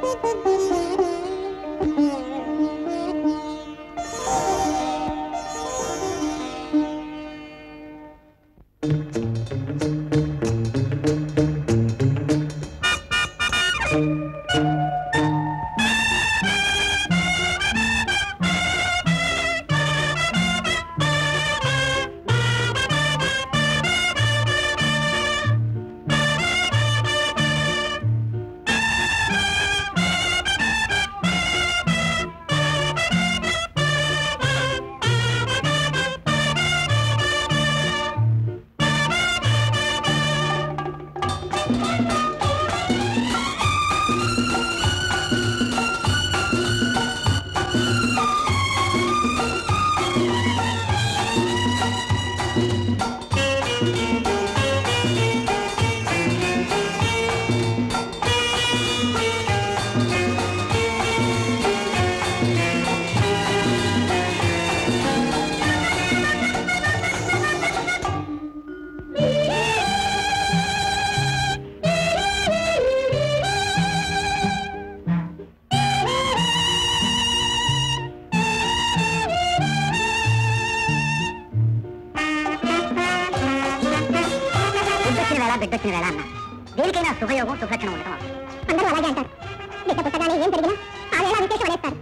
బిడ్డొచ్చిన వేళ బిడ్డొచ్చిన వేళ అన్న దేనికైనా శుభయోగం సుభక్షణం ఉండటం అందరూ అలాగే అంటారు బిడ్డ పుట్టగానే ఏం జరిగినా ఆ వేళ విశేషం పడేస్తారు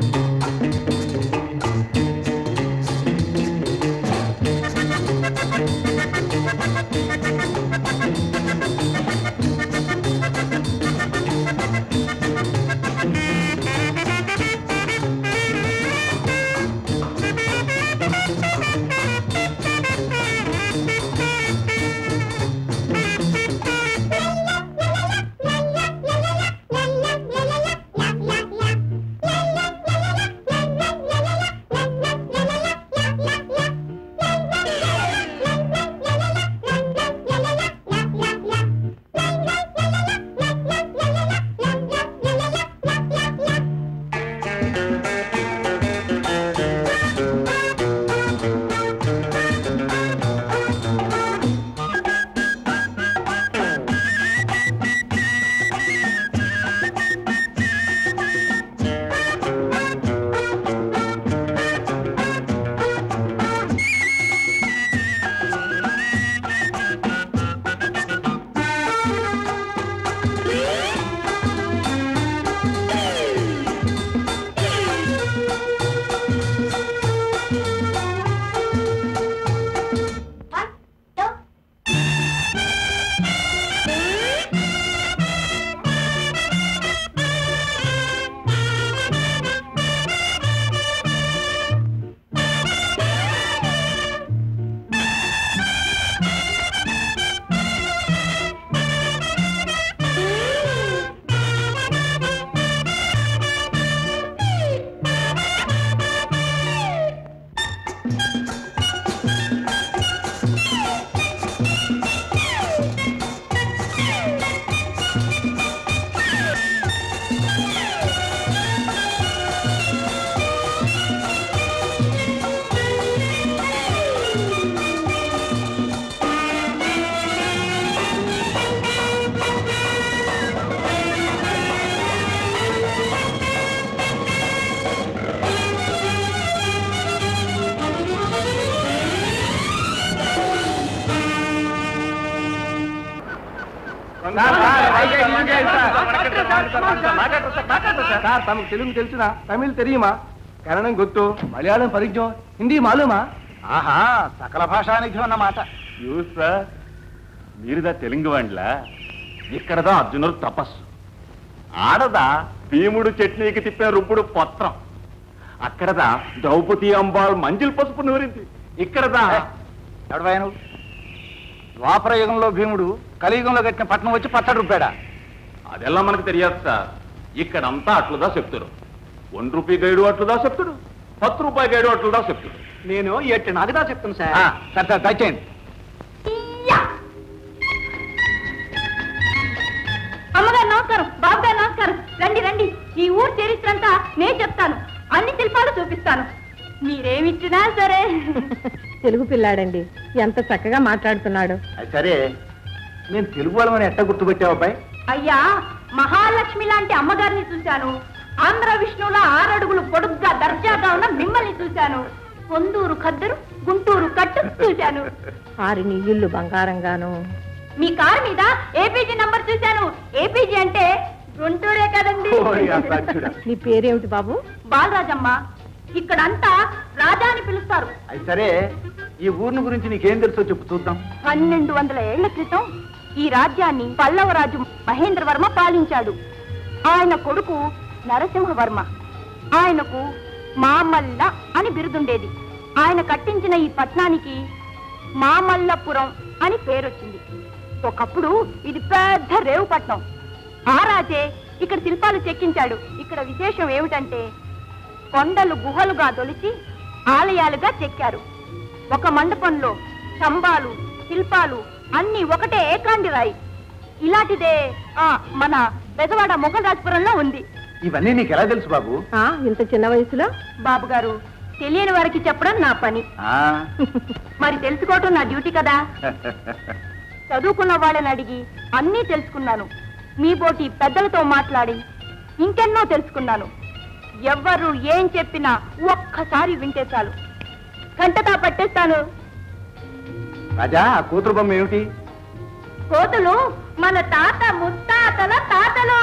సార్ తమకు తెలుగు తెలుసునా తమిళ్ తెలియమా కన్నడం గుర్తు మలయాళం పరిచయం హిందీ మాలూమా ఆహా సకల భాషానిధి అన్నమాట సార్ మీరుదా తెలుగు వాండ్లా ఇక్కడదా అర్జునుడు తపస్సు ఆడదా భీముడు చట్నీకి తిప్పిన రుబ్బుడు పత్రం అక్కడదా ద్రౌపది అంబాల్ మంజిల్ పసుపు నూరింది ఇక్కడదా ఎవడవాయను ద్వాపర యుగంలో భీముడు కలియుగంలో కట్టిన పట్నం వచ్చి పచ్చడి రుబ్బాడా ಅದೆಲ್ಲ మనకు తెలియదు సార్ ఇక్కడంతా అట్లుదా చెప్తారు వన్ రూపీ గైడు అట్లుదా చెప్తాడు పత్తు రూపాయి గైడు అట్లుదా చెప్తాడు నేను ఎట్టి నాకుదా చెప్తాను సార్ ఆ, సరే సరే దయచేయండి అమ్మగారు నమస్కారం బాబుగారు నమస్కారం రండి రండి ఈ ఊరు చరిత్ర అంతా నేను చెప్తాను అన్ని శిల్పాలు చూపిస్తాను మీరేమిచ్చినా సరే తెలుగు పిల్లాడండి ఎంత చక్కగా మాట్లాడుతున్నాడు అది సరే నేను తెలుగు వాళ్ళమని ఎట్ట గుర్తుపెట్టావు అబ్బాయి అయ్యా మహాలక్ష్మి లాంటి అమ్మగారిని చూశాను ఆంధ్ర విష్ణువుల ఆరడుగులు పొడుగ్గా దర్జాగా ఉన్న మిమ్మల్ని చూశాను పొందూరు ఖద్దరు గుంటూరు కట్టు చూశాను ఆరిని ఇల్లు బంగారంగాను మీ కారు మీద ఏపీజీ నంబర్ చూశాను ఏపీజీ అంటే గుంటూరే కదండి ఓయ్ అసత్యుడా. నీ పేరేమిటి బాబు బాలరాజమ్మ ఇక్కడంతా రాజా అని పిలుస్తారు అది సరే ఈ ఊరిని గురించి నీకేం తెలుసో చెప్పు చూద్దాం పన్నెండు వందల ఏళ్ల క్రితం ఈ రాజ్యాన్ని పల్లవరాజు మహేంద్రవర్మ పాలించాడు ఆయన కొడుకు నరసింహవర్మ ఆయనకు మామల్ల అని బిరుదుండేది ఆయన కట్టించిన ఈ పట్నానికి మామల్లపురం అని పేరొచ్చింది ఒకప్పుడు ఇది పెద్ద రేవు పట్నం ఆ రాజే ఇక్కడ శిల్పాలు చెక్కించాడు ఇక్కడ విశేషం ఏమిటంటే కొండలు గుహలుగా తొలిచి ఆలయాలుగా చెక్కారు ఒక మండపంలో స్తంభాలు శిల్పాలు అన్ని ఒకటే ఏకాండి రాయి ఇలాంటిదే ఆ, మన బెజవాడ మొఘలరాజపురంలో ఉంది ఇవన్నీ నీకు ఎలా తెలుసు బాబు ఆ ఇంత చిన్న వయసులో బాబు గారు తెలియని వారికి చెప్పడం నా పని ఆ మరి తెలుసుకోవటం నా డ్యూటీ కదా చదువుకున్న వాళ్ళని అడిగి అన్నీ తెలుసుకున్నాను మీ బోటి పెద్దలతో మాట్లాడి ఇంకెన్నో తెలుసుకున్నాను ఎవ్వరు ఏం చెప్పినా ఒక్కసారి వింటే చాలు గంటతా పట్టేస్తాను రాజా ఆ కూతురు బొమ్మ ఏమిటి కోతులు మన తాత ముత్తాతల తాతలు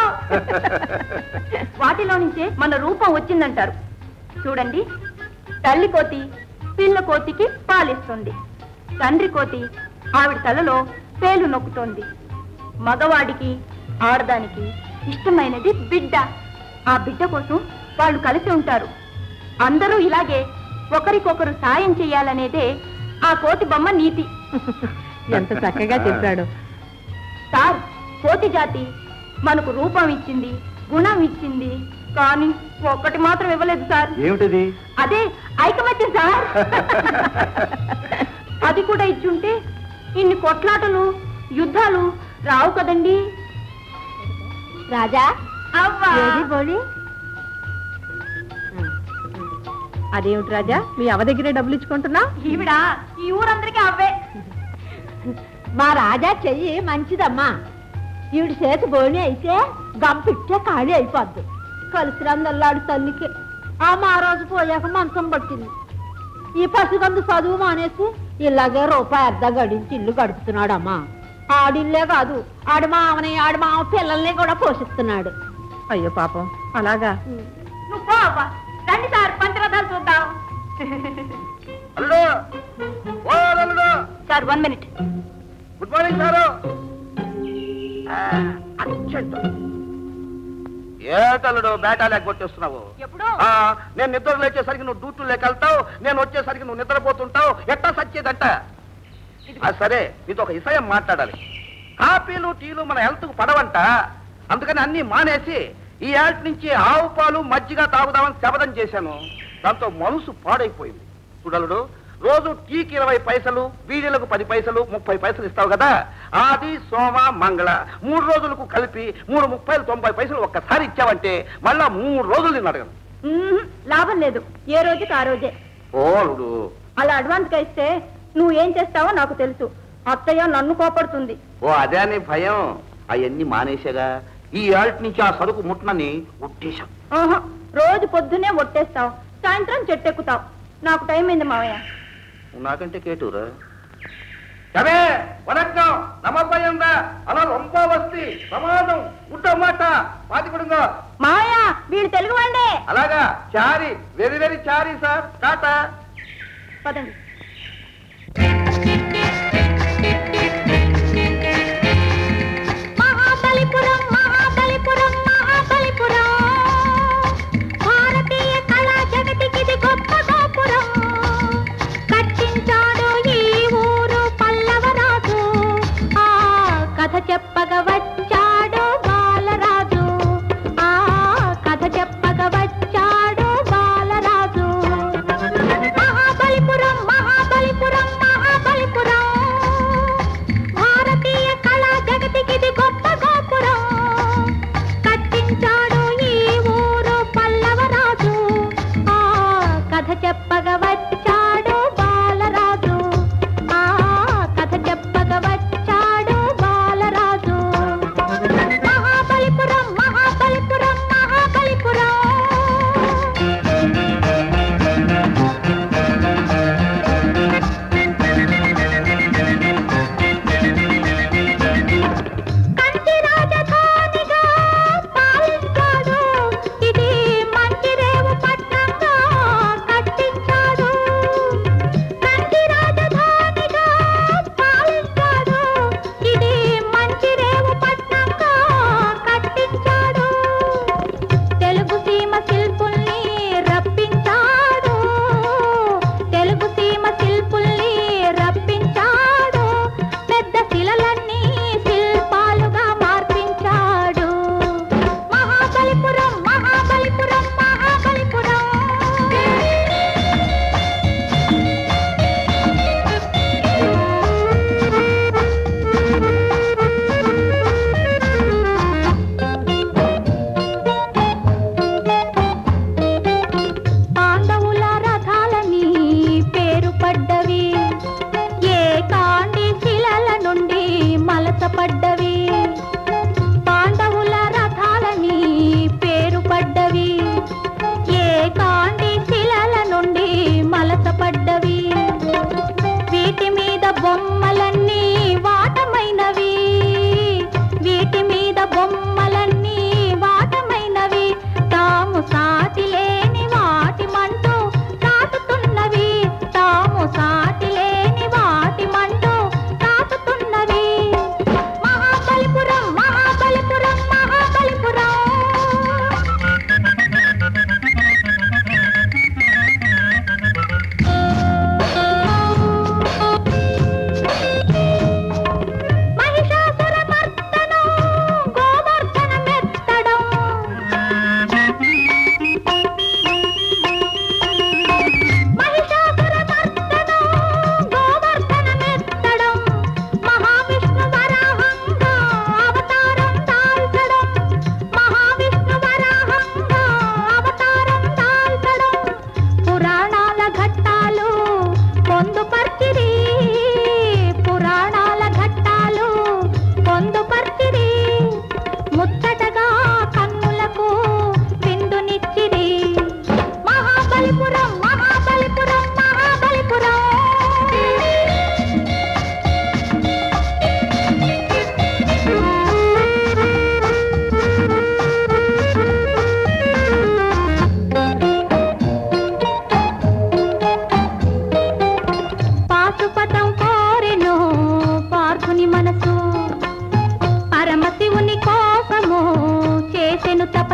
వాటిలో నుంచే మన రూపం వచ్చిందంటారు చూడండి తల్లి కోతి పిల్ల కోతికి పాలిస్తుంది తండ్రి కోతి ఆవిడ తలలో పేలు నొక్కుతోంది మగవాడికి ఆడదానికి ఇష్టమైనది బిడ్డ ఆ బిడ్డ కోసం వాళ్ళు కలిసి ఉంటారు అందరూ ఇలాగే ఒకరికొకరు సాయం చేయాలనేదే ఆ కోతి బొమ్మ నీతి ఎంత చక్కగా చెప్పాడు సార్ కోతి జాతి మనకు రూపం ఇచ్చింది గుణం ఇచ్చింది కానీ ఒక్కటి మాత్రం ఇవ్వలేదు సార్ ఏమిటది అదే ఐకమత్యం సార్ అది కూడా ఇచ్చుంటే ఇన్ని కొట్లాటలు యుద్ధాలు రావు కదండి రాజా అవ్వా ఏది బోడి అదేమిటి రాజా మీ అవ దగ్గరే డబ్బులు ఇచ్చుకుంటున్నా ఈవిడ ఈ ఊరందరికీ అవ్వే మా రాజా చెయ్యి మంచిదమ్మా ఈవిడ చేతి బోని అయితే గంపిట్టే ఖాళీ అయిపోద్ది కలిసిరందల్లాడు తల్లికి ఆ మహారాజు పోయాక మంచం పట్టింది ఈ పసిగందు చదువు మానేసి ఇలాగే రూపాయి అర్ధ గడించి ఇల్లు గడుపుతున్నాడమ్మా ఆడిల్లే కాదు ఆడి మామని ఆడి మామ పిల్లల్ని కూడా పోషిస్తున్నాడు అయ్యో పాపం అలాగా నువ్వు పో అవ్వ రండి సార్ పంచరథాలు చూద్దాం అల్లుడు ఓ అల్లుడు sir one minute good morning sir ఏటల్లుడు బేటా లేక కొట్టేస్తున్నావు ఎప్పుడు ఆ, నేను నిద్ర లేచేసరికి నువ్వు డ్యూటీ లేక వెళ్తావు నేను వచ్చేసరికి నువ్వు నిద్రపోతుంటావు ఎట్టా సచ్చేదంట ఆ, సరే నీతో ఒక విషయం మాట్లాడాలి కాఫీలు టీలు మన హెల్త్ కు పడవంట అందుకని అన్ని మానేసి ఈ ఏళ్ళ నుంచి ఆవు పాలు మజ్జిగ తాగుదామని శపథం చేశాను దాంతో మనసు పాడైపోయింది చూడలుడు రోజు టీకి ఇరవై పైసలు బీడీలకు పది పైసలు ముప్పై పైసలు ఇస్తావు కదా ఆది సోమ మంగళ మూడు రోజులకు కలిపి మూడు ముప్పై తొంభై పైసలు ఒక్కసారి ఇచ్చావంటే మళ్ళా మూడు రోజులు నేను అడగను మ్మ్, లాభం లేదు ఏ రోజుకి ఆ రోజే ఓలుడు అలా అడ్వాన్స్ గా ఇస్తే నువ్వు ఏం చేస్తావో నాకు తెలుసు అత్తయ్య నన్ను కోపడుతుంది ఓ అదే అని భయం అవన్నీ మానేసేగా ఈ ఏళ్ళ నుంచి ఆ సరుకు ముట్టనని ఉట్టేశాం ఆహా, రోజు పొద్దునే ఒట్టేస్తావు సాయంత్రం చెట్టెక్కుతావు నాకు టైం అయింది మావయ్య నాకంటే కేటూరా కవే వనక్కం నమ్మపయ్యందా అలా రొంప వస్తి ప్రమాదం ఉట్టమాట పాతికుడుగా మావయ్య వీళ్ళు తెలుగు వాళ్ళే అలాగా sorry very very sorry sir టాటా పదండి మహాబలిపురం మహాబలిపురం మహాబలిపురం భారతీయ కళా జగతికిది గొప్ప గోపురం కట్టించాడు ఈ ఊరు పల్లవరాజు ఆ కథ చెప్పగ వచ్చాడు బాలరాజు ఆ కథ చెప్పగ వచ్చాడు బాలరాజు మహాబలిపురం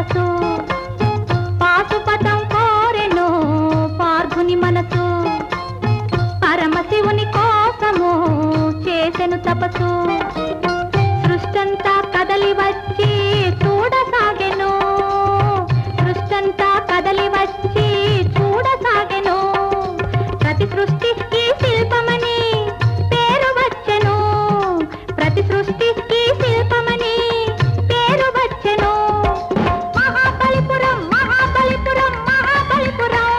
సొగసు పాశుపతం కోరెను పార్థుని మనసు పరమశివుని కోసము చేసెను తపసు సృష్టంతా కదలి వచ్చి చూడసాగెను సృష్టంతా కదలి వచ్చి చూడసాగెను ప్రతి సృష్టి ఈ శిల్పమని పేరు వచ్చెను ప్రతి సృష్టి ఈ శిల్పమని పేరు వచ్చెను మహాబలిపురం మహాబలిపురం మహాబలిపురం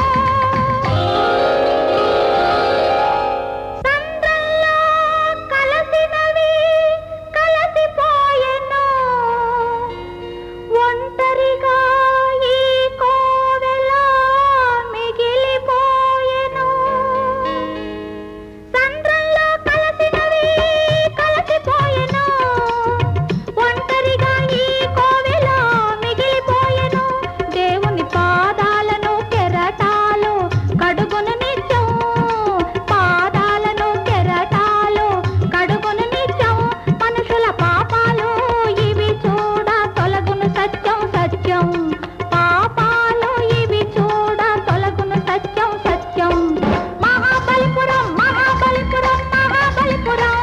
సంద్రంలో కలసినవి కలసిపోయెను ఒంటరిగా ఈ కోవెల మిగిలిపోయెను సంద్రంలో కలసినవి కలసిపోయెను ఒంటరిగా ఈ కోవెల మిగిలిపోయెను దేవుని పాదాలను కెరటాలు కడుగును నిత్యం పాదాలను కెరటాలు కడుగును నిత్యం మనుషుల పాపాలు ఇవి చూడ తొలగును సత్యం సత్యం పాపాలు ఇవి చూడ తొలగును సత్యం సత్యం మహాబలిపురం మహాబలిపురం మహాబలిపురం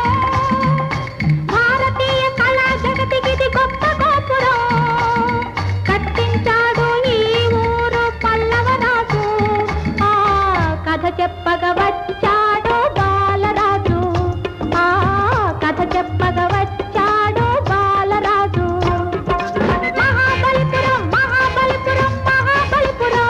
భారతీయ కళా జగతికిది గొప్ప గోపురం కట్టించాడు ఈ ఊరు పల్లవరాజు ఆ కథ చెప్పగా వచ్చాడు బాలరాజు ఆ కథ చెప్పగా వచ్చాడు బాలరాజు మహాబలిపురం మహాబలిపురం మహాబలిపురం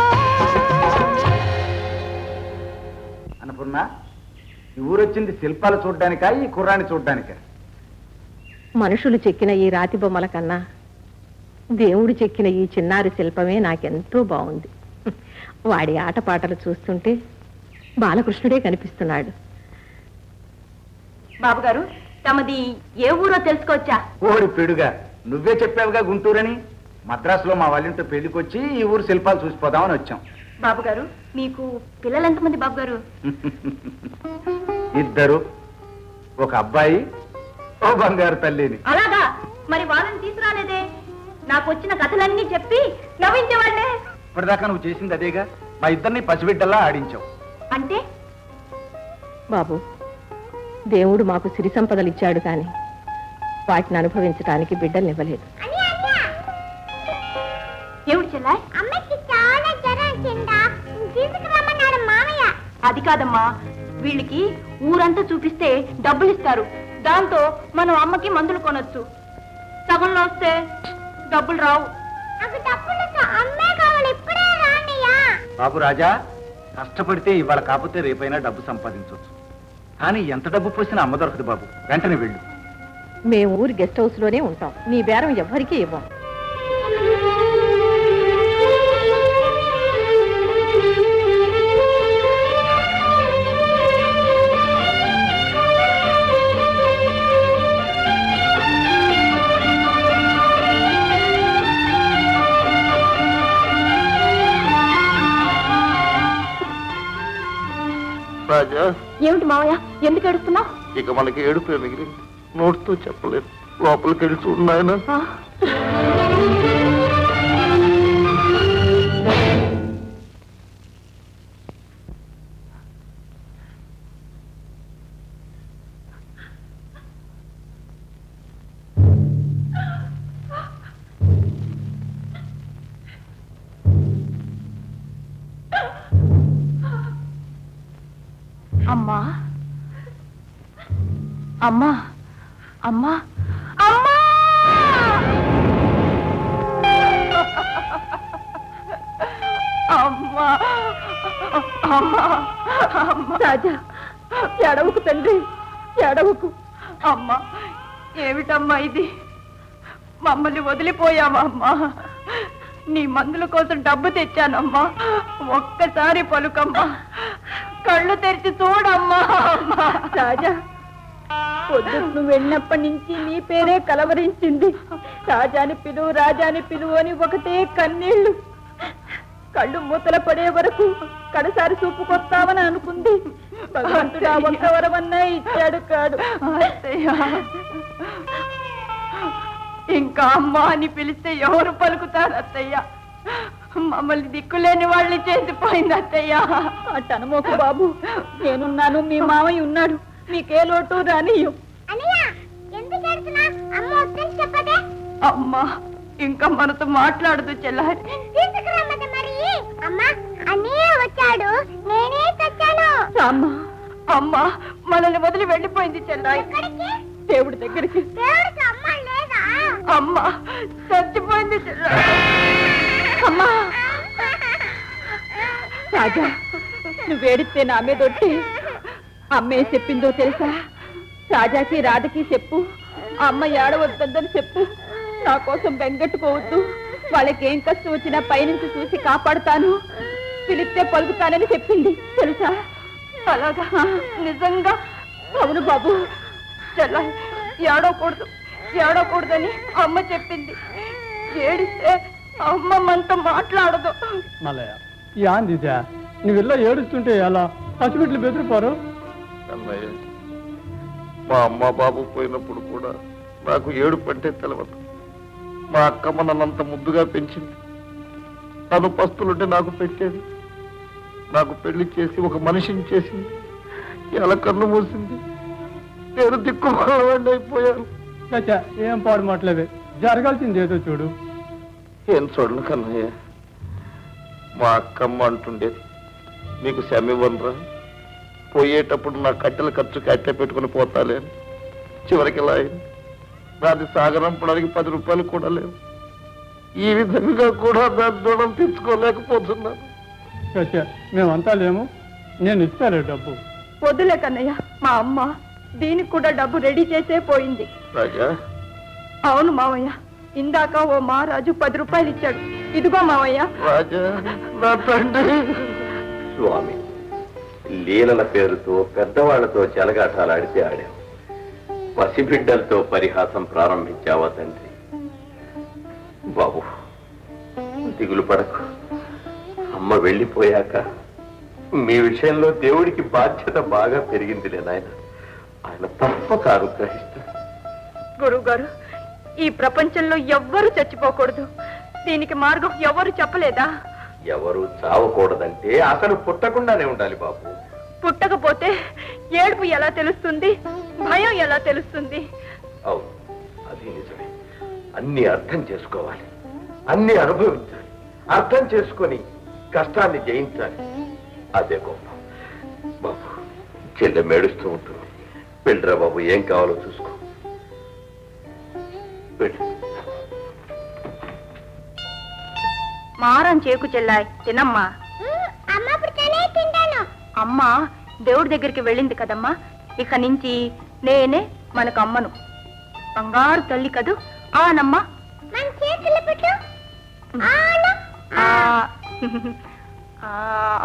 అన్నపూర్ణ ఈ ఊరొచ్చింది శిల్పాలు చూడ్డానికా ఈ కుర్రాన్ని చూడ్డానికా మనుషులు చెక్కిన ఈ రాతి బొమ్మల కన్నా దేవుడు చెక్కిన ఈ చిన్నారి శిల్పమే నాకెంతో బాగుంది వాడి ఆటపాటలు చూస్తుంటే బాలకృష్ణుడే కనిపిస్తున్నాడు బాబుగారు తమది ఏ ఊరో తెలుసుకోవచ్చా ఓడి పిడుగా నువ్వే చెప్పావుగా గుంటూరని మద్రాసులో మా వాళ్ళింటో పెళ్లికొచ్చి ఈ ఊరు శిల్పాలు చూసిపోదామని వచ్చాం బాబుగారు మీకు పిల్లలు ఎంతమంది బాబుగారు ఇద్దరు ఒక అబ్బాయి ఓ బంగారు తల్లిని అలాగా మరి వాళ్ళని తీసుకురాలేదే నాకు వచ్చిన కథలన్నీ చెప్పి నవ్వించేవాళ్ళే ఇప్పటిదాకా నువ్వు చేసింది అదేగా మా ఇద్దరిని పసిబిడ్డల్లా ఆడించావు అంటే బాబు దేవుడు మాకు సిరి సంపదలు ఇచ్చాడు కానీ వాటిని అనుభవించడానికి బిడ్డల్నివ్వలేదు ఏమిటి చెల్లాయ్ అమ్మకి చాలా జ్వరం కింద తీసుకురమ్మన్నాడు మామయ్య అది కాదమ్మా వీళ్ళకి ఊరంతా చూపిస్తే డబ్బులు ఇస్తారు దాంతో మనం అమ్మకి మందులు కొనొచ్చు సగంలో వస్తే డబ్బులు రావు నాకు డబ్బులు అమ్మే కావాలి ఇప్పుడే రానియా బాబు రాజా కష్టపడితే ఇవాళ కాకపోతే రేపైనా డబ్బు సంపాదించవచ్చు కానీ ఎంత డబ్బు పోసినా అమ్మ దొరకదు బాబు వెంటనే వెళ్ళు మేము ఊరి గెస్ట్ హౌస్ లోనే ఉంటాం నీ బేరం ఎవ్వరికీ ఇవ్వం రాజా ఏమిటి మావయ్య ఎందుకు ఏడుస్తున్నావు ఇక మనకి ఏడుపే మిగిలింది నోటితో చెప్పలేదు లోపలికి వెళ్ళి చూడు నాయన అమ్మా అమ్మా అమ్మా అమ్మా అమ్మా అమ్మా అమ్మా రాజా ఎడవకు తండ్రి ఎడవకు అమ్మా ఏమిటమ్మా ఇది మమ్మల్ని వదిలిపోయావా అమ్మా నీ మందుల కోసం డబ్బు తెచ్చానమ్మా ఒక్కసారి పలుకమ్మా కళ్ళు తెరిచి చూడమ్మా అమ్మా రాజా పొద్దు నువ్వు వెళ్ళినప్పటి నుంచి నీ పేరే కలవరించింది రాజాని పిలువు రాజాని పిలువు అని ఒకటే కన్నీళ్లు కళ్ళు మూతల పడే వరకు కడసారి చూపుకొస్తామని అనుకుంది భగవంతుడు ఆ ఒక్క వరమన్నా ఇచ్చాడు కాడు ఇంకా అమ్మ అని పిలిస్తే ఎవరు పలుకుతారు అత్తయ్య మమ్మల్ని దిక్కులేని వాళ్ళని చేసిపోయింది అత్తయ్య అట్ట అనమోకు బాబు నేనున్నాను మీ మామయ్య ఉన్నాడు మీకే లోటు రానియ్యం అన్నయ్య ఎందుకు ఏడుస్తున్నా అమ్మ వద్దని చెప్పదే అమ్మ ఇంకా మనతో మాట్లాడదు చెల్లారి తీసుకురమ్మది మరి అమ్మ అన్నయ్య వచ్చాడు నేనే తెచ్చాను రామ్మా అమ్మ మనల్ని వదిలి వెళ్ళిపోయింది చెల్లాయి ఎక్కడికి దేవుడి దగ్గరికి దేవుడికి అమ్మ లేదా అమ్మ చచ్చిపోయింది చెల్లాయి అమ్మా రాజా నువ్వేడితే నా మీద ఒట్టి అమ్మే చెప్పిందో తెలుసా రాజాకి రాధకి చెప్పు అమ్మ ఏడవద్దని చెప్పు నా కోసం బెంగట్టుకోవద్దు వాళ్ళకి ఏం కష్టం వచ్చినా పైనుంచి చూసి కాపాడుతాను పిలిస్తే పలుకుతానని చెప్పింది తెలుసా అలాగా నిజంగా అవును బాబు చెల్లాయి ఏడవకూడదు ఏడవకూడదని అమ్మ చెప్పింది ఏడిస్తే అమ్మ మనతో మాట్లాడదు మల్లయ్య యాందిదా నువ్వెల్లా ఏడుస్తుంటే ఎలా పసిబిడ్డలు బెదిరిపోరు అన్నయ్య మా అమ్మ బాబు పోయినప్పుడు కూడా నాకు ఏడుపు అంటే తెలవదు మా అక్కమ్మ నన్నంత ముద్దుగా పెంచింది తను పస్తులుంటే నాకు పెట్టేది నాకు పెళ్లి చేసి ఒక మనిషిని చేసింది ఎలా కన్ను మూసింది నేను దిక్కుమాలవాడిని అయిపోయాను చచ్చా ఏం పాడు మాటలేవే జరగాల్సింది ఏదో చూడు ఏం చూడను కన్నయ్య మా అక్కమ్మ అంటుండేది నీకు శమివ్వనరా పోయేటప్పుడు నా కట్టెల ఖర్చుకి అట్టే పెట్టుకుని పోతాలే అని. చివరికి ఇలా అయింది నాది సాగరంపడానికి పది రూపాయలు కూడా లేవు ఈ విధంగా కూడా నా దూరం తెచ్చుకోలేకపోతున్నాను చచ్చా మేమంతా లేము నేను ఇస్తాలే డబ్బు వద్దులే కన్నయ్య మా అమ్మ దీనికి కూడా డబ్బు రెడీ చేసే పోయింది రాజా అవును మావయ్య ఇందాక ఓ మహారాజు పది రూపాయలు ఇచ్చాడు ఇదిగో మావయ్య రాజా నా తండ్రి స్వామి లీలల పేరుతో పెద్దవాళ్లతో చెలగాటాలాడితే ఆడావు పసిబిడ్డలతో పరిహాసం ప్రారంభించావా తండ్రి బాబు దిగులు పడకు అమ్మ వెళ్ళిపోయాక మీ విషయంలో దేవుడికి బాధ్యత బాగా పెరిగిందిలే నాయన ఆయన తప్పక అనుగ్రహిస్తాడు గురువు గారు ఈ ప్రపంచంలో ఎవ్వరు చచ్చిపోకూడదు దీనికి మార్గం ఎవరు చెప్పలేదా ఎవరు చావకూడదంటే అసలు పుట్టకుండానే ఉండాలి బాబు పుట్టకపోతే ఏడుపు ఎలా తెలుస్తుంది భయం ఎలా తెలుస్తుంది అవును అది నిజమే అన్ని అర్థం చేసుకోవాలి అన్ని అనుభవించాలి అర్థం చేసుకొని కష్టాన్ని జయించాలి అదే గొప్ప బాబు చెల్లె మేడుస్తూ ఉంటుంది వెళ్ళరా బాబు ఏం కావాలో చూసుకో వెళ్ళు మారం చేకు చెల్లాయ్ తినమ్మా అమ్మ పుడితేనే తింటాను అమ్మ దేవుడి దగ్గరికి వెళ్ళింది కదమ్మా ఇక నుంచి నేనే మనకు అమ్మను బంగారు తల్లి కదూ ఆనమ్మా మన చేతులు పెట్టు ఆను. ఆ. ఆ.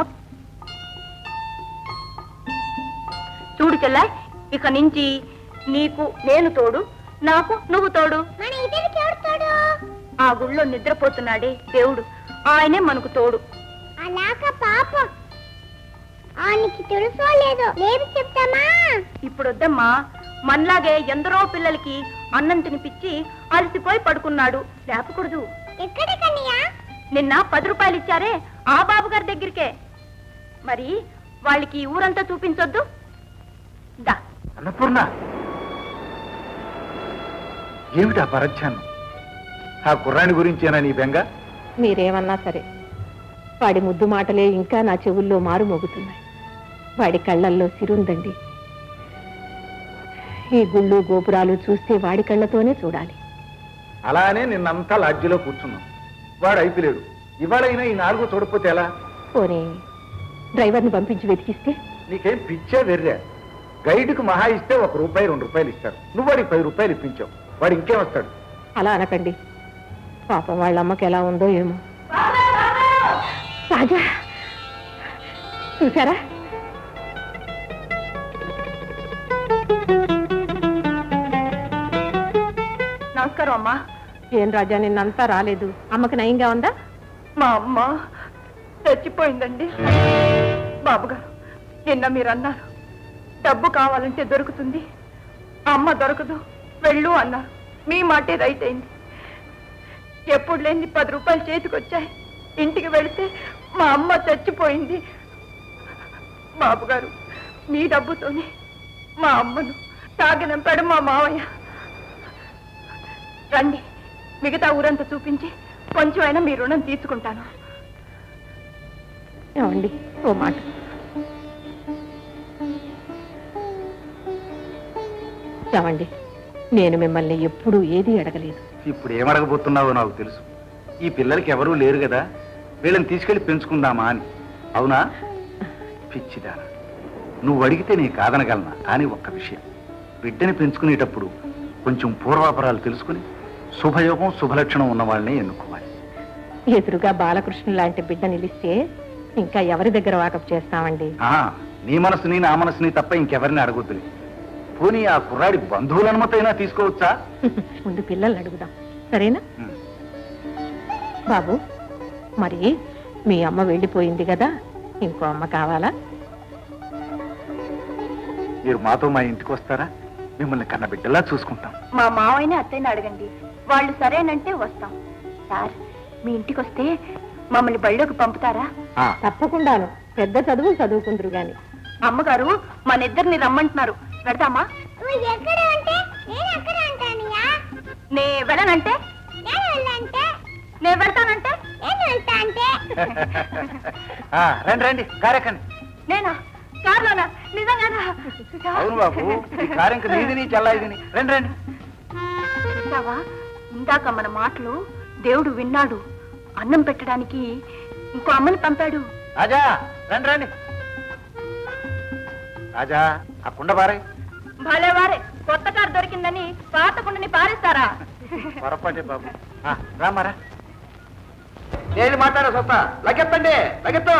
చూడు చెల్లాయ్ ఇక నుంచి నీకు నేను తోడు నాకు నువ్వు తోడు మన ఇద్దరికి ఎవడుతాడు ఆ గుళ్ళో నిద్రపోతున్నాడే దేవుడు ఆయనే మనకు తోడు అలాగా పాపం ఆయనకి తెలుసో లేదో లేదు చెప్తామా ఇప్పుడు వద్దమ్మా మనలాగే ఎందరో పిల్లలకి అన్నం తినిపించి అలసిపోయి పడుకున్నాడు లేపకూడదు ఎక్కడికన్నయ్యా నిన్న పది రూపాయలు ఇచ్చారే ఆ బాబు గారి దగ్గరికే మరి వాళ్ళకి ఈ ఊరంతా చూపించొద్దు దా అన్నపూర్ణ ఏమిటా పరధ్యానం ఆ కుర్రాని గురించేనా నీ బెంగ మీరేమన్నా సరే వాడి ముద్దు మాటలే ఇంకా నా చెవుల్లో మారు మోగుతున్నాయి వాడి కళ్ళల్లో సిరుందండి ఈ గుళ్ళు గోపురాలు చూస్తే వాడి కళ్ళతోనే చూడాలి అలానే నిన్నంతా లాడ్జిలో కూర్చున్నాం వాడు అయిపోలేడు ఇవాళైనా ఈ నాలుగు చూడకపోతే ఎలా పోనీ డ్రైవర్ని పంపించి వెతికిస్తే నీకేం పిచ్చే వెర్రా గైడ్కు మహా ఇస్తే ఒక రూపాయి రెండు రూపాయలు ఇస్తారు నువ్వు వాడికి పది రూపాయలు ఇప్పించావు వాడు ఇంకేం వస్తాడు అలా అనకండి పాపం వాళ్ళ అమ్మకి ఎలా ఉందో ఏమో రాజా చూసారా నమస్కారం అమ్మా ఏం రాజా నిన్నంతా రాలేదు అమ్మకి నయంగా ఉందా మా అమ్మ చచ్చిపోయిందండి బాబుగారు నిన్న మీరు అన్నారు డబ్బు కావాలంటే దొరుకుతుంది అమ్మ దొరకదు వెళ్ళు అన్నారు మీ మాటే రైతైంది ఎప్పుడు లేని పది రూపాయలు చేతికొచ్చాయి ఇంటికి వెళితే మా అమ్మ చచ్చిపోయింది బాబు గారు మీ డబ్బుతోనే మా అమ్మను తాగినంపాడు మా మావయ్య రండి మిగతా ఊరంతా చూపించి కొంచెమైనా మీ రుణం తీసుకుంటాను ఏమండి ఓ మాట ఏమండి నేను మిమ్మల్ని ఎప్పుడూ ఏది అడగలేదు ఇప్పుడు ఏమడగబోతున్నావో నాకు తెలుసు ఈ పిల్లలకి ఎవరూ లేరు కదా వీళ్ళని తీసుకెళ్లి పెంచుకుందామా అని అవునా పిచ్చిదా నువ్వు అడిగితే నీ కాదనగలనా కానీ ఒక్క విషయం బిడ్డని పెంచుకునేటప్పుడు కొంచెం పూర్వాపరాలు తెలుసుకుని శుభయోగం శుభలక్షణం ఉన్న వాళ్ళని ఎన్నుకోవాలి ఎదురుగా బాలకృష్ణ లాంటి బిడ్డ నిలిస్తే ఇంకా ఎవరి దగ్గర వాకప్ చేస్తామండి ఆ, నీ మనసుని నా మనసుని తప్ప ఇంకెవరిని అడగొద్దులే పోనీ ఆ కుర్రాడి బంధువుల అనుమతైనా తీసుకోవచ్చా ముందు పిల్లల్ని అడుగుదాం సరేనా ఉం. బాబు మరి మీ అమ్మ వెళ్ళిపోయింది కదా ఇంకో అమ్మ కావాలా మీరు మాతో మా ఇంటికి వస్తారా మిమ్మల్ని కన్న బిడ్డలా చూసుకుంటాం మా మావయ్యని అత్తయ్యని అడగండి వాళ్ళు సరేనంటే వస్తాం సార్ మీ ఇంటికి వస్తే మమ్మల్ని బళ్ళోకి పంపుతారా ఆ, తప్పకుండాను పెద్ద చదువు చదువుకుందరు గాని అమ్మగారు మన ఇద్దరిని రమ్మంటున్నారు పెడతామా నువ్వు ఎక్కడ ఉంటే నేను ఎక్కడ ఉంటానయ్యా నే వెళ్ళనంటే నేను వెళ్ళంటే నేను వెళ్తానంటే నేను వెళ్తా అంటే ఆ, రండి రండి కారెక్కండి నేనా కార్లోనా నిజంగానా అవును బాబు ఈ కారు ఇంక నీది నీ చెల్లాయిదిని రండి రండి చూసావా ఇందాక మన మాటలు దేవుడు విన్నాడు అన్నం పెట్టడానికి ఇంకో అమ్మని పంపాడు రాజా రండి రండి రాజా ఆ కుండ బారే భలే వారే కొత్త కారు దొరికిందని పాత కుండని పారేస్తారా పొరపాటే బాబు ఆ, రామారా నేను మాట్లాడే సొత్త లగెత్తండి లగెత్తు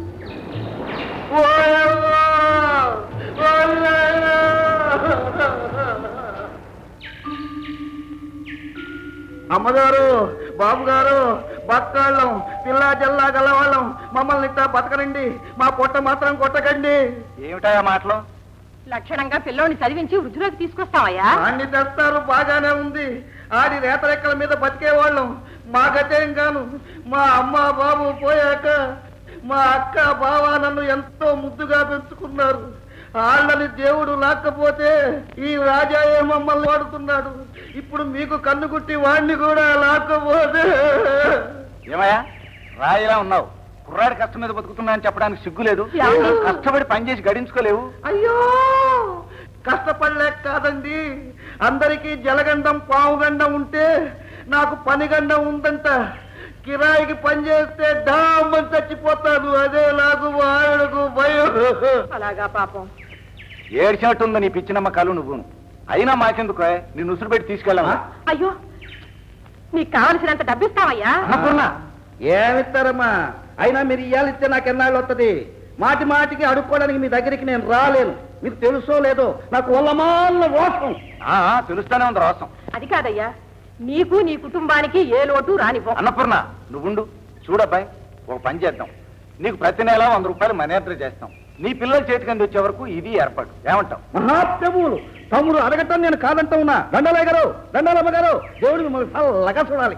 అమ్మగారు బాబు గారు బతకాళ్ళం పిల్లా జల్లా గలవాళ్ళం మమ్మల్ని ఇట్టా బతకనండి మా పొట్ట మాత్రం కొట్టకండి ఏమిటా ఆ మాటలు లక్షణంగా పిల్లోని చదివించి వృద్ధిలోకి తీసుకొస్తావయ్యా అన్ని తెస్తారు బాగానే ఉంది ఆడి రేతరెక్కల మీద బతికేవాళ్ళం మా గతేం గాను మా అమ్మ బాబు పోయాక మా అక్క బావ నన్ను ఎంతో ముద్దుగా పెంచుకున్నారు వాళ్ళని దేవుడు లాక్కపోతే ఈ రాజాయే మమ్మల్ని వాడుతున్నాడు ఇప్పుడు మీకు కన్ను కుట్టి వాడిని కూడా లాక్కపోతే ఏమయ్యా రాయిలా ఉన్నావు కుర్రాడి కష్టం మీద బతుకుతున్నా అని చెప్పడానికి సిగ్గులేదు కష్టపడి పనిచేసి గడించుకోలేవు అయ్యో కష్టపడలేక కాదండి అందరికీ జలగండం పావుగండం ఉంటే నాకు పనిగండం ఉందంట కిరాయికి పని చేస్తే డామ్మని చచ్చిపోతాను అదే నాకు వాడకు భయం అలాగా పాపం ఏడ్చినట్టుంది నీ పిచ్చినమ్మ కలు నువ్వును అయినా మాకెందుకు నిన్ను ఉసురు పెట్టి తీసుకెళ్ళావా అయ్యో నీకు కావలసినంత డబ్బిస్తావయ్యా అన్నపూర్ణ ఏమిస్తారమ్మా అయినా మీరు ఇయ్యాలి ఇస్తే నాకు ఎన్నాళ్ళు వస్తుంది మాటి మాటికి అడుక్కోవడానికి మీ దగ్గరికి నేను రాలేను మీకు తెలుసో లేదో నాకు ఒళ్ళమాల రోషం ఆ, ఆ, తెలుస్తానే ఉంది రోసం అది కాదయ్యా నీకు నీ కుటుంబానికి ఏ లోటు రానివ్వం అన్నపూర్ణ నువ్వుండు చూడబ్బాయి ఒక పని చేద్దాం నీకు ప్రతి నెల వంద రూపాయలు మనేత్ర చేస్తాం నీ పిల్లల చేతికి వచ్చే వరకు ఇది ఏర్పాటు ఏమంటావు మహాప్రభువులు తమ్ముడు అడగటం నేను కాదంటా ఉన్నా దండాలయ్య గారు దండాలమ్మ గారు దేవుడు మిమ్మల్ని చల్లగా చూడాలి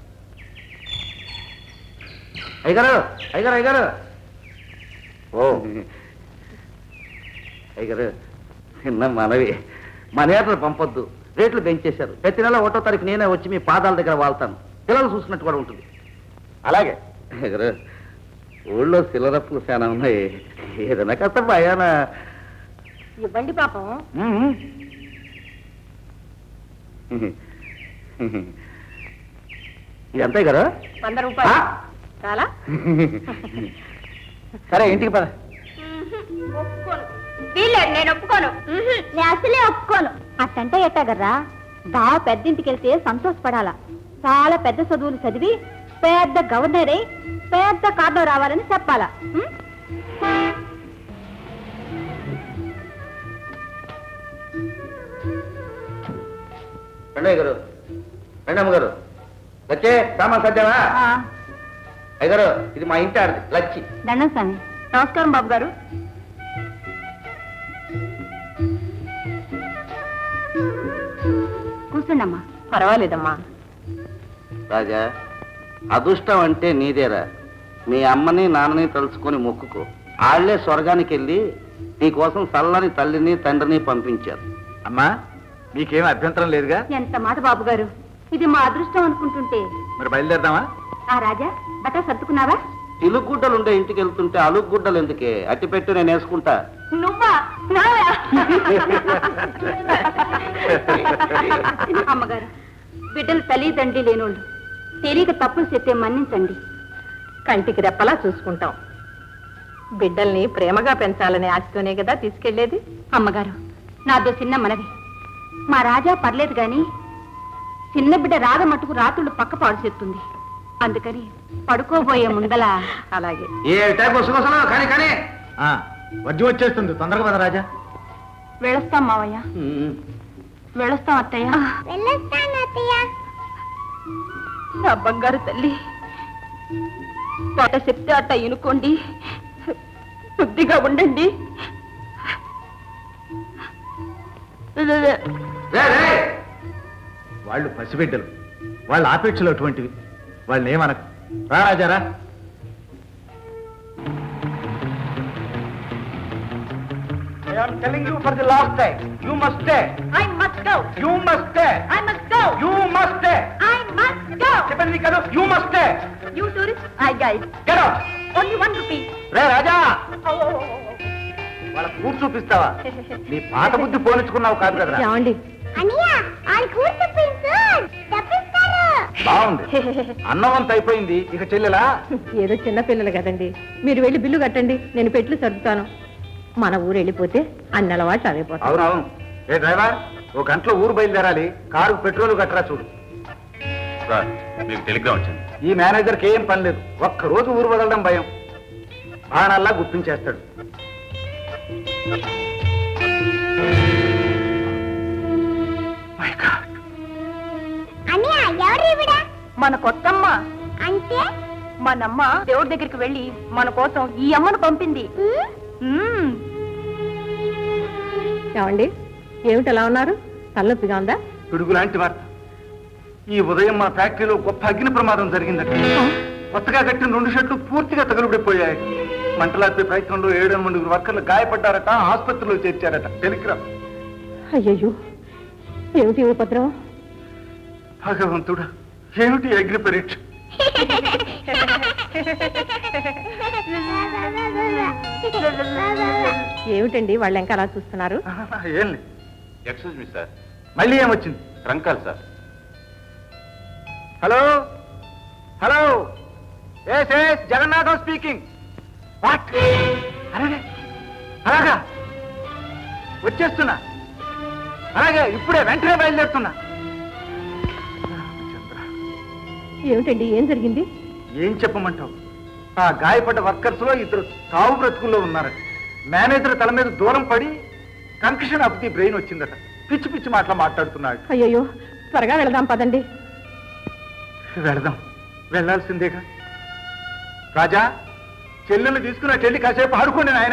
అయ్యగారు అయ్యగారు అయ్యగారు ఓ అయ్యగారు నిన్న మనవి మనేతలు పంపొద్దు రేట్లు పెంచేశారు ప్రతి నెల ఒకటో తారీఖు నేనే వచ్చి మీ పాదాల దగ్గర వాళ్తాను పిల్లలు చూసినట్టు కూడా ఉంటుంది అలాగే అయ్యగారు ఊళ్ళో సిల్లరప్పులు చాలా ఉన్నాయి ఏదైనా కాస్త భయాన ఇవ్వండి పాపం ఇది అంతే కదా వంద రూపాయలు చాలా సరే ఇంటికి పద ఒప్పుకోను వీల్లేదు నేను ఒప్పుకోను నేను అసలే ఒప్పుకోను అట్టంటే ఎట్టగర్రా బాగా పెద్దింటికి వెళ్తే సంతోషపడాలా చాలా పెద్ద చదువులు చదివి పెద్ద గవర్నర్ అయి పెద్ద కార్డు రావాలని చెప్పాలా ఉం? రండి గారు రండి అమ్మగారు లచ్చే సామాన్ సర్దావా అయ్యగారు ఇది మా ఇంటి ఆడది లచ్చి దండం స్వామి నమస్కారం బాబు గారు కూర్చోండమ్మా పర్వాలేదమ్మా రాజా అదృష్టం అంటే నీదేరా మీ అమ్మని నాన్నని తలుచుకొని మొక్కుకో ఆళ్లే స్వర్గానికి వెళ్ళి నీకోసం చల్లని తల్లిని తండ్రిని పంపించారు అమ్మా మీకేం అభ్యంతరం లేదుగా ఎంత మాట బాబు గారు ఇది మా అదృష్టం అనుకుంటుంటే మరి బయలుదేరదామా ఆ రాజా బట్ట సర్దుకున్నావా ఇలుగుడ్డలు ఉండే ఇంటికి వెళ్తుంటే అలుగుడ్డలు ఎందుకే అట్టి పెట్టు నేను వేసుకుంటా నువ్వా నావా? అమ్మగారు బిడ్డలు తల్లి తండ్రి లేనోళ్ళు తెలియక తప్పులు చెప్తే మన్నించండి కంటికి రెప్పలా చూసుకుంటాం బిడ్డల్ని ప్రేమగా పెంచాలనే ఆశతోనే కదా తీసుకెళ్లేది అమ్మగారు నాదో చిన్న మనవి మా రాజా పర్లేదు గాని చిన్న బిడ్డ రాధ మట్టుకు రాత్రులు పక్క పాడు చెప్తుంది అందుకని పడుకోబోయే ముందల అలాగే ఏటా గుసగుసలు కానీ కానీ ఆ, వడ్డీ వచ్చేస్తుంది తొందరగా పద రాజా వెళ్ళొస్తాం మావయ్య వెళ్ళొస్తాం అత్తయ్య వెళ్ళొస్తాను అత్తయ్య నా బంగారు తల్లి పాట చెప్తే అట్ట ఇనుకోండి బుద్ధిగా ఉండండి వాళ్ళు పసిబిడ్డలు వాళ్ళ ఆపేక్షలు అటువంటివి వాళ్ళని ఏమనకు రా రాజారా I'm telling you for the last time you must stay I must go you must stay I must go you must stay I must go చెప్పింది కదా you must stay you tourist I guide get out only one rupee రే రాజా వాళ్ళ కూర్చు చూపిస్తావా నీ పాత బుద్ధి పోనిచ్చుకున్నావు కాదు కదరా ఏమండి అనియా ఆయన కూర్చు తప్పించు తప్పిస్తారు బాగుంది అన్నం అంత అయిపోయింది ఇక చెల్లెలా ఏదో చిన్న పిల్లలు కదండి మీరు వెళ్ళి బిల్లు కట్టండి నేను పెట్లు సర్దుతాను మన ఊరు వెళ్ళిపోతే అన్ని అలవాటు చదివిపోతాం అవునవును ఏ డ్రైవర్ ఓ గంటలో ఊరు బయలుదేరాలి కారు పెట్రోల్ కట్టరా చూడు సార్ మీకు టెలిగ్రామ్ వచ్చింది ఈ మేనేజర్కి ఏం పని లేదు ఒక్క రోజు ఊరు వదలడం భయం బాణాల్లా గుప్పించేస్తాడు అనియా ఎవరు ఇవిడ మన కొత్తమ్మ అంటే మనమ్మ దేవుడి దగ్గరికి వెళ్ళి మన కోసం ఈ అమ్మను పంపింది ఉమ్, మ్మ్. ఏమండి ఏమిటి ఎలా ఉన్నారు తలనొప్పిగా ఉందా పిడుగు లాంటి వార్త ఈ ఉదయం మన ఫ్యాక్టరీలో గొప్ప అగ్ని ప్రమాదం జరిగిందట కొత్తగా కట్టిన రెండు షెట్లు పూర్తిగా తగులుబడిపోయాయి మంటలాపే ప్రయత్నంలో ఏడు మండుగురు వర్కర్లు గాయపడ్డారట ఆసుపత్రిలో చేర్చారట టెలిగ్రామ్ అయ్యయ్యో ఏమిటి ఈ ఉపద్రవం భగవంతుడా ఏమిటి ఈ అగ్ని పరీక్ష ఏమిటండి వాళ్ళు ఇంకా అలా చూస్తున్నారు ఏం లేదు ఎక్స్క్యూజ్ మీ సార్ మళ్ళీ ఏమొచ్చింది trunk call sir hello hello yes yes Jagannatham speaking what అలాగే అలాగా వచ్చేస్తున్నా అలాగే ఇప్పుడే వెంటనే బయలుదేరుతున్నా ఏమిటండి ఏం జరిగింది ఏం చెప్పమంటావు ఆ గాయపడ్డ వర్కర్స్ లో ఇద్దరు తావు బ్రతుకుల్లో ఉన్నారు మేనేజర్ తల మీద దూరం పడి కంక్షన్ ఆఫ్ ది బ్రెయిన్ వచ్చిందట పిచ్చి పిచ్చి మాటలు మాట్లాడుతున్నాడు అయ్యయ్యో త్వరగా వెళదాం పదండి వెళదాం వెళ్ళాల్సిందేగా రాజా చెల్లెలు తీసుకున్న చెల్లి కాసేపు ఆడుకోండి నాయన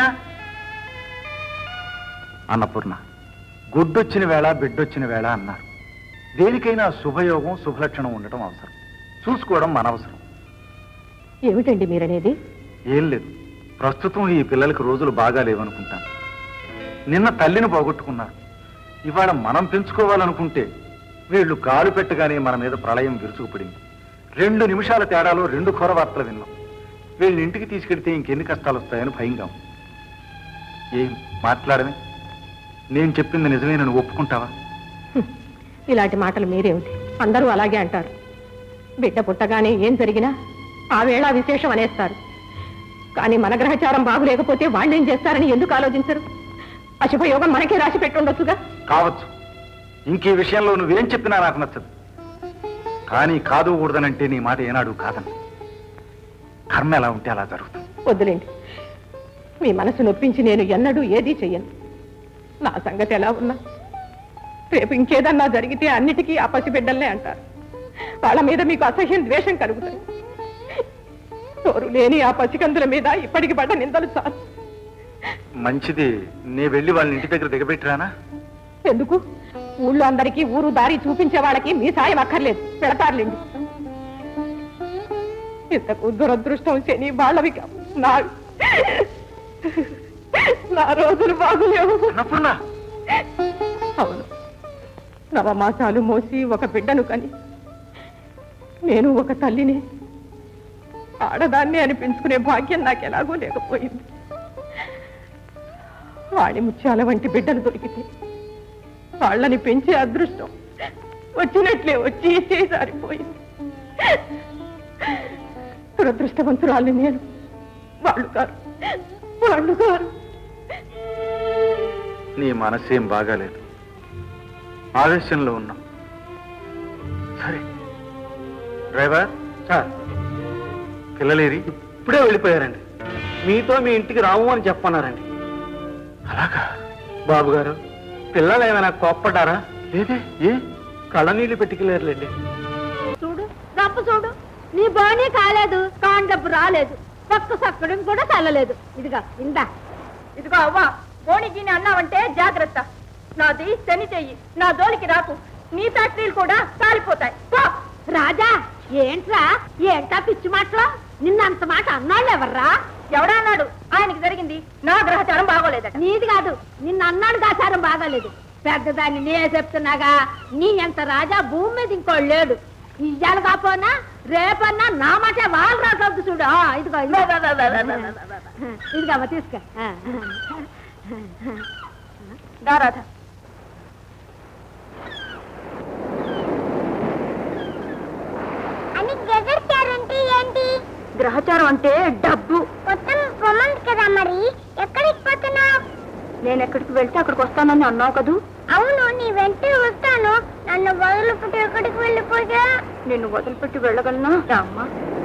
అన్నపూర్ణ గుడ్డొచ్చిన వేళ బిడ్డొచ్చిన వేళ అన్నారు దేనికైనా శుభయోగం శుభలక్షణం ఉండటం అవసరం చూసుకోవడం మన అవసరం ఏమిటండి మీరనేది ఏం లేదు ప్రస్తుతం ఈ పిల్లలకి రోజులు బాగా లేవనుకుంటాను నిన్న తల్లిని పోగొట్టుకున్నారు ఇవాళ మనం పెంచుకోవాలనుకుంటే వీళ్ళు గాలు పెట్టగానే మన మీద ప్రళయం విరుచుకుపడింది రెండు నిమిషాల తేడాలో రెండు ఘోర వార్తలు విన్నాం వీళ్ళని ఇంటికి తీసుకెడితే ఇంకెన్ని కష్టాలు వస్తాయని భయంగా ఉంది. ఏం మాట్లాడమే నేను చెప్పింది నిజమే నన్ను ఒప్పుకుంటావా హ్మ్. ఇలాంటి మాటలు మీరేమిటి అందరూ అలాగే అంటారు బిడ్డ పుట్టగానే ఏం జరిగినా ఆ వేళ విశేషం అనేస్తారు కానీ మన గ్రహచారం బాగులేకపోతే వాళ్ళు ఏం చేస్తారని ఎందుకు ఆలోచించరు అశుభయోగం మనకే రాసి పెట్టుండొచ్చుగా కావచ్చు ఇంకే విషయంలో నువ్వేం చెప్పినా నాకు నచ్చదు కానీ కాదు కూడదనంటే నీ మాట ఏనాడు కాదని కర్మ ఎలా ఉంటే అలా జరుగుతుంది వద్దులేండి మీ మనసు నొప్పించి నేను ఎన్నడూ ఏదీ చెయ్యను నా సంగతి ఎలా ఉన్నా రేపు ఇంకేదన్నా జరిగితే అన్నిటికీ ఆ పసిబిడ్డల్నే అంటారు వాళ్ళ మీద మీకు అసహ్యం ద్వేషం కలుగుతుంది తోరు లేని ఆ పసికందుల మీద ఇప్పటికి పడ్డ నిందలు చాలు మంచిది నే వెళ్ళి వాళ్ళ ఇంటి దగ్గర దిగబెట్టిరానా ఎందుకు ఊళ్ళో అందరికీ ఊరు దారి చూపించే వాళ్ళకి మీ సాయం అక్కర్లేదు పెడతారులేండి ఇంతకు దురదృష్టం శని బాళ్ళవి కావు నా నా రోజులు బాగులేవు అన్నపూర్ణ అవును నవమాసాలు మోసి ఒక బిడ్డను కని నేను ఒక తల్లిని ఆడదాన్ని అనిపించుకునే భాగ్యం నాకు ఎలాగో లేకపోయింది వాణి ముత్యాల వంటి బిడ్డను దొరికితే వాళ్ళని పెంచే అదృష్టం వచ్చినట్లే వచ్చి చేసారిపోయింది దురదృష్టవంతురాలు నేను వాళ్ళు కారు వాళ్ళు కారు నీ మనసేం బాగాలేదు ఆవేశంలో ఉన్నాం సరే డ్రైవర్ సార్ పిల్లలేరి ఇప్పుడే వెళ్ళిపోయారండి మీతో మీ ఇంటికి రాము అని చెప్పన్నారండి అలాగా బాబు గారు పిల్లలు ఏమైనా కోప్పడ్డారా లేదే ఏ కళ్ళ నీళ్ళు పెట్టుకెళ్ళారులేండి చూడు రప్పు చూడు నీ బాణీ కాలేదు కాండబ్బు రాలేదు పక్క సక్కడం కూడా చల్లలేదు ఇదిగా ఇందా ఇదిగో అవ్వా బోణిజీని అన్నావంటే జాగ్రత్త నాది శని చెయ్యి నా జోలికి రాకు నీ ఫ్యాక్టరీలు కూడా కాలిపోతాయి పో. రాజా ఏంట్రా ఏంటా పిచ్చి మాటలు నిన్నంత మాట అన్నాళ్ళు ఎవర్రా ఎవడా అన్నాడు ఆయనకి జరిగింది నా గ్రహచారం బాగోలేదట నీది కాదు నిన్న అన్నాడు కాచారం బాగాలేదు పెద్దదాన్ని నే చెప్తున్నాగా నీ ఎంత రాజా భూమి మీద ఇంకోడు లేడు ఇయ్యాలి కాపోనా రేపన్నా నా మాట వాళ్ళు రాకూడదు చూడు ఆ, ఇదిగో ఇదిగో. ఇదిగమ్మా తీసుకో ఆ, దారాధ అని గెజెట్టారంటే ఏంటి గ్రహచారం అంటే డబ్బు మొత్తం పొమ్మంది కదా మరి ఎక్కడికి పోతున్నావు నేను ఎక్కడికి వెళ్తే అక్కడికి వస్తానని అన్నావు కదూ అవును నీ వెంటే వస్తాను నన్ను వదిలిపెట్టి ఎక్కడికి వెళ్ళిపోయా నిన్ను వదిలిపెట్టి వెళ్ళగలనా రామ్మా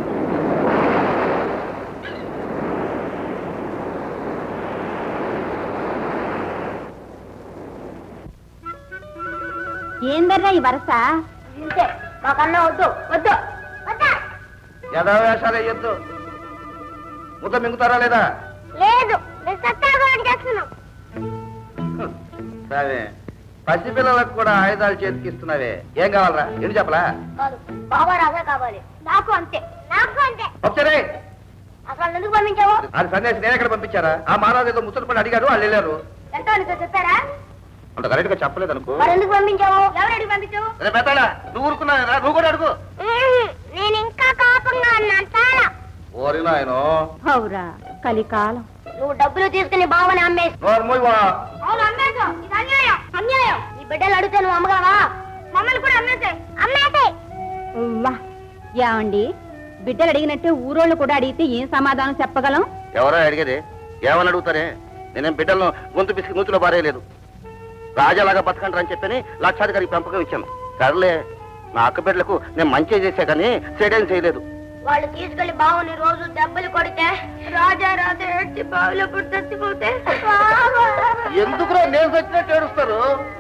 ఏందర్రా ఈ వరస ఇంతే మాకన్నా వద్దు వద్దు వద్దా యథావేషాలు వేయొద్దు ముద్ద మింగుతారా లేదా లేదు నేను సత్యాగ్రహం చేస్తున్నాం సరే పసిపిల్లలకు కూడా ఆయుధాలు చేతికి ఇస్తున్నావే ఏం కావాలరా ఏంటి చెప్పలా కాదు బాబా రాజా కావాలి నాకు అంతే నాకు అంతే వచ్చరే అసలు ఎందుకు పంపించావు అది సన్యాసి నేను ఎక్కడ పంపించారా ఆ మహారాజు ఏదో ముచ్చట పడి అడిగారు వాళ్ళు వెళ్ళారు ఎంత నీతో చెప్పారా అంత కరెక్ట్ గా చెప్పలేదు అనుకో మరి ఎందుకు పంపించావు ఎవరెడికి పంపించావు అరే బెత్తాడా నువ్వు ఊరుకున్నావు నువ్వు కూడా అడుగు నేను ఇంకా కాపంగా ఉన్నాను చాలా ఓరి నాయనో హౌరా కలికాలం నువ్వు డబ్బులు తీసుకుని బావని అమ్మేసి నోరు మూయవా అవును అమ్మేసా ఇది అన్యాయం అన్యాయం నీ బిడ్డలు అడిగితే నువ్వు అమ్మగావా మమ్మల్ని కూడా అమ్మేసే అమ్మేసే వా ఏమండి బిడ్డలు అడిగినట్టే ఊరోళ్ళు కూడా అడిగితే ఏం సమాధానం చెప్పగలం ఎవరో అడిగేది ఏమని అడుగుతారే నేనేం బిడ్డలను గొంతు పిసికి నూతిలో పారేయలేదు రాజాలాగా బతకండి అని చెప్పని లక్షాధికారికి పెంపకం ఇచ్చాను సర్లే నా అక్క బిడ్డలకు నేను మంచి చేసా కానీ చెడేం చేయలేదు వాళ్ళు తీసుకెళ్లి బావుని రోజు దెబ్బలు కొడితే రాజా రాజా ఏడ్చి బావిలో పుట్టి చచ్చిపోతే ఎందుకురా నేను చచ్చినట్టు ఏడుస్తారు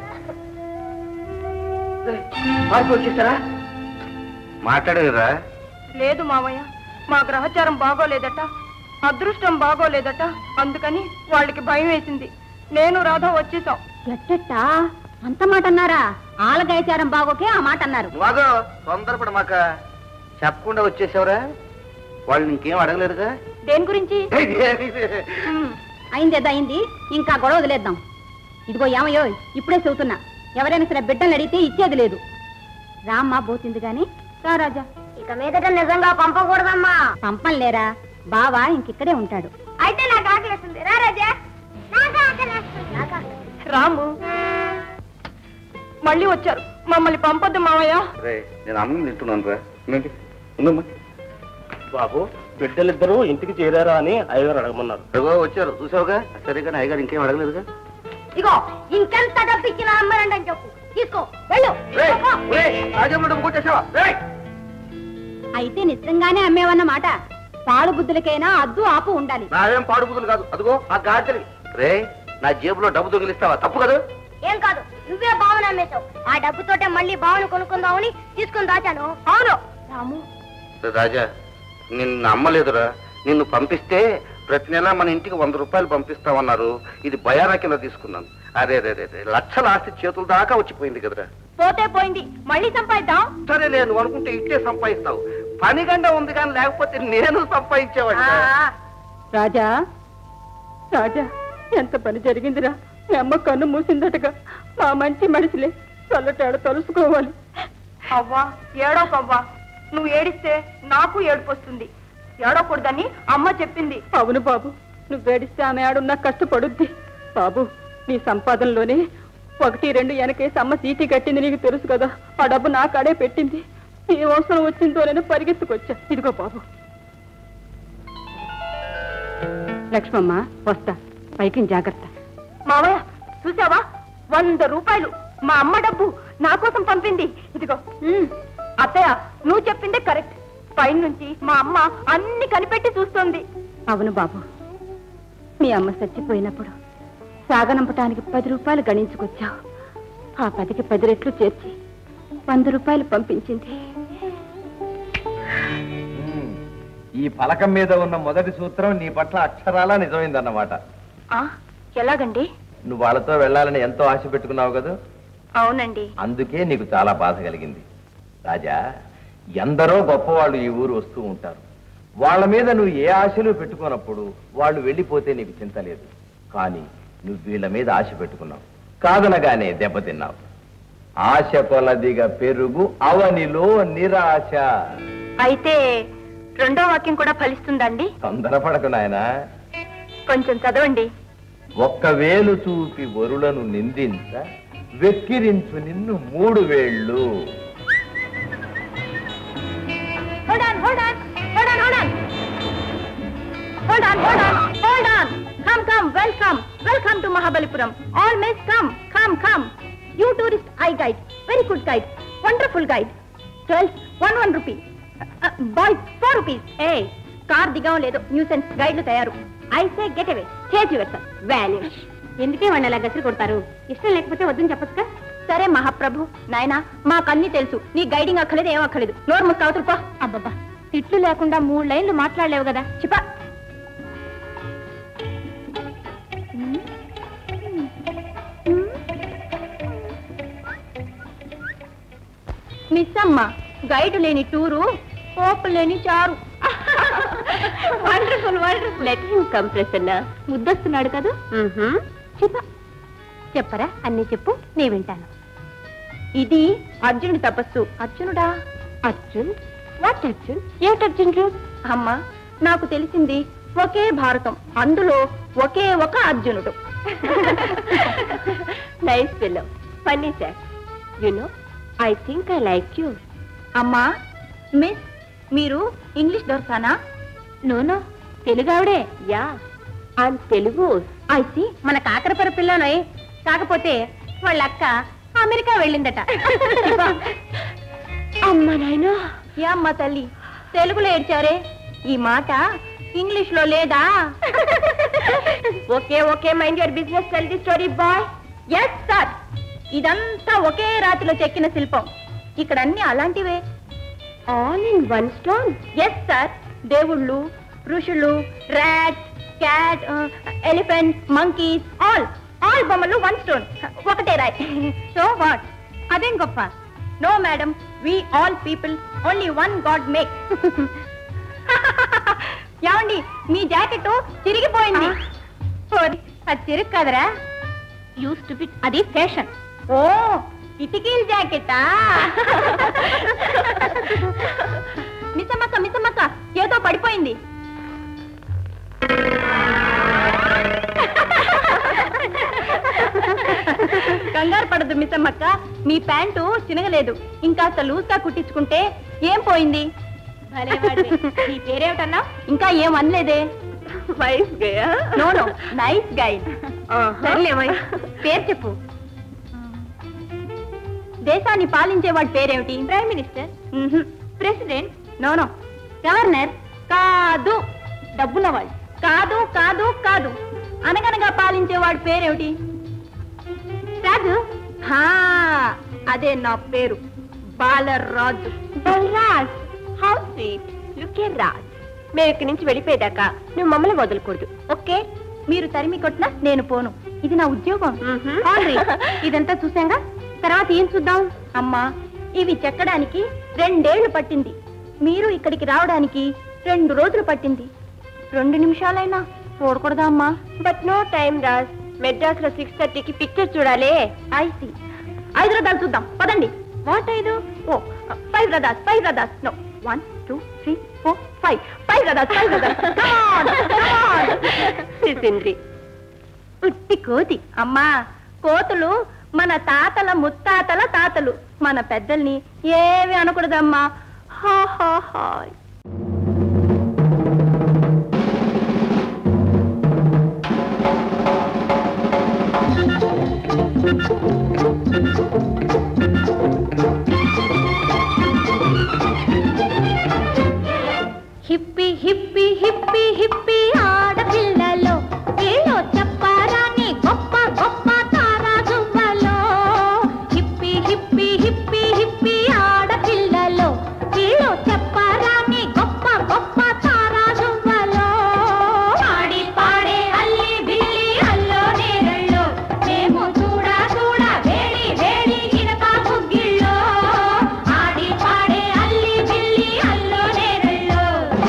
వచ్చేసారా మాట్లాడేదిరా లేదు మావయ్య మా గ్రహచారం బాగోలేదట అదృష్టం బాగోలేదట అందుకని వాళ్ళకి భయం వేసింది నేను రాధ వచ్చేసాం ఎట్టట్టా అంత మాట అన్నారా ఆలగాయచారం బాగోకే ఆ మాట అన్నారు మాగో తొందరపడ మాక చెప్పకుండా వచ్చేసావురా వాళ్ళు ఇంకేం అడగలేదుగా దేని గురించి ఉమ్, అయింది ఏదో అయింది ఇంకా గొడవ వదిలేద్దాం ఇదిగో ఏమయ్యో ఇప్పుడే చెబుతున్నా ఎవరైనా సరే బిడ్డలు అడిగితే ఇచ్చేది లేదు రామ్మా పోతుంది గాని రా రాజా ఇక మీదట నిజంగా పంపకూడదమ్మా పంపం లేరా బావా ఇంకిక్కడే ఉంటాడు అయితే నాకు ఆకలిస్తుంది రా రాజా నాకు ఆకలిస్తుంది నాకు ఆకలిస్తుంది. రాము మళ్ళీ వచ్చారు మమ్మల్ని పంపొద్దు మావయ్య రే నేను అన్నం తింటున్నాను రా ఉందమ్మా బాబు బిడ్డలిద్దరూ ఇంటికి చేరారా అని అయ్యగారు అడగమన్నారు అదిగో వచ్చారు చూసావుగా సరే కానీ అయ్యగారు ఇంకేం అడగలేదుగా ఇగో ఇంకెంత డబ్బు ఇచ్చినా అమ్మరండి అని చెప్పు తీసుకో వెళ్ళు రేయ్, రేయ్, రాజమ్మ డబ్బు కొట్టేసావా రేయ్! అయితే నిజంగానే అమ్మేవన్నమాట పాడు బుద్ధులకైనా అద్దు ఆపు ఉండాలి నావేం పాడుబుదులు కాదు అదిగో ఆ గాజలి రే నా జేబులో డబ్బు దొంగిలిస్తావా తప్పు కదా ఏం కాదు నువ్వే బావన అమ్మేశావు ఆ డబ్బుతోటే మళ్ళీ బావను కొనుక్కుందామని తీసుకుని దాచాను అవును రాము రాజా నిన్ను అమ్మలేదురా నిన్ను పంపిస్తే ప్రతి నెల మన ఇంటికి వంద రూపాయలు పంపిస్తామన్నారు ఇది భయానా కింద తీసుకున్నాను అరే రే రే రే, లక్షల ఆస్తి చేతుల దాకా వచ్చిపోయింది కదరా పోతే పోయింది మళ్ళీ సంపాదిద్దాం సరే నేను అనుకుంటే ఇట్టే సంపాదిస్తావు పని గంట ఉంది కానీ లేకపోతే నేను సంపాదించేవాడు రాజా రాజా ఎంత పని జరిగిందిరా మీ అమ్మ కన్ను మూసిందటగా మా మంచి మనిషిలే చల్లటాడ తలుసుకోవాలి అవ్వా ఏడోకవ్వా నువ్వు ఏడిస్తే నాకు ఏడుపు వస్తుంది ఏడవకూడదని అమ్మ చెప్పింది అవును బాబు నువ్వు వేడిస్తే ఆమె ఆడున్నా కష్టపడుద్ది బాబు నీ సంపాదనలోనే ఒకటి రెండు వెనకేసి అమ్మ సీటీ కట్టింది నీకు తెలుసు కదా ఆ డబ్బు నా కాడే పెట్టింది ఏ అవసరం వచ్చిందో నేను పరిగెత్తుకొచ్చా ఇదిగో బాబు లక్ష్మమ్మ వస్తా పైకి జాగ్రత్త మావయ్య చూసావా వంద రూపాయలు మా అమ్మ డబ్బు నా కోసం పంపింది ఇదిగో ఉమ్, అత్తయ్య నువ్వు చెప్పిందే కరెక్ట్ పైన నుంచి మా అమ్మ అన్ని కనిపెట్టి చూస్తోంది అవును బాబు మీ అమ్మ చచ్చిపోయినప్పుడు సాగనంపటానికి పది రూపాయలు గణించుకొచ్చావు ఆ పదికి పది రెట్లు చేర్చి వంద రూపాయలు పంపించింది ఈ పలకం మీద ఉన్న మొదటి సూత్రం నీ పట్ల అక్షరాలా నిజమైందన్నమాట ఆ, ఎలాగండి నువ్వు వాళ్ళతో వెళ్ళాలని ఎంతో ఆశ పెట్టుకున్నావు కదా అవునండి అందుకే నీకు చాలా బాధ కలిగింది రాజా ఎందరో గొప్పవాళ్ళు ఈ ఊరు వస్తూ ఉంటారు వాళ్ళ మీద నువ్వు ఏ ఆశలు పెట్టుకున్నప్పుడు వాళ్ళు వెళ్ళిపోతే నీకు చింత లేదు కానీ నువ్వు వీళ్ళ మీద ఆశ పెట్టుకున్నావు కాదనగానే దెబ్బతిన్నావు ఆశ కొలదిగా పెరుగు అవనిలో నిరాశ అయితే రెండో వాక్యం కూడా ఫలిస్తుందండి తొందరపడకు నాయనా కొంచెం చదవండి ఒక్క వేలు చూపి వరులను నిందించ వెక్కిరించు నిన్ను మూడు వేళ్ళు Hold on, hold on, hold on, hold on. Hold on, hold on, hold on. Come, come, welcome, welcome to Mahabalipuram. All men come, come, come. You tourist, I guide. Very good guide. Wonderful guide. Girls, one one rupee. Uh, uh, boys, four rupees. Hey, car దిగం లేదు nuisance గైడ్లు తయారు I say get away chase yourself వాల్యూష్ ఎందుకే వాడిని అలా గసిరి కొడతారు ఇష్టం లేకపోతే వద్దని చెప్పొచ్చుగా సరే మహాప్రభు నాయనా మాకన్నీ తెలుసు నీ గైడింగ్ అక్కలేదు ఏం అక్కలేదు నోరు ముక్క అవతలు పో అబ్బబ్బా తిట్లు లేకుండా మూడు లైన్లు మాట్లాడలేవు కదా చిపా మిస్ అమ్మ గైడ్ లేని టూరు పోపు లేని చారు wonderful wonderful let him come Prasanna ముద్దొస్తున్నాడు కదా చెప్ప చెప్పరా అన్ని చెప్పు నే వింటాను ఇది అర్జునుడి తపస్సు అర్జునుడా అర్జున్ వాట్ అర్జున్ ఏమిటి అర్జునుడు అమ్మా నాకు తెలిసింది ఒకే భారతం అందులో ఒకే ఒక అర్జునుడు nice pillow funny sir you know I think I like you అమ్మా మిస్ మీరు ఇంగ్లీష్ దొరసానా నోనో తెలుగు ఆవిడే యా అండ్ తెలుగు ఐసి మన కాకరపర పిల్లనోయ్ కాకపోతే వాళ్ళ అక్క అమెరికా వెళ్ళిందట అమ్మ నాయన ఏ అమ్మ తల్లి తెలుగులో ఏడ్చారే ఈ మాట ఇంగ్లీష్ లో లేదా okay okay mind your business tell the story boy yes sir ఇదంతా ఒకే రాతిలో చెక్కిన శిల్పం ఇక్కడ అన్ని అలాంటివే all in one stone yes sir దేవుళ్ళు ఋషులు rat cat elephant monkeys all all బొమ్మలు వన్ స్టోన్ ఒకటే రాయ్ సో వాట్ అదేం గొప్ప no madam we all people only one god make ఏమండి మీ జాకెట్ చిరిగిపోయింది ఓరి, అది చిరుగు కదరా యూస్ టు ఫిట్ అది ఫ్యాషన్ ఓ కిటికీల జాకెటా మిసమ్మక్క మిసమ్మక్క ఏదో పడిపోయింది కంగారు పడదు మిసమ్మక్క మీ ప్యాంటు చినగలేదు ఇంకాస్త లూజ్ గా కుట్టించుకుంటే ఏం పోయింది నీ పేరేమిటన్నా ఇంకా ఏం అనలేదే వైస్ గయా నో నో నైస్ గైడ్ సర్లేమై పేరు చెప్పు దేశాన్ని పాలించేవాడి పేరేమిటి prime minister president no no governor కాదు డబ్బున్నవాడు కాదు కాదు కాదు అనగనగా పాలించేవాడి పేరేమిటి రాజు హా, అదే నా పేరు బాలరాజు బలరాజ్ హౌ స్వీట్ లుకే రాజ్ మేము ఇక్కడి నుంచి వెళ్ళిపోయేదాకా నువ్వు మమ్మల్ని వదలకూడదు ఓకే మీరు తరిమి కొట్టినా నేను పోను ఇది నా ఉద్యోగం ఆల్రెడీ ఇదంతా చూసాంగా తర్వాత ఏం చూద్దాం అమ్మా ఇవి చెక్కడానికి రెండేళ్లు పట్టింది మీరు ఇక్కడికి రావడానికి రెండు రోజులు పట్టింది రెండు నిమిషాలైనా చూడకూడదా అమ్మా but no time Raj Madras లో సిక్స్ థర్టీకి పిక్చర్ చూడాలి ఐసి ఐదు రథాలు చూద్దాం పదండి వాట్ ఐదు ఓ five rathas five rathas no one two three four five five rathas five rathas సిసింద్రి ఉట్టి కోతి అమ్మా కోతులు మన తాతల ముత్తాతల తాతలు మన పెద్దల్ని ఏమి అనకూడదమ్మా హా హా హాయ్ హిప్పి హిప్పి హిప్పి హిప్పి ఆడపిల్లలో ఏలో చెప్పారాని గొప్ప గొప్ప తారాజువ్వలో హిప్పి హిప్పి హిప్పి హిప్పి ఆడపిల్లలో ఏలో చెప్పారాని గొప్ప గొప్ప తారాజువ్వలో పాడి పాడే అల్లి బిల్లి అల్లో నేరల్లో మేము చూడ చూడ వేడి వేడి ఇనప బుగ్గిల్లో ఆడి పాడే అల్లి బిల్లి అల్లో నేరల్లో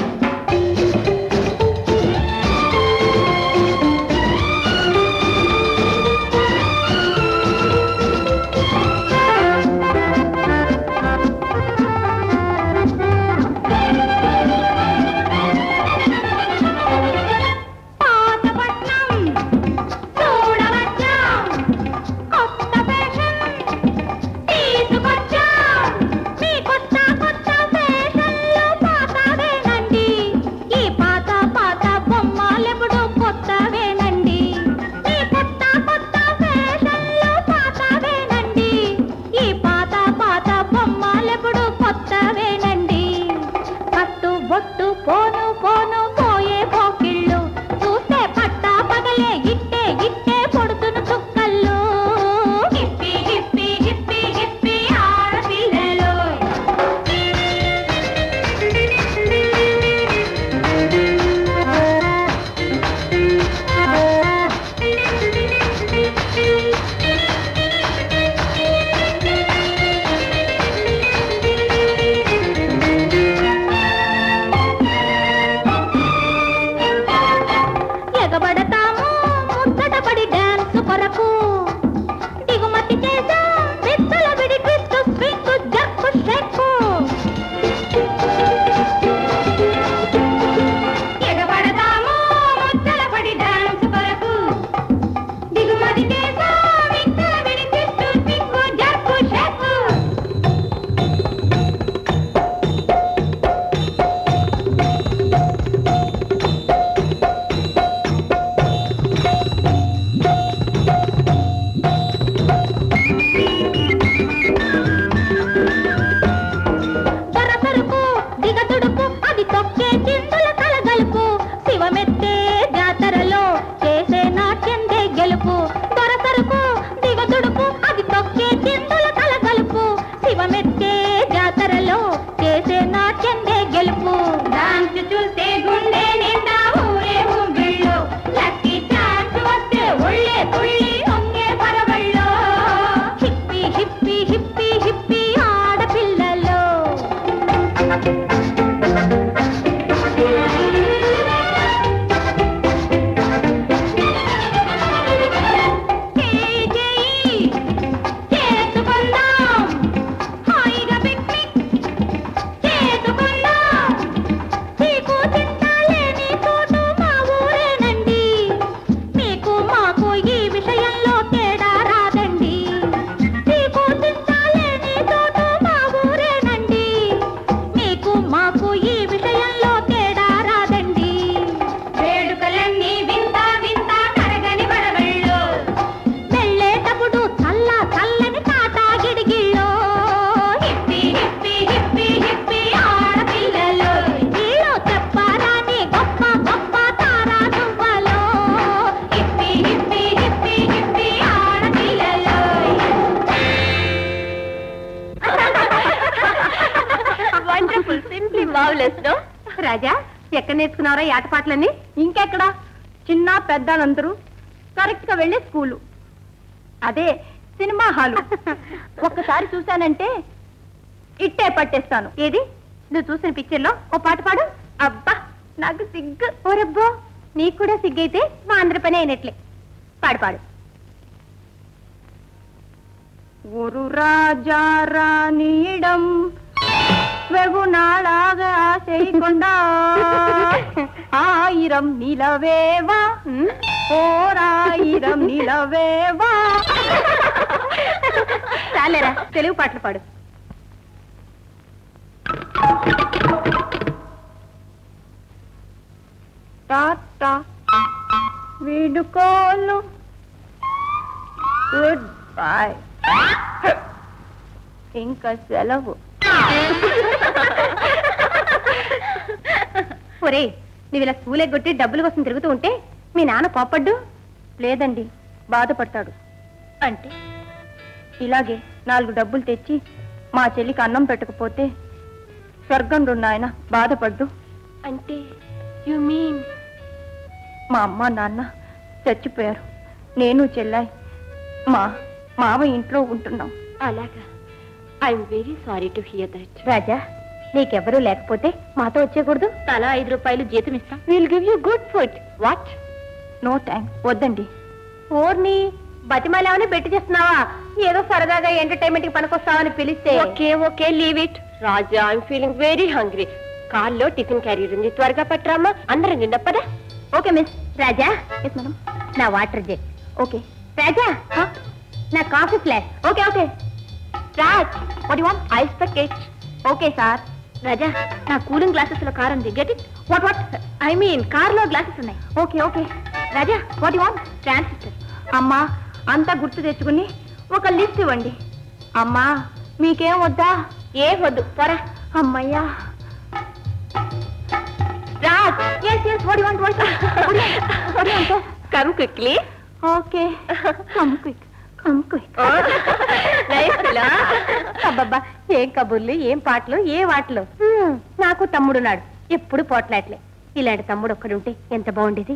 పాతపట్నం చూడవచ్చాం కొత్త ఫ్యాషన్ తీసుకొచ్చాం మీ కొత్త కొత్త ఫ్యాషన్లు పాతవేనండి ఈ పాత పాత బొమ్మలెప్పుడు కొత్తవేనండి ఈ కొత్త కొత్త ఫ్యాషన్లు పాతవేనండి ఈ పాత పాత బొమ్మలెప్పుడు కొత్తవేనండి కట్టు బొట్టు పోను పోను పోయే పోకిళ్ళు చూస్తే పట్టా పగలే ఇట్టే ఇట్టే పొడుతున్న చుక్కల్లో హిప్పి హిప్పి హిప్పి హిప్పి ఆడపిల్లలు ఎగబడతాము ముచ్చటపడి డాన్స్ కొరకు దిగుమతి చేసాం విత్తల విడి ట్విస్ట్ స్వింగ్ జక్కు షెక్కు ఎగబడతాము ముచ్చటపడి డాన్స్ కొరకు దిగుమతి చేసాం విత్తల విడి ట్విస్ట్ స్వింగ్ జక్కు షెక్కు దొరసరుకు దిగతుడుపు అది తొక్కే చిందుల కలగలుపు శివమెత్తే జాతరలో చేసే నాట్యందే గెలుపు దొరసరుకు దిగతుడుపు అది తొక్కే చిందుల కలగలుపు శివమెత్తే జాతరలో చేసే నాట్యందే గెలుపు డాన్స్ చూస్తే గుండె నిండా ఊరే ఊగిళ్ళు లక్కీ ఛాన్స్ వస్తే ఒళ్ళే తుళ్ళి ఒంగే పరవళ్ళో హిప్పి హిప్పి హిప్పి హిప్పి ఆడపిల్లలో కేజీ చేసుకుందాం హాయిగా పిక్నిక్ చేసుకుందాం చీకు చింతాలేని చోటు మా ఊరేనండి మీకు మాకు ఈ విషయంలో తేడా రాదండి చీకు చింతాలేని చోటు మా ఊరేనండి మీకు మాకు ఈ విషయంలో తేడా రాదండి వేడుకలన్నీ వింత వింత కరగని వరవళ్ళు వెళ్ళేటప్పుడు చల్ల చల్లని తాటా గిడిగిళ్ళో హిప్పి హిప్పి హిప్పి హిప్పి ఆడపిల్లలు ఇల్లు చెప్పరాని గొప్ప గొప్ప తారా దువ్వలో హిప్పి హిప్పి హిప్పి హిప్పి ఆడపిల్లలు wonderful simply marvellous no Raja ఎక్కడ నేర్చుకున్నారా ఈ ఆటపాటలన్నీ ఇంకెక్కడ చిన్న పెద్దలందరూ కరెక్ట్ గా వెళ్ళే స్కూలు అదే సినిమా హాలు ఒక్కసారి చూశానంటే ఇట్టే పట్టేస్తాను ఏది నువ్వు చూసిన పిక్చర్ లో ఓ పాట పాడు అబ్బా నాకు సిగ్గు ఓరబ్బో నీకు కూడా సిగ్గైతే మా అందరి పని అయినట్లే పాడు పాడు ஒரு ராஜா ராணியிடம் வெகு நாளாக ஆசை கொண்டா ஆயிரம் நிலவேவா ஓர் ஆயிரம் நிலவேவா చాలేరా తెలుగు పాటలు పాడు టాటా వీడుకోలు గుడ్ బాయ్ ఇంకా సెలవు ఒరే నువ్వు ఇలా స్కూల్ ఎగ్గొట్టి డబ్బుల కోసం తిరుగుతూ ఉంటే మీ నాన్న కోపడ్డు లేదండి బాధపడతాడు అంటే ఇలాగే నాలుగు డబ్బులు తెచ్చి మా చెల్లికి అన్నం పెట్టకపోతే స్వర్గంలో ఆయన బాధపడ్డు అంటే యు మీన్ మా అమ్మ నాన్న చచ్చిపోయారు నేను చెల్లాయి మా మామ ఇంట్లో ఉంటున్నాం అలాగా I'm very sorry to hear that Raja నీకెవరూ లేకపోతే మాతో వచ్చేకూడదు తలా ఐదు రూపాయలు జీతం ఇస్తాం will give you good food what no thanks వద్దండి ఓర్ని బతిమాలేమని పెట్టి చేస్తున్నావా ఏదో సరదాగా ఎంటర్టైన్మెంట్ కి పనికొస్తావని పిలిస్తే okay okay leave it Raja I'm feeling very hungry కార్లో టిఫిన్ క్యారియర్ ఉంది త్వరగా పట్టరామా అందరం తిండప్పదా okay miss Raja yes madam నా వాటర్ జెట్ ఓకే రాజా నా coffee flask okay okay Raj what you want ice packet okay sir Raja నా కూలింగ్ గ్లాసెస్ లో కార్ ఉంది get it what what I mean car లో గ్లాసెస్ ఉన్నాయి okay okay Raja what you want transistor అమ్మా అంతా గుర్తు తెచ్చుకుని ఒక లిస్ట్ ఇవ్వండి అమ్మా మీకేం వద్దా ఏం వద్దు త్వర అమ్మయ్యా Raj yes yes what you want what come quickly okay come quick come quick అబ్బబ్బా ఏం కబుర్లు ఏం పాటలు ఏ వాటలు హ్మ్, నాకు తమ్ముడున్నాడు ఎప్పుడు పోట్లాట్లే ఇలాంటి తమ్ముడు ఒక్కడుంటే ఎంత బాగుండేది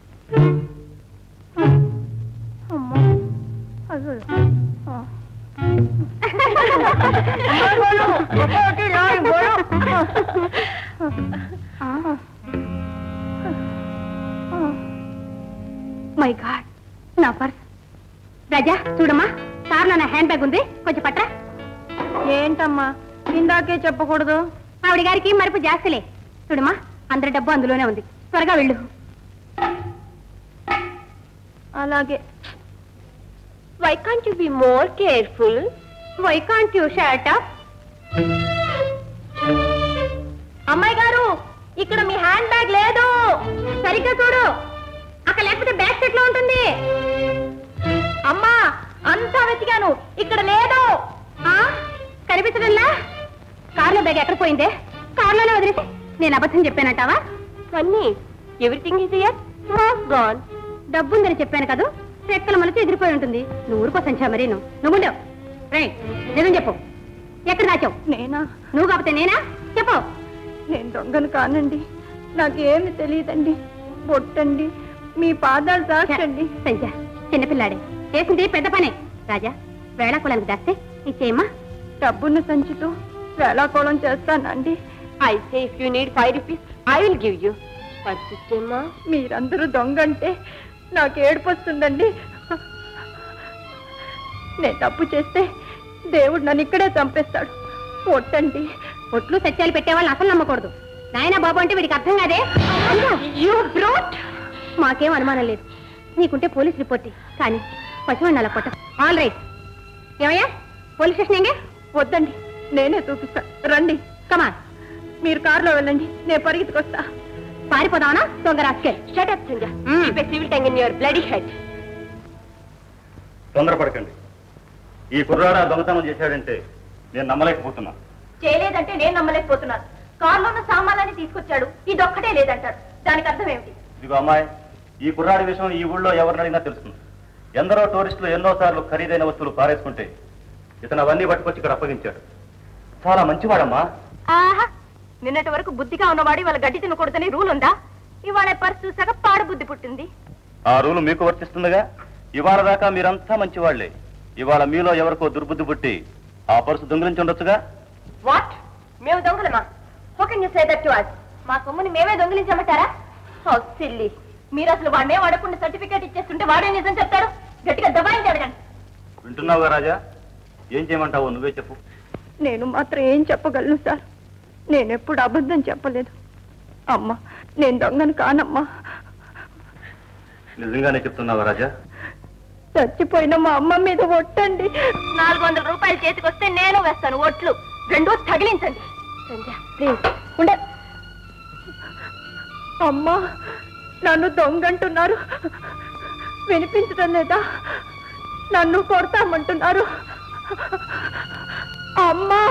అమ్మా అయ్యో. ఆ. మై గాడ్ నా పర్స్ రాజా చూడమ్మా కార్లో నా హ్యాండ్ బ్యాగ్ ఉంది కొంచెం పట్రా ఏంటమ్మా ఇందాకే చెప్పకూడదు ఆవిడ గారికి మరుపు జాస్తలే చూడమ్మా అందరి డబ్బు అందులోనే ఉంది త్వరగా వెళ్ళు అలాగే why can't you be more careful why can't you shut up అమ్మాయి గారు ఇక్కడ మీ హ్యాండ్ బ్యాగ్ లేదు సరిగ్గా చూడు అక్కడ లేకపోతే బ్యాగ్ సెట్ లో ఉంటుంది అమ్మా అంతా వెతికాను ఇక్కడ లేదు ఆ కనిపించడంలా కార్లో బ్యాగ్ ఎక్కడ పోయిందే కార్లోనే వదిలేసి నేను అబద్ధం చెప్పానంటావా funny everything is here gone డబ్బుందని చెప్పాను కదూ రెక్కల మనసు ఎదిరిపోయి ఉంటుంది నువ్వు ఊరుకోసంచా మరి నువ్వు నువ్వు ఉండవు రే నిజం చెప్పు ఎక్కడ దాచావు నేనా నువ్వు కాకపోతే నేనా చెప్పు నేను దొంగను కానండి నాకేమి తెలియదండి బొట్టండి మీ పాదాలు దాచండి సంజా చిన్నపిల్లాడే చేసింది పెద్ద పనే రాజా వేళాకులానికి దాస్తే ఇచ్చేయమ్మా డబ్బున్న సంచితో వేళాకోళం చేస్తానండి I say if you need five rupees I will give you పర్సిచ్చేమ్మా మీరందరూ దొంగంటే నాకు ఏడుపు వస్తుందండి నేను తప్పు చేస్తే దేవుడు నన్ను ఇక్కడే చంపేస్తాడు పొట్టండి ఒట్లు సత్యాలు పెట్టేవాళ్ళు అసలు నమ్మకూడదు నాయనా బాబు అంటే వీడికి అర్థం కాదే యూ బ్రోట్ మాకేం అనుమానం లేదు నీకుంటే పోలీస్ రిపోర్ట్ ఇయ్యి. కానీ పసివాడిని అలా కొట్ట ఆల్ రైట్ ఏమయ్యా పోలీస్ స్టేషన్ ఎంగే వద్దండి నేనే చూపిస్తా రండి కమాన్ మీరు కారులో వెళ్ళండి నేను పరిగెత్తుకొస్తా పారిపోదావనా దొంగ రాస్కెల్ షట్ అప్ సంజా keep civil tongue in your bloody head తొందరపడకండి ఈ కుర్రాడు ఆ దొంగతనం చేశాడంటే నేను నమ్మలేకపోతున్నా చేయలేదంటే నేను నమ్మలేకపోతున్నాను కారులో ఉన్న సామాన్లన్నీ తీసుకొచ్చాడు ఇదొక్కటే లేదంటాడు దానికి అర్థం ఏమిటి ఇదిగో అమ్మాయి ఈ కుర్రాడి విషయం ఈ ఊళ్ళో ఎవరిని అడిగినా తెలుస్తుంది ఎందరో టూరిస్టులు ఎన్నో సార్లు ఖరీదైన వస్తువులు పారేసుకుంటే ఇతను అవన్నీ పట్టుకొచ్చి ఇక్కడ అప్పగించాడు చాలా మంచివాడమ్మా ఆహా నిన్నటి వరకు బుద్ధిగా ఉన్నవాడు ఇవాళ గడ్డి తినకూడదని రూల్ ఉందా ఇవాళ పర్సు చూసాక పాడు బుద్ధి పుట్టింది ఆ రూలు మీకు వర్తిస్తుందిగా ఇవాళ దాకా మీరంతా మంచివాళ్లే ఇవాళ మీలో ఎవరికో దుర్బుద్ధి పుట్టి ఆ పరుసు దొంగిలించి ఉండొచ్చుగా వాట్ మేము దొంగలమా How can you say that to us? మా సొమ్ముని మేమే దొంగిలించమంటారా ఓ సిల్లి మీరు అసలు వాడినే వాడకుండా సర్టిఫికేట్ ఇచ్చేస్తుంటే వాడే నిజం చెప్తాడు గట్టిగా దబాయించి అడగండి వింటున్నావుగా రాజా ఏం చేయమంటావు నువ్వే చెప్పు నేను మాత్రం ఏం చెప్పగలను సార్ నేనెప్పుడు అబద్ధం చెప్పలేదు అమ్మా నేను దొంగను కానమ్మా నిజంగానే చెప్తున్నావా రాజా చచ్చిపోయిన మా అమ్మ మీద ఒట్టండి నాలుగు వందల రూపాయలు చేతికి వస్తే నేను వేస్తాను ఒట్లు రెండూ తగిలించండి సంధ్య ప్లీజ్ ఉండ అమ్మా నన్ను దొంగంటున్నారు వినిపించడం లేదా నన్ను కొడతామంటున్నారు అమ్మా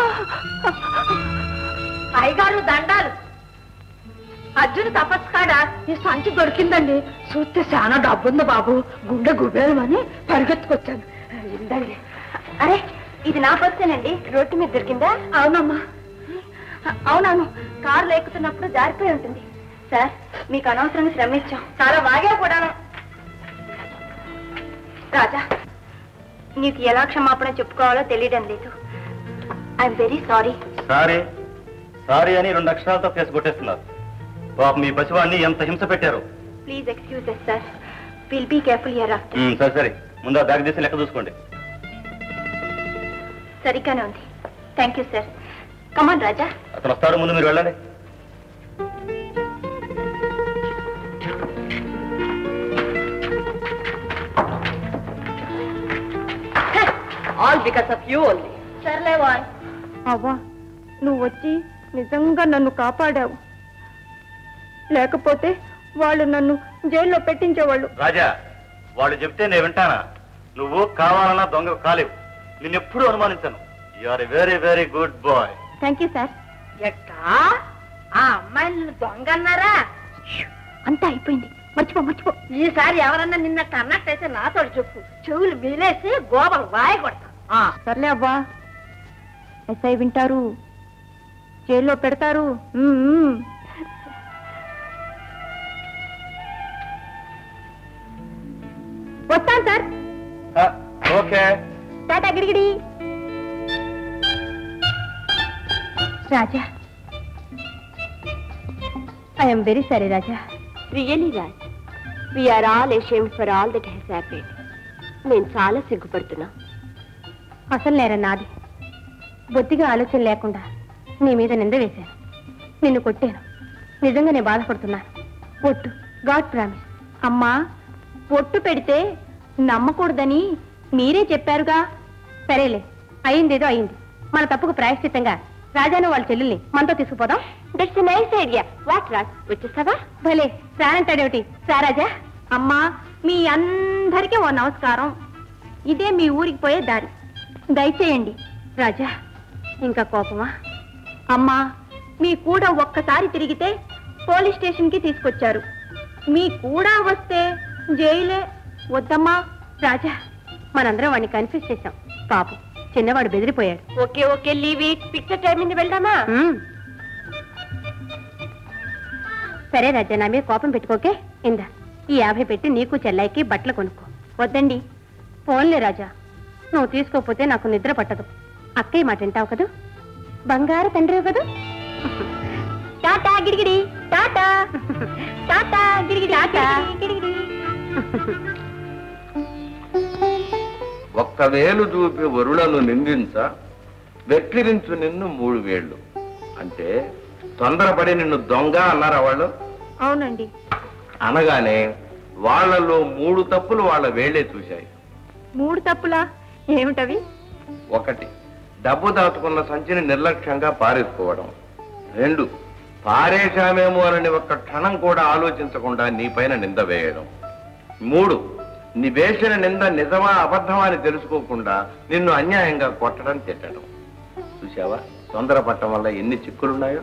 అయ్యగారు దండాలు అర్జున్ తపస్సు కాడ ఈ సంచి దొరికిందండి చూస్తే చాలా డబ్బుంది బాబు గుండె గుబేరమని పరిగెత్తుకొచ్చాను ఇందండి అరే ఇది నా బస్సేనండి రోడ్డు మీద దొరికిందా అవునమ్మా అవునవును కారు ఎక్కుతున్నప్పుడు జారిపోయి ఉంటుంది సార్ మీకు అనవసరంగా శ్రమ ఇచ్చాం చాలా బాగా కూడాను రాజా నీకు ఎలా క్షమాపణ చెప్పుకోవాలో తెలియడం లేదు I'm very sorry sorry sorry అని రెండు అక్షరాలతో కేసు కొట్టేస్తున్నారు పాప మీ పసివాడిని ఎంత హింస పెట్టారు please excuse yes sir will be careful hereafter um, సరే సరే ముందు ఆ బ్యాగ్ తీసి లెక్క చూసుకోండి సరిగ్గానే ఉంది thank you sir come on Raja అతను వస్తాడు ముందు మీరు వెళ్ళండి all because of you only సర్లే వాయ్ అవ్వా నువ్వు వచ్చి నిజంగా నన్ను కాపాడావు లేకపోతే వాళ్ళు నన్ను జైల్లో పెట్టించేవాళ్ళు రాజా వాళ్ళు చెప్తే నేను వింటానా నువ్వు కావాలన్నా దొంగ కాలేవు నిన్నెప్పుడు అనుమానించను you are very very good boy thank you sir ఎట్టా ఆ అమ్మాయిని దొంగ అన్నారా అంతా అయిపోయింది మర్చిపో మర్చిపో ఈసారి ఎవరన్నా నిన్నట్టు అన్నట్టయితే నాతో చెప్పు చెవులు మీలేసి గోబలు వాయ కొడతా ఆ, సర్లే అవ్వా ఎస్ఐ వింటారు జైల్లో పెడతారు ఉమ్, ఉమ్. వస్తాను సార్ ఓకే టాటా గిడిగిడి Raja I'm very sorry Raja really Raj we're all ashamed for all that has happened నేను చాలా సిగ్గుపడుతున్నా అసలు నేర నాది బొత్తిగా ఆలోచన లేకుండా నీ మీద నింద వేశాను నిన్ను కొట్టాను నిజంగా నేను బాధపడుతున్నాను ఒట్టు గాడ్ ప్రామిస్ అమ్మా ఒట్టు పెడితే నమ్మకూడదని మీరే చెప్పారుగా సరేలే అయిందేదో అయింది మన తప్పుకు ప్రాయశ్చిత్తంగా రాజాను వాళ్ళ చెల్లెల్ని మనతో తీసుకుపోదాం that's nice idea what Raj వచ్చేస్తావా భలే రానంటాడేమిటి రారాజా అమ్మా మీ అందరికీ ఓ నమస్కారం ఇదే మీ ఊరికి పోయే దారి దయచేయండి రాజా ఇంకా కోపమా అమ్మా మీ కూడా ఒక్కసారి తిరిగితే పోలీస్ స్టేషన్ కి తీసుకొచ్చారు మీ కూడా వస్తే జైలే వద్దమ్మా రాజా మనందరం వాడిని కన్ఫ్యూజ్ చేశాం పాపం చిన్నవాడు బెదిరిపోయాడు okay okay leave it picture time వెళ్దామా సరే రాజా నా మీద కోపం పెట్టుకోకే ఇందా ఈ యాభై పెట్టి నీకు చెల్లాయికి బట్టలు కొనుక్కో వద్దండి ఫోన్లే రాజా నువ్వు తీసుకోకపోతే నాకు నిద్ర పట్టదు అక్కయ్య మాట వింటావు కదూ బంగారు తండ్రి కదూ టాటా గిడిగిడి టాటా టాటా గిడిగిడి టాటా గిడిగిడి ఒక్క వేలు చూపి వరులను నిందించ వెక్కిరించు నిన్ను మూడు వేళ్ళు అంటే తొందరపడి నిన్ను దొంగ అన్నారా వాళ్ళు అవునండి అనగానే వాళ్ళలో మూడు తప్పులు వాళ్ళ వేళ్లే చూశాయి మూడు తప్పులా ఏమిటవి ఒకటి డబ్బు దాచుకున్న సంచిని నిర్లక్ష్యంగా పారేసుకోవడం రెండు పారేశామేమో అని ఒక్క క్షణం కూడా ఆలోచించకుండా నీపైన నింద వేయడం మూడు నీ వేసిన నింద నిజమా అబద్ధమా అని తెలుసుకోకుండా నిన్ను అన్యాయంగా కొట్టడం తిట్టడం చూసావా తొందరపడటం వల్ల ఎన్ని చిక్కులున్నాయో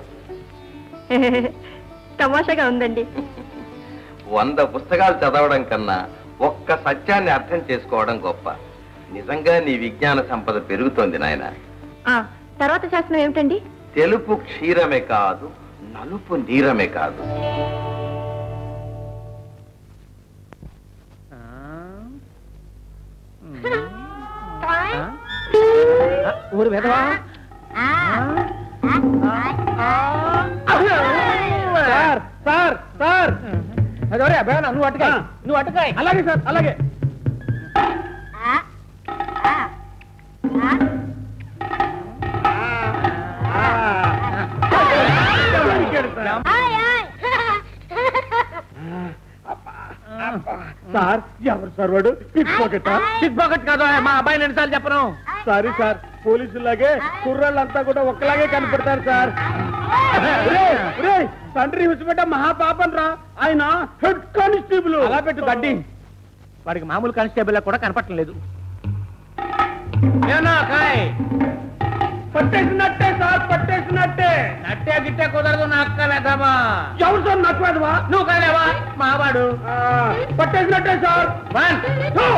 తమాషాగా ఉందండి వంద పుస్తకాలు చదవడం కన్నా ఒక్క సత్యాన్ని అర్థం చేసుకోవడం గొప్ప నిజంగా నీ విజ్ఞాన సంపద పెరుగుతోంది నాయన ఆ తర్వాత శాసనం ఏమిటండి తెలుపు క్షీరమే కాదు నలుపు నీరమే కాదు ఊరు వెదవా ఆ అదే అబ్బాయి నువ్వు అట్టుకాయ నువ్వు అట్టుకాయ అలాగే సార్ అలాగే సార్ ఎవరు సార్ వాడు పిక్ పాకెట్ పిక్ పాకెట్ కాదు మా అబ్బాయిని ఎన్నిసార్లు చెప్పను సారీ సార్ పోలీసులాగే కుర్రాళ్ళంతా కూడా ఒక్కలాగే కనపడతారు సార్ ఒరేయ్, ఒరేయ్, తండ్రి విడిచిపెట్ట మహాపాపం రా ఆయన హెడ్ కానిస్టేబుల్ అలా పెట్టు గడ్డి వాడికి మామూలు కానిస్టేబుల్ కూడా కనపడటం లేదు ఏనా కాయ్ పట్టేసినట్టే సార్ పట్టేసినట్టే నట్టే గిట్టే కుదరదు నా అక్క వెదవా ఎవరు సార్ నాకు వెదవా నువ్వు కాలేవా మావాడు పట్టేసినట్టే సార్ వన్ టూ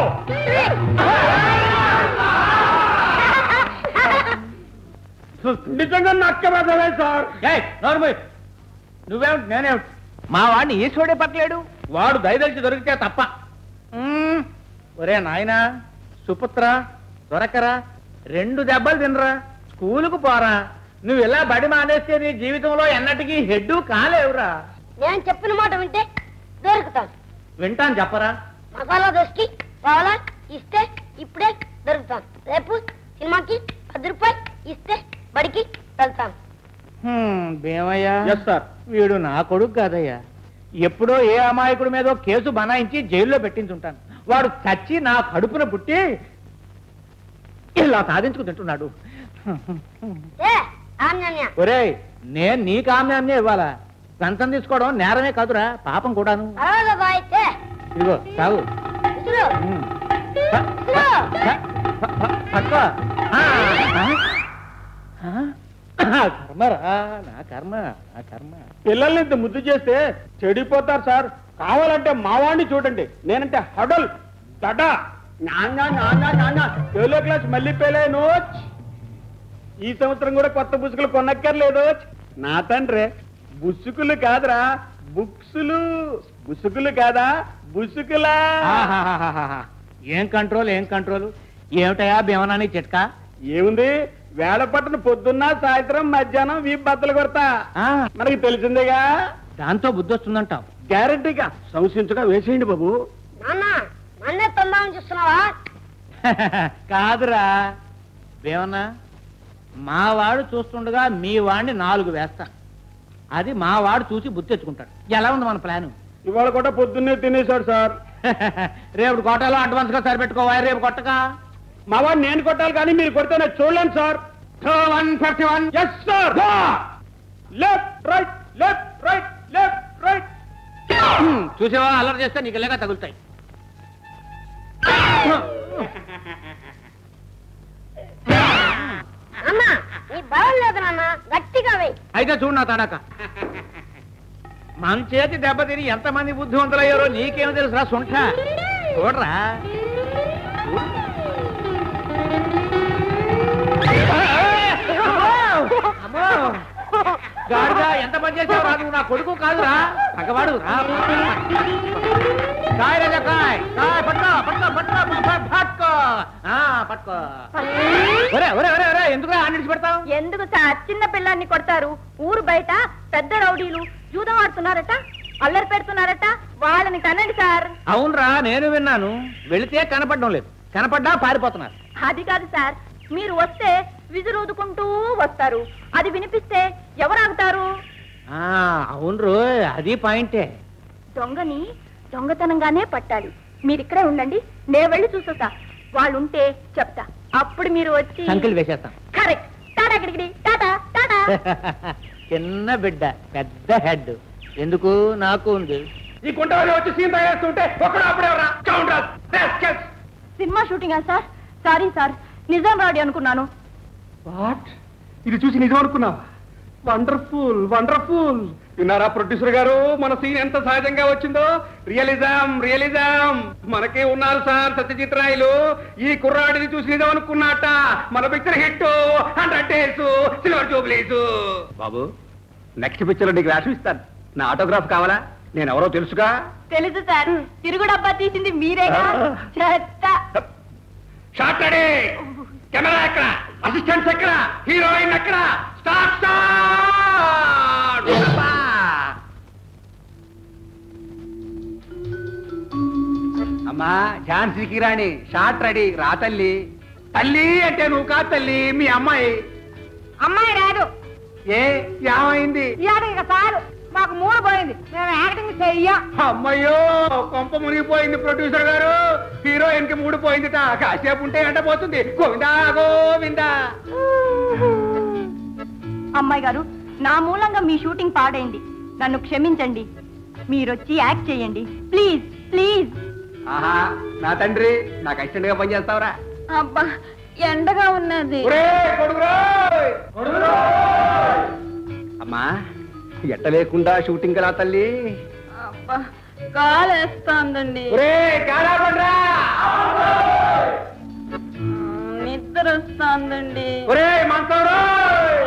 నిజంగా నక్క వెదవే సార్ నోర్మల్ నువ్వేమిటి నేనేమిటి మా వాడిని ఈశ్వరుడే పట్టలేడు వాడు దయదలిచి దొరికితే తప్ప మ్మ్. ఒరే నాయనా సుపుత్ర దొరకరా రెండు దెబ్బలు తినరా స్కూలుకు పోరా నువ్వు ఇలా బడి మానేస్తే నీ జీవితంలో ఎన్నటికీ హెడ్ కాలేవురా నేను చెప్పిన మాట వింటే దొరుకుతాను వింటాను చెప్పరా మసాలా దోశకి కావాలా ఇస్తే ఇప్పుడే దొరుకుతాను రేపు సినిమాకి పది రూపాయలు ఇస్తే బడికి వెళ్తాను భీమయ్య సార్ వీడు నా కొడుకు కాదయ్యా ఎప్పుడో ఏ అమాయకుడి మీదో కేసు బనాయించి జైల్లో పెట్టించుంటాను వాడు చచ్చి నా కడుపున పుట్టి ఇలా సాధించుకు తింటున్నాడు ఏ ఆన్యన్య ఒరేయ్ నేను నీ కామ్యాన్నే ఇవ్వాలా లంచం తీసుకోవడం నేరమే కాదురా పాపం కూడాను పర్వాలేదు బాయ్ అయితే ఇదిగో తాగు విసురు ఉమ్. విసురు ప- ప- పట్టుకో. ఆ, ఆ, ఆ, కర్మరా నా కర్మ నా కర్మ పిల్లల్ని ఇంత ముద్దు చేస్తే చెడిపోతారు సార్ కావాలంటే మావాడిని చూడండి నేనంటే హడల్ దడ నాన్న నాన్న నాన్న ఏలో క్లాస్ మళ్ళీ పెళ్ళాను ఈ సంవత్సరం కూడా కొత్త బుసుకులు కొనక్కర్లేదు నా తండ్రి బుసుకులు కాదురా బుక్సులు బుసుకులు కాదా బుసుకులా ఏం కంట్రోల్ ఏం కంట్రోల్ ఏమిటయా భీమనాని చిట్కా ఏముంది వేళ పట్టున పొద్దున్న సాయంత్రం మధ్యాహ్నం వీ బద్దలు కొడతా మనకి తెలిసిందేగా దాంతో బుద్ధి వస్తుందంటావు గ్యారంటీగా సంశయించగా వేసేయండి బాబు నాన్న నన్నే తొందామని చూస్తున్నావా కాదురా భీమన్నా మా వాడు చూస్తుండగా మీ వాడిని నాలుగు వేస్తా అది మా వాడు చూసి బుద్ధి తెచ్చుకుంటాడు ఎలా ఉంది మన ప్లాను ఇవాళ కూడా పొద్దున్నే తినేశాడు సార్ రేపు కోటలో అడ్వాన్స్ గా సరిపెట్టుకోవా రేపు కొట్టగా మా వాడిని నేను కొట్టాలి కానీ మీరు కొడితే నేను చూడలేను sir one fifty one yes sir left right left right left right చూసేవా అల్లరి చేస్తే నీకు ఇలాగా తగులుతాయి అన్న నీ బలం లేదు నాన్న గట్టిగా వెయ్యి అయితే చూడు నా తడక మన చేతి దెబ్బతిని ఎంతమంది బుద్ధివంతులయ్యారో నీకేం తెలుసురా సొంట చూడరా అమ్మో! గాడిద ఎంత పని చేసావు రా నువ్వు నా కొడుకు కాదురా పగవాడు రా కాయ్ రాజా కాయ్ కాయ్ పట్టుకో పట్టుకో పట్టుకో ప- పట్టుకో ఆ, పట్టుకో ఒరే ఒరే ఒరే ఒరే ఎందుకు ఆడిచి పెడతావు ఎందుకు సార్ చిన్న పిల్లాన్ని కొడతారు ఊరు బయట పెద్ద రౌడీలు జూదం ఆడుతున్నారట అల్లరి పెడుతున్నారట వాళ్ళని కనండి సార్ అవునరా నేను విన్నాను వెళితే కనపడడం లేదు కనపడ్డా పారిపోతున్నారు అది కాదు సార్ మీరు వస్తే విజురూదుకుంటూ వస్తారు అది వినిపిస్తే ఎవరు ఆగుతారు ఆ, అవును రో అది పాయింటే దొంగని దొంగతనంగానే పట్టాలి మీరు ఇక్కడే ఉండండి నేను వెళ్ళి చూసొస్తా వాళ్ళు ఉంటే చెప్తా అప్పుడు మీరు వచ్చి సంఖ్యలు వేసేస్తాం కరెక్ట్ టాటా గిడిగిడి టాటా టాటా చిన్న బిడ్డ పెద్ద హెడ్ ఎందుకు నాకు ఉంది ఈ కుంట వాళ్ళు వచ్చి సీన్ తయారుస్తుంటే ఒక్కడు అప్పుడే రా కౌంటర్ సినిమా షూటింగా సార్ సారీ సార్ నిజాం రాడి అనుకున్నాను వాట్ ఇది చూసి నిజం అనుకున్నావా వండర్ఫుల్ వండర్ఫుల్ విన్నారా ప్రొడ్యూసర్ గారు మన సీన్ ఎంత సహజంగా వచ్చిందో రియలిజం రియలిజం మనకే ఉన్నారు సార్ సత్యజిత్ రాయలు ఈ కుర్రాడిని చూసి నిజం అనుకున్నట్ట మన picture hit hundred days silver jubilees బాబు నెక్స్ట్ పిక్చర్ నీకు రాసి ఇస్తాను నా ఆటోగ్రాఫ్ కావాలా నేను ఎవరో తెలుసుగా తెలుసు సార్ తిరుగు డబ్బా తీసింది మీరేగా చెత్త షార్ట్ రెడీ కెమెరా ఎక్కడ అసిస్టెంట్స్ ఎక్కడ హీరోయిన్ ఎక్కడ స్టార్ట్ స్టార్ట్ అమ్మా ఝాన్సీకి రాణి షార్ట్ రెడీ రా తల్లి తల్లి అంటే నువ్వు కాదు తల్లి మీ అమ్మాయి అమ్మాయి రాదు ఏ ఏమైంది ఇవాళ ఇక చాలు మాకు మూడు పోయింది మేము యాక్టింగ్ చెయ్యం అమ్మయ్యో కొంప మునిగిపోయింది ప్రొడ్యూసర్ గారు హీరోయిన్ కి మూడు పోయిందిట కాసేపు ఉంటే ఎంట పోతుంది గోవిందా గోవిందా అమ్మాయి గారు నా మూలంగా మీ షూటింగ్ పాడైంది నన్ను క్షమించండి మీరొచ్చి యాక్ట్ చేయండి ప్లీజ్ ప్లీజ్ ఆహా నా తండ్రి నాకు అసిస్టెంట్ గా పనిచేస్తావురా అబ్బా ఎండగా ఉన్నది ఒరేయ్, కొడుకురోయ్! కొడుకురోయ్! అమ్మా ఎట్ట లేకుండా షూటింగ్ కదా తల్లి అబ్బా కాలేస్తాందండి ఒరేయ్, కాలాపండ్రా! నిద్ర వస్తాందండి ఒరేయ్, మంచంరోయ్!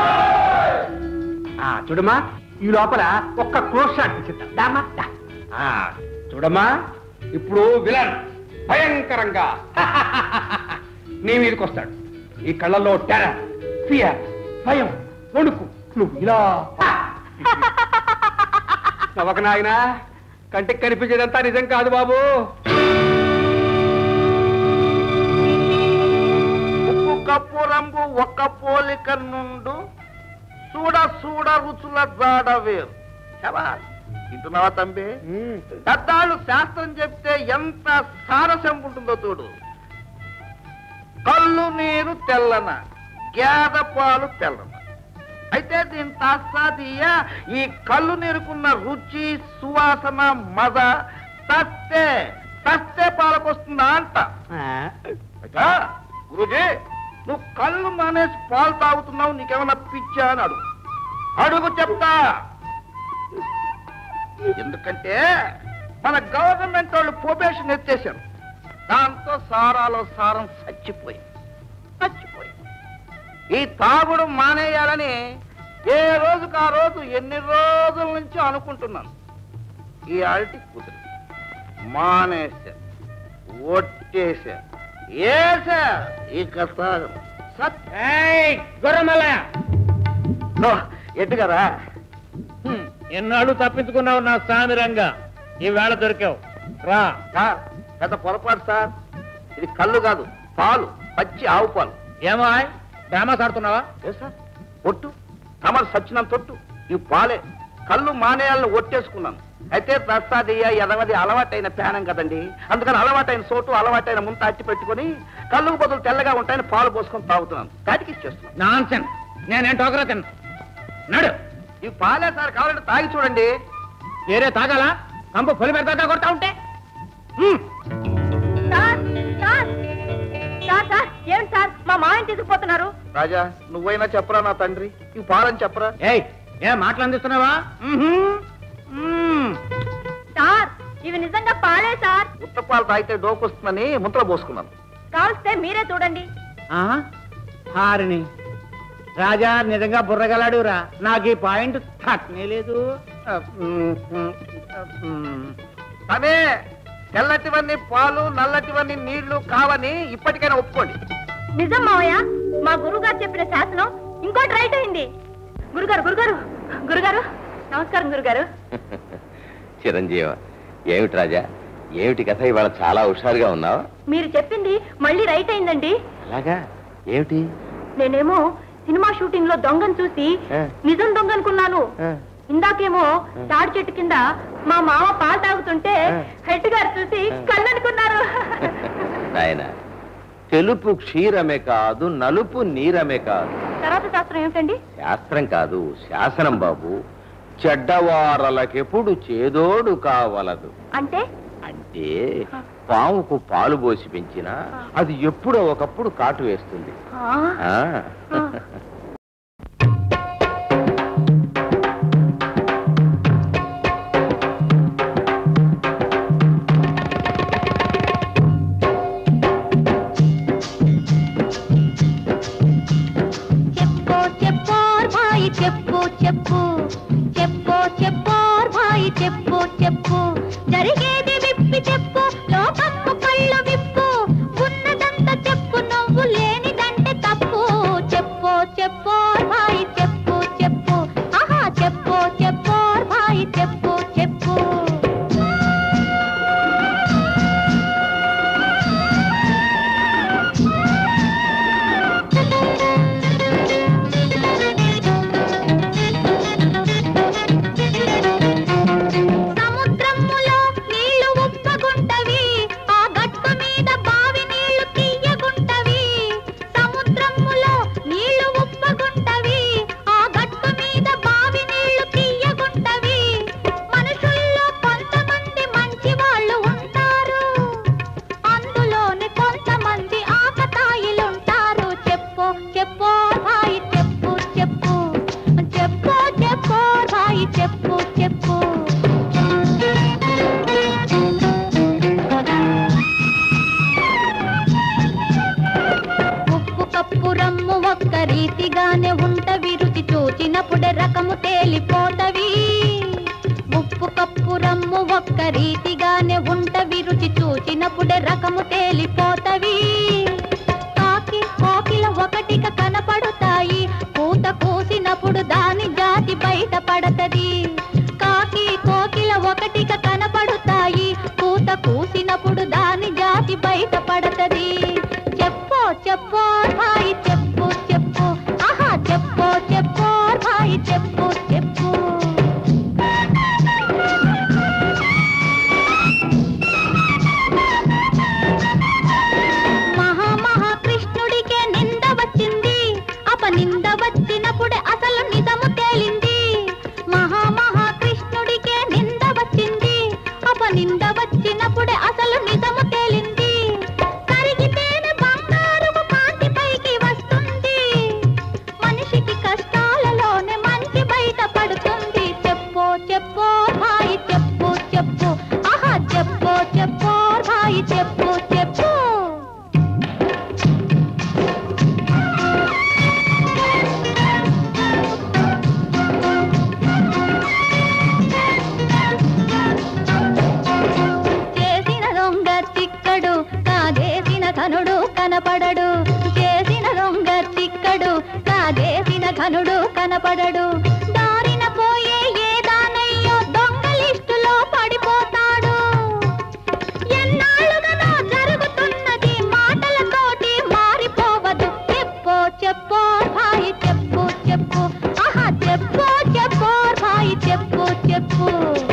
ఆ, చూడమ్మా ఈ లోపల ఒక్క క్లోజ్ షాట్ తీసిద్దాం దామా దా. ఆ, చూడమ్మా ఇప్పుడు విలన్ భయంకరంగా నీ మీదకి వస్తాడు ఈ కళ్ళల్లో టెరర్ ఫియర్ భయం వణుకు నువ్వు ఇలా నవ్వక నాయనా కంటికి కనిపించేదంతా నిజం కాదు బాబు ఉప్పు కప్పు రంగు ఒక్క పోలిక నుండు చూడ చూడ రుచుల జాడ వేరు శబాష్. వింటున్నావా తంబి పెద్దాళ్ళు శాస్త్రం చెప్తే ఎంత సారస్యం ఉంటుందో చూడు కళ్ళు నీరు తెల్లన గేద పాలు తెల్లన అయితే దీని తాస్తాదీయ ఈ కళ్ళు నీరుకున్న రుచి సువాసన మద తస్తే తస్తే పాలకొస్తుందా అంట అయితే గురుజీ నువ్వు కళ్ళు మానేసి పాలు తాగుతున్నావు నీకేమన్నా పిచ్చా అని అడుగు అడుగు చెప్తా ఎందుకంటే మన గవర్నమెంట్ వాళ్ళు ప్రొబేషన్ ఎత్తేసారు దాంతో సారాలో సారం చచ్చిపోయి చచ్చిపోయి ఈ తాగుడు మానేయాలని ఏ రోజుకు ఆ రోజు ఎన్ని రోజుల నుంచి అనుకుంటున్నాను ఈ అరటి కుదిరి మానేశా ఒట్టేశా ఏసా ఇక సాగం సత్ గొర్రెమల్ల ఎట్టుగారా ఎన్నాళ్ళు తప్పించుకున్నావు నా సామిరంగా ఈ వేళ దొరికావు రా సార్ పెద్ద పొరపాటు సార్ ఇది కళ్ళు కాదు పాలు పచ్చి ఆవు పాలు ఏమో డ్రామాస్ ఆడుతున్నావా ఏ సార్ ఒట్టు తమరు సచ్చినంత తొట్టు ఈ పాలే కళ్ళు మానేయాలని ఒట్టేసుకున్నాను అయితే ప్రసాదయ్య ఎదవది అలవాటైన పేనం కదండి అందుకని అలవాటైన సోటు అలవాటైన ముంత అట్టి పెట్టుకుని కళ్ళుకు బదులు తెల్లగా ఉంటాయని పాలు పోసుకొని తాగుతున్నాను కాటికి ఇచ్చేస్తున్నాను నాన్సెన్ నేనేం టోకరా తిన్న నడు ఈ పాలే సార్ కావాలంటే తాగి చూడండి వేరే తాగాలా కంపు పొలి పెడతా కొడతా ఉంటే సార్ సార్ సార్ సార్ ఏమిటి సార్ మా మాయని తీసుకుపోతున్నారు రాజా నువ్వైనా చెప్పరా నా తండ్రి ఈ పాలని చెప్పరా ఏయ్ ఏ మాటలు అందిస్తున్నావా సార్ ఇవి నిజంగా పాలే సార్ ఉత్త పాలు తాగితే డోకొస్తుందని ముద్ర పోసుకున్నాను కావలిస్తే మీరే చూడండి హారిని రాజా నిజంగా బుర్రగలాడురా నాకు ఈ పాయింట్ తట్టనే లేదు అదే తెల్లటివన్నీ పాలు నల్లటివన్నీ నీళ్లు కావని ఇప్పటికైనా ఒప్పుకోండి నిజం మావయ్య మా గురుగారు చెప్పిన శాసనం ఇంకోటి రైట్ అయింది గురుగారు గురుగారు గురుగారు నమస్కారం గురుగారు చిరంజీవ ఏమిటి రాజా ఏమిటి కథ ఇవాళ చాలా హుషారుగా ఉన్నావు మీరు చెప్పింది మళ్ళీ రైట్ అయిందండి అలాగా ఏమిటి నేనేమో సినిమా షూటింగ్ లో దొంగను చూసి ఆ. నిజం దొంగ అనుకున్నాను ఆ. ఇందాకేమో తాడి చెట్టు కింద మా మామ పాలు తాగుతుంటే ఆ. హెడ్ గారు చూసి కళ్ళు అనుకున్నారు నాయన తెలుపు క్షీరమే కాదు నలుపు నీరమే కాదు తర్వాత శాస్త్రం ఏమిటండి శాస్త్రం కాదు శాసనం బాబు చెడ్డవారలకెప్పుడు చేదోడు కావలదు అంటే అంటే పాముకు పాలు పోసి పెంచినా అది ఎప్పుడో ఒకప్పుడు కాటు వేస్తుంది ఆ, ఆ ఆ. చెప్పు చెప్పోర్ భాయి చెప్పు చెప్పు చెప్పు చెప్పోర్ భాయి చెప్పు చెప్పు జరిగేది విప్పి చెప్పు లోకమ్ము కళ్ళు విప్పు ఉన్నదంతా చెప్పు నువ్వు లేనిదంటే తప్పు చెప్పు చెప్పోర్ భాయి చెప్పు చెప్పు ఆహా చెప్పు చెప్పోర్ భాయి చెప్పు చెప్పు రీతిగానే ఉంటవి రుచి చూచినప్పుడే రకము తేలిపోతవి ఉప్పు కప్పు రమ్ము ఒక్క రీతిగానే ఉంటవి రుచి చూచినప్పుడే రకము తేలిపోతవి కాకి కోకిల ఒకటిగా కనపడుతాయి పూత కోసినప్పుడు దాని జాతి బయట పడతది కాకి కోకిల ఒకటిగా కనపడుతాయి పూత కూసినప్పుడు దాని జాతి బయట పడతది చెప్పో చెప్పో భాయి చెప్పు చెప్పు ఆహా చెప్పో చెప్పో భాయి చెప్పు చెప్పు మహా మహా కృష్ణుడికే నింద వచ్చింది అపనింద వచ్చినప్పుడే అసలు నిజము తేలింది మహా మహా కృష్ణుడికే నింద వచ్చింది అపనింద వచ్చినప్పుడే అసలు నిజము తేలింది కరిగితేనే బంగారము కాంతి పైకి వస్తుంది మనిషికి కష్టాలలోనే మంచి బయట పడుతుంది చెప్పో చెప్పో భాయి చెప్పు చెప్పు ఆహా చెప్పో చెప్పో భాయి చెప్పు చెప్పు చేసిన దొంగ చిక్కడు కాదేసిన ఘనుడు కనపడడు చేసిన దొంగ చిక్కడు కాదేసిన ఘనుడు కనపడడు దారిన పోయే ఏ దానయ్యో దొంగ లిస్టులో పడిపోతాడు ఎన్నాళ్ళుగానో జరుగుతున్నది మాటలతోటి మారిపోవదు చెప్పో చెప్పో భాయి చెప్పు చెప్పు ఆహా చెప్పో చెప్పో భాయి చెప్పు చెప్పు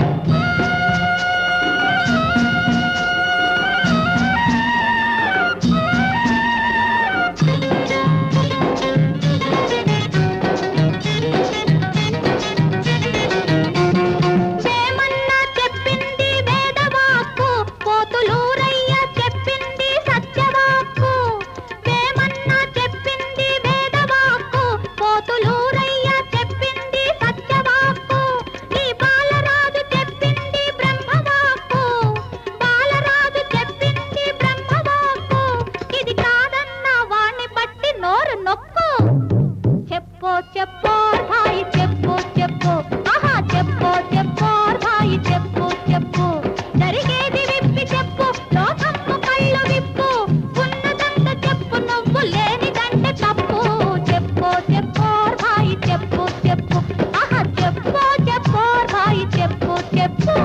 వేమన్నా చెప్పింది వేదవాక్కు పోతులూరయ్య చెప్పింది సత్యవాక్కు వేమన్నా చెప్పింది వేదవాక్కు పోతులూరయ్య చెప్పింది సత్యవాక్కు ఈ బాలరాజు చెప్పింది బ్రహ్మవాక్కు బాలరాజు చెప్పింది బ్రహ్మవాక్కు ఇది కాదన్న వాణ్ణి పట్టి నోరు నొక్కు చెప్పో చెప్పో భాయి చెప్పు చెప్పు ఆహా చెప్పో చెప్పో భాయి చెప్పు చెప్పు జరిగేది విప్పి చెప్పు లోకమ్ము కళ్ళు విప్పు ఉన్నదంత చెప్పు నువ్వు లేనిదంటే తప్పు చెప్పో చెప్పో భాయి చెప్పు చెప్పు ఆహా చెప్పో చెప్పో భాయి చెప్పు చెప్పు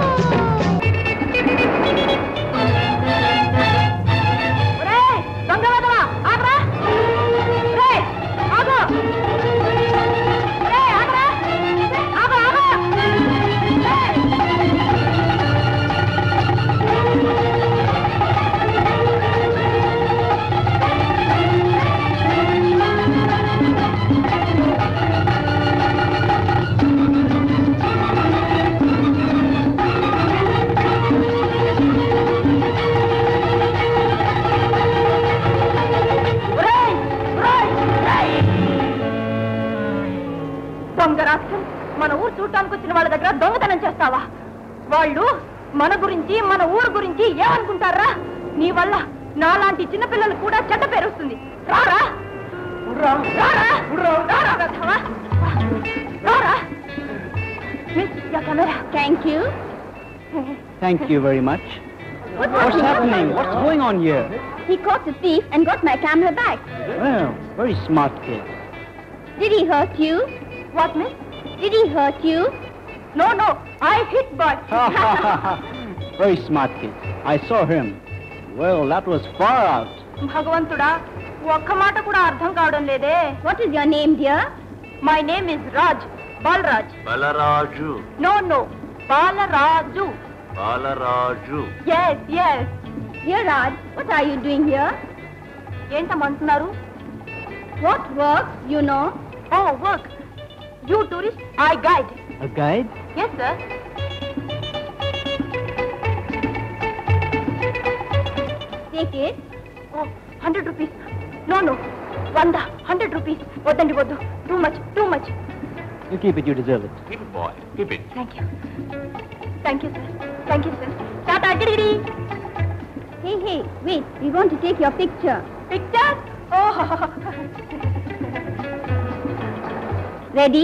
ఒరేయ్, దొంగ వెధవా, ఆగ్రా. ఒరేయ్, ఆగు. ఒరేయ్, ఆగ్రా. ఆగు, ఆగు. ఒరేయ్. ఒరేయ్, ఒరేయ్, ఒరేయ్. దొంగ రాక్షం మన ఊరు చూడటానికి వచ్చిన వాళ్ళ దగ్గర దొంగతనం చేస్తావా వాళ్ళు మన గురించి మన ఊరు గురించి ఏమనుకుంటారా నీ వల్ల నాలాంటి చిన్నపిల్లలు కూడా చెడ్డ పేరు వస్తుంది రారా రారా రారా వెధవా. రారా camera thank you Thank you very much. What's happening? What's going on here? He caught the thief and got my camera back. Well, very smart kid. Did he hurt you? What, miss? Did he hurt you? No, no, I hit boy. very smart kid. I saw him. Well, that was far out. భగవంతుడా ఒక్క మాట కూడా అర్థం కావడం లేదే What is your name, dear? My name is Raj Balaraj Balaraju no no Balaraju Balaraju yes yes Dear Raj, what are you doing here? ఏంటమంటున్నారు What work, you know? Oh work you tourist I guide A guide? Yes sir Take it. Oh hundred rupees no no వంద hundred rupees వద్దండి వద్దు too much too much You keep it, you deserve it. Keep it, boy. Keep it. Thank you thank you sir thank you sir tata గిడి Hey, hey, wait. We want to take your picture. Picture oh Ready?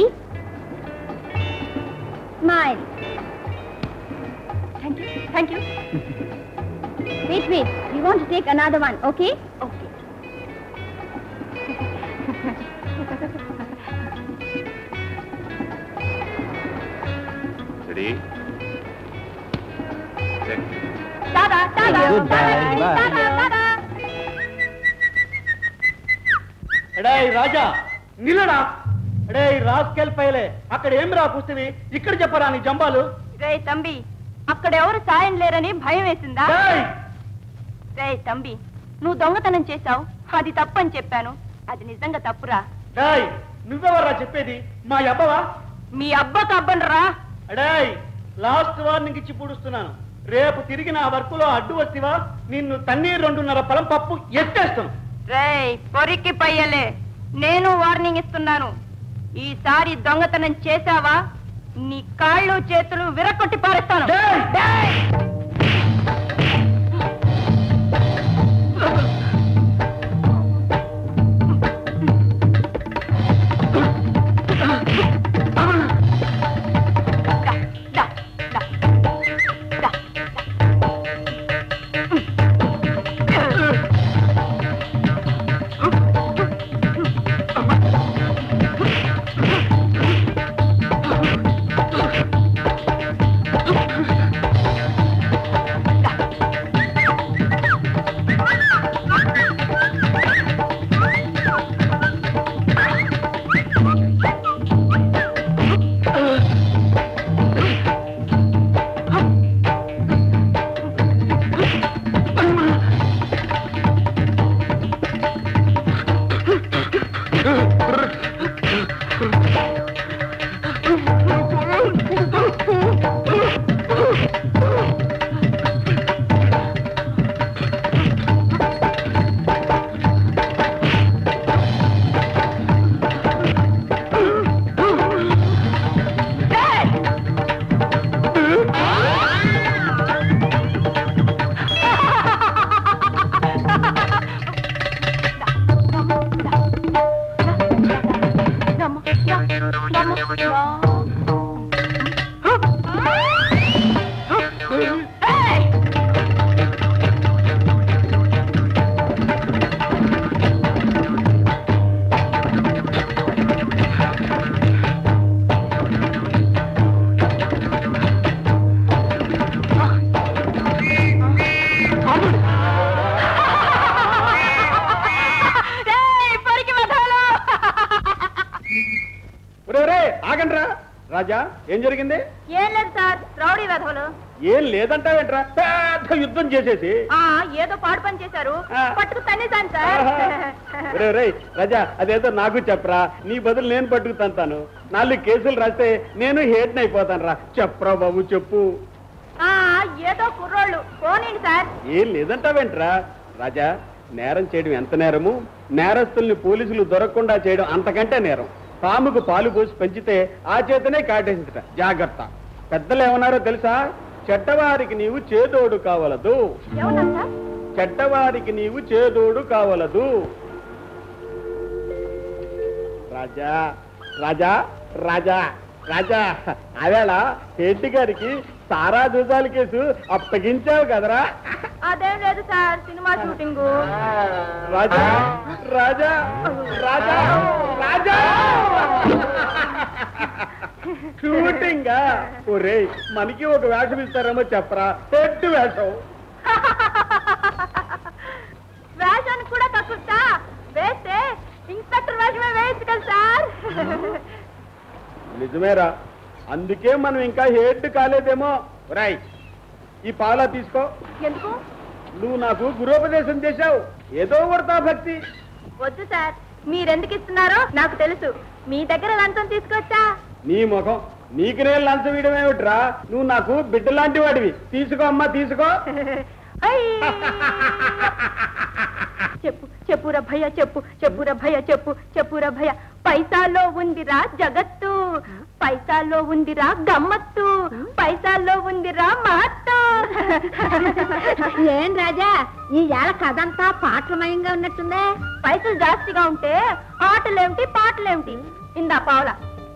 Smile. Thank you thank you Wait, wait. We want to take another one, okay? Okay ready tata tata Goodbye, bye. Tata tata ఎడే రాజా నిల్లడా ఎడే rascal పైలే అక్కడ ఏం రా పుస్తవి ఇక్కడ చెప్పరా నీ జంబాలు రే తంబి అక్కడ ఎవరు సాయం లేరని భయం వేసిందా డేయ్! రే తంబి నువ్వు దొంగతనం చేశావు అది తప్పని చెప్పాను అది నిజంగా తప్పురా డేయ్ నువ్వెవర్రా చెప్పేది మా అబ్బవా మీ అబ్బకు అబ్బనరా అడేయ్ లాస్ట్ వార్నింగ్ ఇచ్చి పూడుస్తున్నాను రేపు తిరిగి నా వర్కులో అడ్డు వస్తివా నిన్ను తన్నీరు రెండున్నర పొలం పప్పు ఎత్తేస్తాను రేయ్ పొరికి పయ్యలే నేను వార్నింగ్ ఇస్తున్నాను ఈసారి దొంగతనం చేశావా నీ కాళ్ళు చేతులు విరగొట్టి పారేస్తాను డేయ్! డేయ్! దా, దా, దా, దా, పొరికి వదలు ఒరే, ఒరే, ఆగండ్రా రాజా ఏం జరిగింది ఏం లేదు సార్ రౌడీ వెధవలు ఏం లేదంటావేంట్రా పెద్ద యుద్ధం చేసేసి ఆ ఏదో పాడు పని చేశారు ఆ. పట్టుకు తన్నేశాను సార్ ఒరే, ఒరే, రాజా అదేదో నాకు చెప్పరా నీ బదులు నేను పట్టుకు తంతాను నాలుగు కేసులు రాస్తే నేను హేట్ని అయిపోతాను రా చెప్పరా బాబు చెప్పు ఆ ఏదో కుర్రోళ్ళు పోనీండి సార్ ఏం లేదంటావేంట్రా రాజా నేరం చేయడం ఎంత నేరము నేరస్తుల్ని పోలీసులు దొరకకుండా చేయడం అంతకంటే నేరం పాముకు పాలు పోసి పెంచితే ఆ చేతనే కాటేసిందట జాగ్రత్త పెద్దలు ఏమన్నారో తెలుసా చెడ్డవారికి నీవు చేదోడు కావలదు ఏమన్నా సార్ చెడ్డవారికి నీవు చేదోడు కావలదు రాజా రాజా రాజా రాజా అవేళ హెడ్ గారికి సారా జూజాల కేసు అప్పగించావు కదరా అదేం లేదు సార్ cinema shooting Raja Raja Raja Raja shooting ఒరే మనకి ఒక వేషం ఇస్తారేమో చెప్పరా హెడ్ వేషం వేషానికి కూడా తక్కువ వేస్తే ఇన్స్పెక్టర్ వేషమే వేయచ్చు కదా సార్ నిజమేరా అందుకే మనం ఇంకా హెడ్ కాలేదేమో రాయ్ ఈ పాలా తీసుకో ఎందుకు నువ్వు నాకు గురోపదేశం చేశావు ఏదో కొడతా భక్తి వద్దు సార్ మీరెందుకు ఇస్తున్నారో నాకు తెలుసు మీ దగ్గర లంచం తీసుకొచ్చా నీ ముఖం నీకు నేను లంచం ఇవ్వడం ఏమిట్రా నువ్వు నాకు బిడ్డ లాంటి వాడివి తీసుకో అమ్మా తీసుకో అయ్యో. చెప్పు చెప్పురా భయ చెప్పు చెప్పురా భయ చెప్పు చెప్పురా భయ పైసాలో ఉందిరా జగత్తు పైసాలో ఉందిరా గమ్మత్తు పైసాల్లో ఉందిరా మహత్తు ఏం రాజా ఈ ఏళ కథంతా పాటలమయంగా ఉన్నట్టుందే పైసలు జాస్తిగా ఉంటే ఆటలేమిటి పాటలేమిటి ఇందా పావులా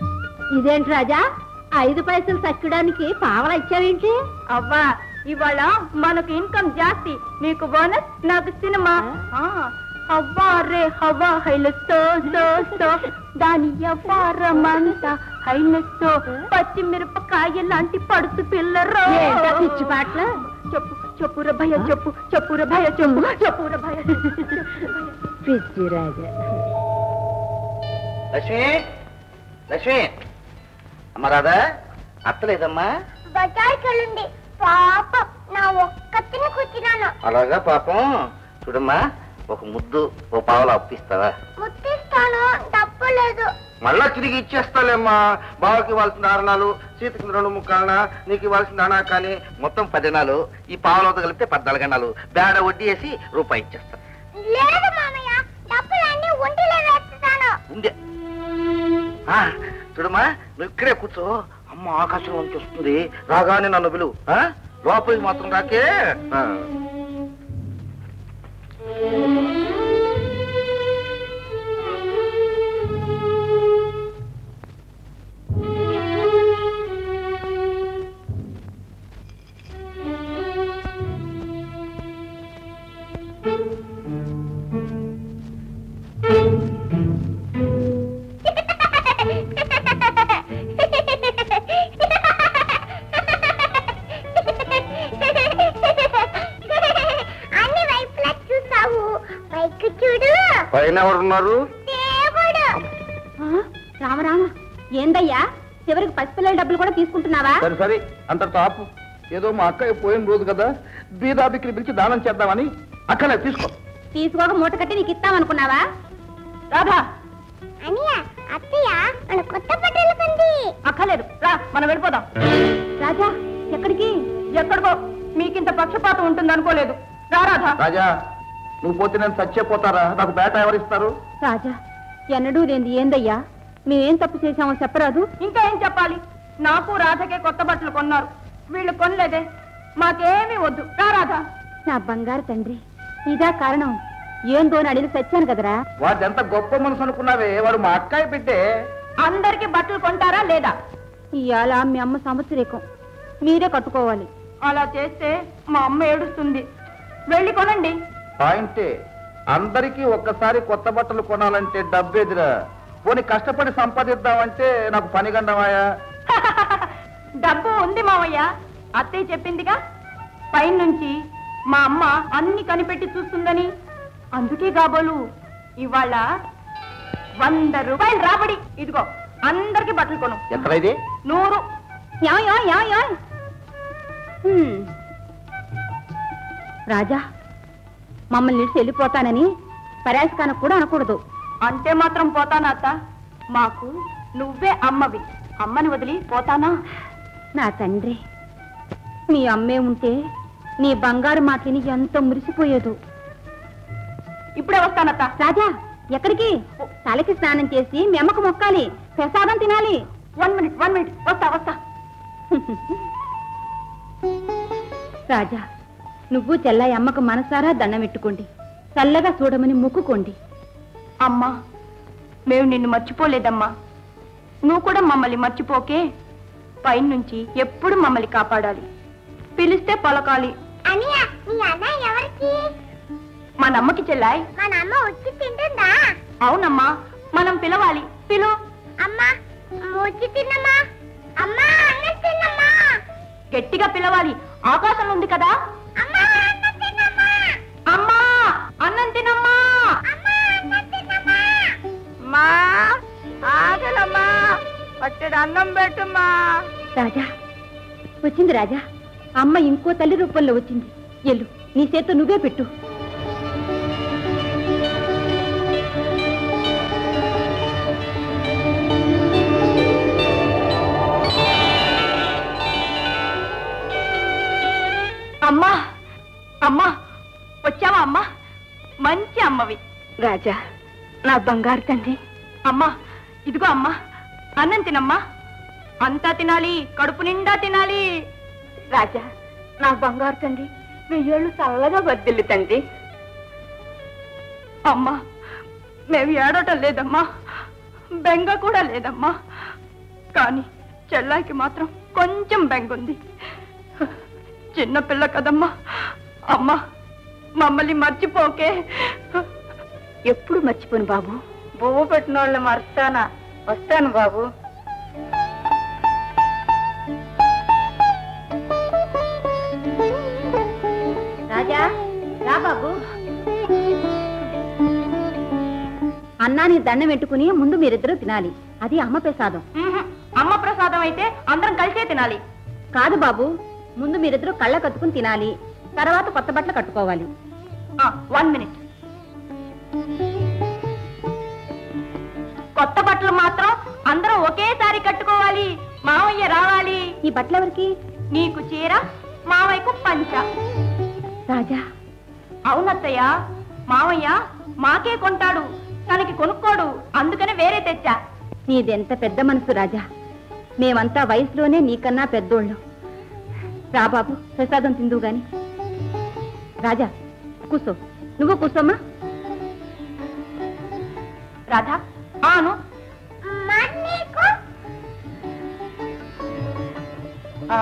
ఇదేంటి రాజా ఐదు పైసలు తక్కడానికి పావలా ఇచ్చావేంటి అవ్వా ఇవాళ మనకు ఇన్కమ్ జాస్తి నీకు బోనస్ నాకు సినిమా ఆ, అవ్వా రే హవా హైలస్తో సో సో దాని వ్యాపారమంతా హైలస్తో పచ్చిమిరపకాయ లాంటి పడుతు పిల్లరో ఏంటా పిచ్చి పాటలు? చెప్పు చెప్పుర భయ చెప్పు చెప్పుర భయ చెప్పు చెప్పుర భయ పిచ్చి రాజా లక్ష్మి లక్ష్మి అమ్మ రాదా అత్తలేదమ్మా బజార్కి వెళ్ళండి పాపం నా ఒక్కతిని కూర్చున్నాను అలాగా పాపం చూడమ్మా ఒక ముద్దు ఓ పావలా అప్పిస్తావా ముట్టిస్తాను తప్పలేదు మళ్ళా తిరిగి ఇచ్చేస్తాలేమ్మా బావకి ఇవ్వాల్సిన దారణాలు సీతకి రెండు ముక్కాలన నీకు ఇవ్వాల్సిన దానా కానీ మొత్తం పదినాలు ఈ పావులతో కలిపితే పద్నాలుగు అన్నాలు బేడ వడ్డీ వేసి రూపాయి ఇచ్చేస్తా లేదు మామయ్య డబ్బులన్నీ ఒంటిలో వేస్తాను ఉండే ఆ, చూడమ్మా నువ్వు ఇక్కడే కూర్చో అమ్మ ఆకాశం నుంచి వస్తుంది రాగానే నన్ను పిలువు ఆ? లోపలికి మాత్రం రాకే ఆ. అన్ని వైపులా చూసావు పైకి చూడు పైన ఎవరున్నారు దేవుడు రామ రామ ఏందయ్యా చివరికి పసిపిల్లల డబ్బులు కూడా తీసుకుంటున్నావా సరే సరే అంతటితో ఆపు ఏదో మా అక్కయ్య పోయిన రోజు కదా బీదాబిక్కిని పిలిచి దానం చేద్దామని అక్కనే తీసుకో తీసుకోక మూట కట్టి నీకు ఇస్తామనుకున్నావా రాధా అనియా అత్తయ్య మన కొత్త బట్టలు కంది అక్కర్లేదు రా మనం వెళ్ళిపోదాం రాజా ఎక్కడికి ఎక్కడికో మీకింత పక్షపాతం ఉంటుంది అనుకోలేదు రా రాధా రాజా నువ్వు పోతే నేను చచ్చిపోతారా నాకు బేట ఎవరిస్తారు రాజా ఎన్నడూ లేంది ఏందయ్యా మేమేం తప్పు చేశామో చెప్పరాదు ఇంకా ఏం చెప్పాలి నాకు రాధకే కొత్త బట్టలు కొన్నారు వీళ్ళు కొనలేదే మాకేమీ వద్దు రా రాధా నా బంగారు తండ్రి ఇదా కారణం ఏందో అని అడిగి చచ్చాను కదరా వాడు ఎంత గొప్ప మనసు అనుకున్నావే వాడు మా అక్కాయి బిడ్డే అందరికి బట్టలు కొంటారా లేదా ఇవాళ మీ అమ్మ సంవత్సరేకం మీరే కట్టుకోవాలి అలా చేస్తే మా అమ్మ ఏడుస్తుంది వెళ్ళి కొనండి పాయింటే అందరికీ ఒక్కసారి కొత్త బట్టలు కొనాలంటే డబ్బెదిరా పోనీ కష్టపడి సంపాదిద్దామంటే నాకు పని గండమాయా డబ్బు ఉంది మావయ్య అత్తయ్య చెప్పిందిగా పైనుంచి మా అమ్మ అన్ని కనిపెట్టి చూస్తుందని అందుకే కాబోలు ఇవాళ వంద రూపాయలు రాబడి ఇదిగో అందరికి బట్టలు కొను ఎంత ఇది నూరు యాయ్ యాయ్ యాయ్ యాయ్. హ్మ్. రాజా మమ్మల్ని నిలిచి వెళ్ళిపోతానని పరాశకానికి కూడా అనకూడదు అంటే మాత్రం పోతానా అత్త మాకు నువ్వే అమ్మవి అమ్మని వదిలి పోతానా నా తండ్రి మీ అమ్మే ఉంటే నీ బంగారు మాటని ఎంత మురిసిపోయేదు ఇప్పుడే వస్తానత్త రాజా ఎక్కడికి తలకి స్నానం చేసి మీ అమ్మకు మొక్కాలి ప్రసాదం తినాలి వన్ మినిట్ వన్ మినిట్ వస్తా వస్తా రాజా నువ్వు చెల్లాయి అమ్మకు మనసారా దండం పెట్టుకోండి చల్లగా చూడమని మొక్కుకోండి అమ్మా మేము నిన్ను మర్చిపోలేదమ్మా నువ్వు కూడా మమ్మల్ని మర్చిపోకే పైనుంచి ఎప్పుడు మమ్మల్ని కాపాడాలి పిలిస్తే పలకాలి అనియ మీ అన్న ఎవరికి మా నమ్మకి చెల్లాయ్ మన అమ్మ వచ్చి తింటుందా అవునమ్మా మనం పిలవాలి పిలు అమ్మా వచ్చి తిన్నమ్మా అమ్మా అన్నం తిన్నమ్మా గట్టిగా పిలవాలి ఆకాశం ఉంది కదా అమ్మా అన్నం తిన్నమ్మా అమ్మా అన్నం తినమ్మా అమ్మా అన్నం తిన్నమ్మా మా ఆగలమ్మా పట్టెడు అన్నం పెట్టుమ్మా రాజా వచ్చింది రాజా అమ్మ ఇంకో తల్లి రూపంలో వచ్చింది ఎల్లు నీ చేత్తో నువ్వే పెట్టు అమ్మా అమ్మా వచ్చావా అమ్మా మంచి అమ్మవి రాజా నా బంగారు తండ్రి అమ్మా ఇదిగో అమ్మా అన్నం తినమ్మా అంతా తినాలి కడుపు నిండా తినాలి రాజా నా బంగారు తండ్రి వెయ్యేళ్ళు చల్లగా వర్దిల్లు తండ్రి అమ్మా మేము ఏడవటం లేదమ్మా బెంగ కూడా లేదమ్మా కానీ చెల్లాయికి మాత్రం కొంచెం బెంగుంది చిన్న పిల్ల కదమ్మా అమ్మా మమ్మల్ని మర్చిపోకే ఎప్పుడు మర్చిపోను బాబు బొవ్వ పెట్టిన వాళ్ళు మర్స్తానా వస్తాను బాబు రాజా రా బాబు అన్నాని దండం పెట్టుకుని ముందు మీరిద్దరూ తినాలి అది అమ్మ ప్రసాదం ఉహుం, అమ్మ ప్రసాదం అయితే అందరం కలిసే తినాలి కాదు బాబు ముందు మీరిద్దరూ కళ్ళ కత్తుకుని తినాలి తర్వాత కొత్త బట్టలు కట్టుకోవాలి వన్ మినిట్ కొత్త బట్టలు మాత్రం అందరం ఒకేసారి కట్టుకోవాలి మావయ్య రావాలి ఈ బట్టలు ఎవరికి నీకు చీర మావయ్యకు పంచ రాజా అవునత్తయ్య మావయ్య మాకే కొంటాడు తనకి కొనుక్కోడు అందుకనే వేరే తెచ్చా నీదెంత పెద్ద మనసు రాజా మేమంతా వయసులోనే నీకన్నా పెద్దోళ్ళం రా బాబు ప్రసాదం తిందువు గాని రాజా కూసో నువ్వు కూసోమ్మా రాధా ఆను ఆ,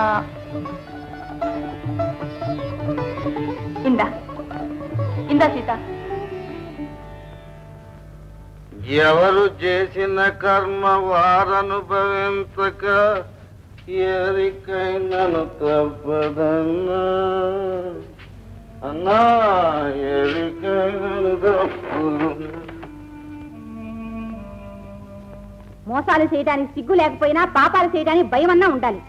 ఇందా ఇందా సీత ఎవరు చేసిన కర్మ వారనుభవించక ఎరికైనను తప్పదన్నా అన్నా ఎరికైనను తప్పదు మోసాలు చేయడానికి సిగ్గు లేకపోయినా పాపాలు చేయడానికి భయం అన్నా ఉండాలి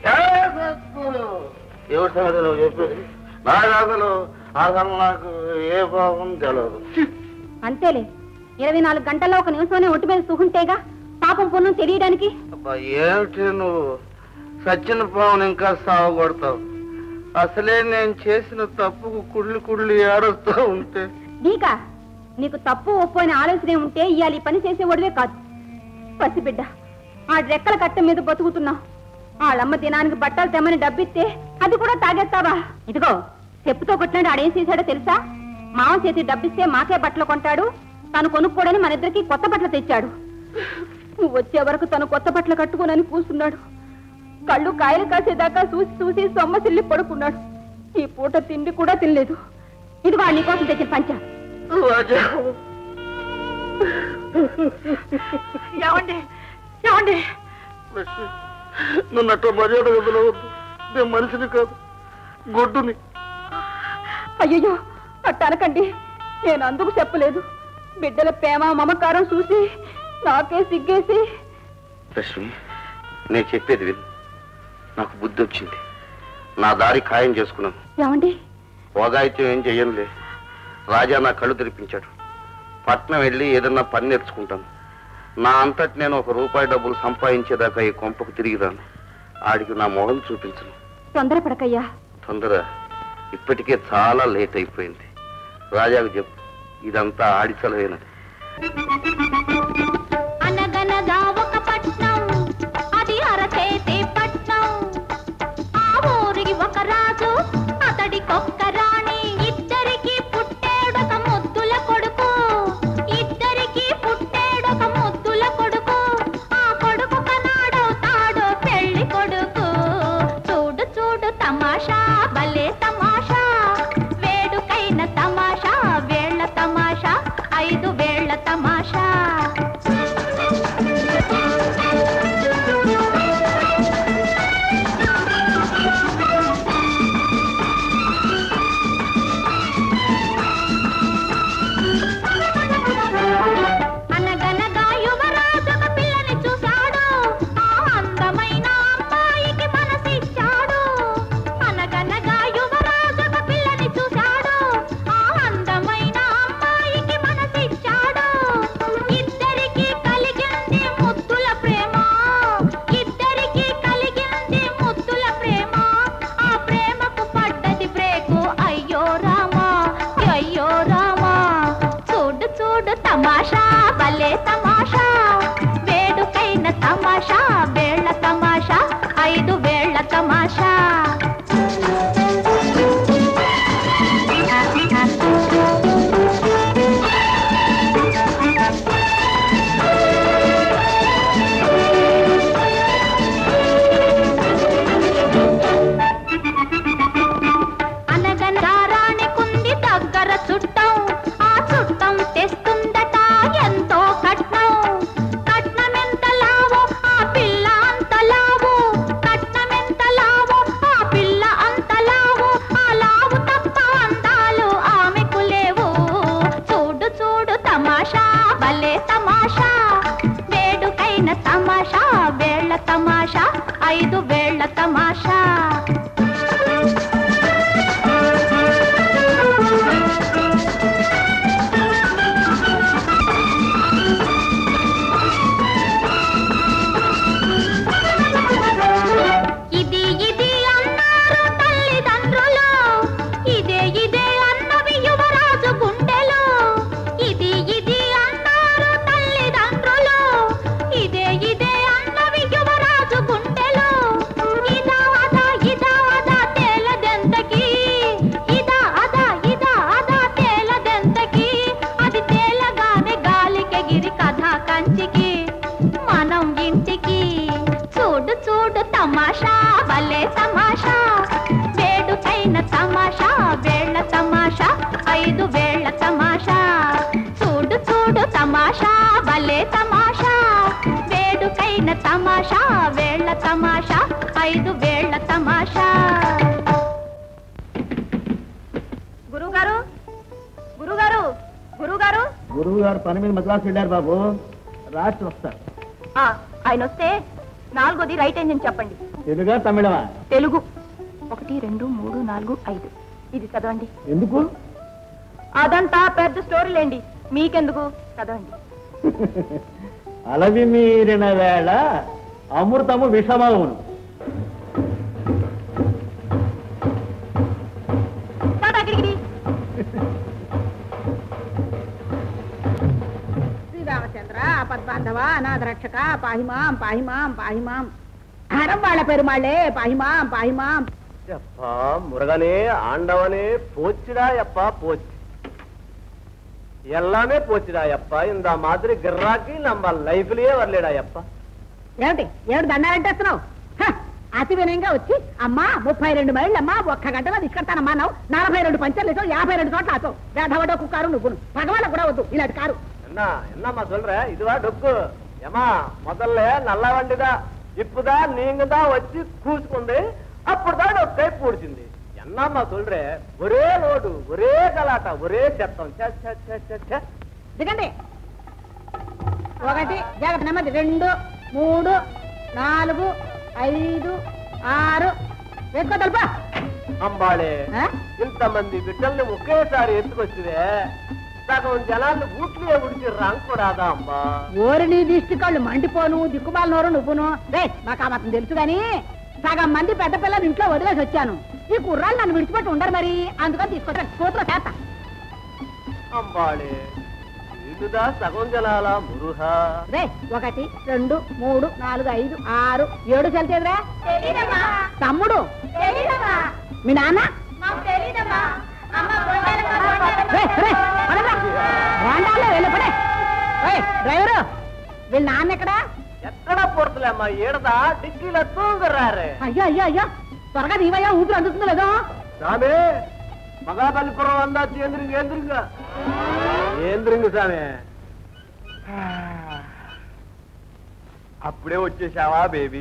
ఎవరి సంగతి నువ్వు చెప్పేది నాకు అసలు అసలు నాకు ఏ పాపం తెలియదు అంతేలే ఇరవై నాలుగు గంటల్లో ఒక నిమిషంలోనే ఒంటి మీద సుహుంటేగా పాపం పుణ్యం తెలియడానికి అబ్బా ఏమిటి నువ్వు సచ్చిన పావును ఇంకా సావగొడతావు అసలే నేను చేసిన తప్పుకు కుళ్ళి కుళ్ళి ఏడుస్తూ ఉంటే నీకా నీకు తప్పు ఒప్పు అనే ఆలోచనే ఉంటే ఇవాళ ఈ పని చేసేవాడివే కాదు పసిబిడ్డ ఆ రెక్కల కట్ట మీద బతుకుతున్నావు వాళ్ళమ్మ దినానికి బట్టలు తెమ్మని డబ్బిస్తే అది కూడా తాగేస్తావా ఇదిగో చెప్పుతో కొట్టినాడు ఆడేం చేశాడో తెలుసా మామ చేతి డబ్బిస్తే మాకే బట్టలు కొంటాడు తను కొనుక్కోడని మన ఇద్దరికి కొత్త బట్టలు తెచ్చాడు నువ్వు వచ్చే వరకు తను కొత్త బట్టలు కట్టుకోనని కూస్తున్నాడు కళ్ళు కాయలు కాసేదాకా చూసి చూసి సొమ్మసిల్లి పడుకున్నాడు ఈ పూట తిండి కూడా తినలేదు ఇదిగో నీకోసం తెచ్చిన పంచ ఏమండి ఏమండి నన్ను అట్లా మర్యాద వదలవద్దు నేను మనిషిని కాదు గొడ్డుని అయ్యయ్యో అట్ట అనకండి నేను అందుకు చెప్పలేదు బిడ్డల ప్రేమ మమకారం చూసి నాకే సిగ్గేసి లక్ష్మి నేను చెప్పేది విను నాకు బుద్ధి వచ్చింది నా దారి ఖాయం చేసుకున్నాను ఏమండి పోగాయిత్యం ఏం చెయ్యనులే రాజా నా కళ్ళు తెరిపించాడు పట్నం వెళ్ళి ఏదన్నా పని నేర్చుకుంటాను నా అంతటి నేను ఒక రూపాయి డబ్బులు సంపాదించేదాకా ఈ కొంపకు తిరిగి రాను ఆడికి నా మొహం చూపించను తొందరపడకయ్యా తొందర ఇప్పటికే చాలా లేట్ అయిపోయింది రాజాకు చెప్పు ఇదంతా ఆడి చలవేనది అనగనగా ఒక పట్నం అది అరచేతి పట్నం ఆ ఊరికి ఒక రాజు అతడికొక్క రాణి ఇద్దరికి పుట్టాడొక ముద్దుల కొడుకు ఇద్దరికి పుట్టాడొక ముద్దుల కొడుకు ఆ కొడుకు కనాడవుతాడో పెళ్లి కొడుకు చూడు చూడు తమాషా భలే తమాషా వేడుకైన తమాషా వేళ్ల తమాషా ఐదు వేళ్ల తమాషా ఐదు వేళ్ల తమాషా చూడు చూడు తమాషా భలే తమాషా వేడుకైన తమాషా వేళ్ల తమాషా ఐదు వేళ్ల తమాషా గురువుగారు గురువుగారు గురువుగారు గురువు గారు పని మీద మద్రాసు వెళ్ళారు బాబు రాత్రి వస్తారు ఆ, ఆయన వస్తే నాలుగోది రైట్ ఎంజిన్ చెప్పండి తెలుగా తమిళమా తెలుగు ఒకటి రెండు మూడు నాలుగు ఐదు ఇది చదవండి ఎందుకు అదంతా పెద్ద స్టోరీలేండి మీకెందుకు చదవండి అలవి మీరిన వేళ అమృతము విషమవును టాటాకిడికిడి. శ్రీరామచంద్ర ఆపద్బాంధవ అనాథ రక్షక పాహిమాం పాహిమాం పాహిమాం హరం వాళ్ళ పెరుమాళ్ళే పాహిమాం పాహిమాం எப்பா முருகனே ஆண்டவனே போச்சுடா எப்பா போச்சு எல்லாமே போச்சுடா எப்பா இந்த மாதிரி గిర్రాకి நம்ம లైఫ్లயே வரலடா எப்பா ఏమిటి ఏమిటి దండాలంటేస్తున్నావు హ, అతి వినయంగా వచ్చి అమ్మా ముప్పై రెండు మైళ్ళు అమ్మా ఒక్క గంటలో తీసుకెళ్తానమ్మా నావు నలభై రెండు పంచర్లు వేసావు యాభై రెండు చోట్ల ఆతో వేధవడో కుక్కారు నువ్వును భగవాన్ కూడా వద్దు ఇలాంటి కారు என்ன என்னம்மா சொல்ற இதுவா டொக்கு ஏமா முதல்ல நல்ல வண்டிదా ఇప్పుదా நீங்க தான் వచ్చి కూసుకుంది అప్పుడుదా డొక్కై పూడ్చింది ఎన్నమ్మా சொல்ற ఒరే లోడు ఒరే గలాట ఒరే చెత్తం ఛ, ఛ, ఛ, ఛ, ఛ. దిగండి ఒకటి జాగ్రత్త నెమ్మది రెండు మూడు నాలుగు ఐదు ఆరు వేసుకో తలుపా అంబాళే ఇంతమంది బిడ్డల్ని ఒకేసారి ఎత్తుకొచ్చివే సగం జనాన్ని ఊట్లే ఉడిచి రంకురాదా అమ్మా ఓరి నీ దిష్టి కళ్ళు మండిపోను దిక్కుమాల నోరు నువ్వును రే మాకు ఆ మాత్రం తెలుసు గాని సగం మంది పెద్ద పిల్లలు ఇంట్లో వదిలేసి వచ్చాను ఈ కుర్రాళ్ళు నన్ను విడిచిపెట్టి ఉండరు మరి అందుకని తీసుకొచ్చాను కూతురు చేత అంబాళే ఇల్లుదా సగం జనాల మురుహా రే ఒకటి రెండు మూడు నాలుగు ఐదు ఆరు ఏడు చల్తేదిరా తమ్ముడు మీ నాన్న రే, రే, పదండ్రా. రాండాల్లో వెళ్ళి పడే ఏయ్, డ్రైవరు వీళ్ళ నాన్న ఎక్కడా ఎక్కడ పొరతలేమ్మా ఈడదా డిక్కీలో తూగురారే అయ్యో అయ్యో అయ్యో త్వరగా నీవయ్యా ఊపిరి అందుతుందో లేదో సామి మగాపల్లిపురం అందాచి ఏంద్రింగ్ ఏంద్రింగ్ ఏంద్రింగ్ సామి అప్పుడే వచ్చేసావా బేబీ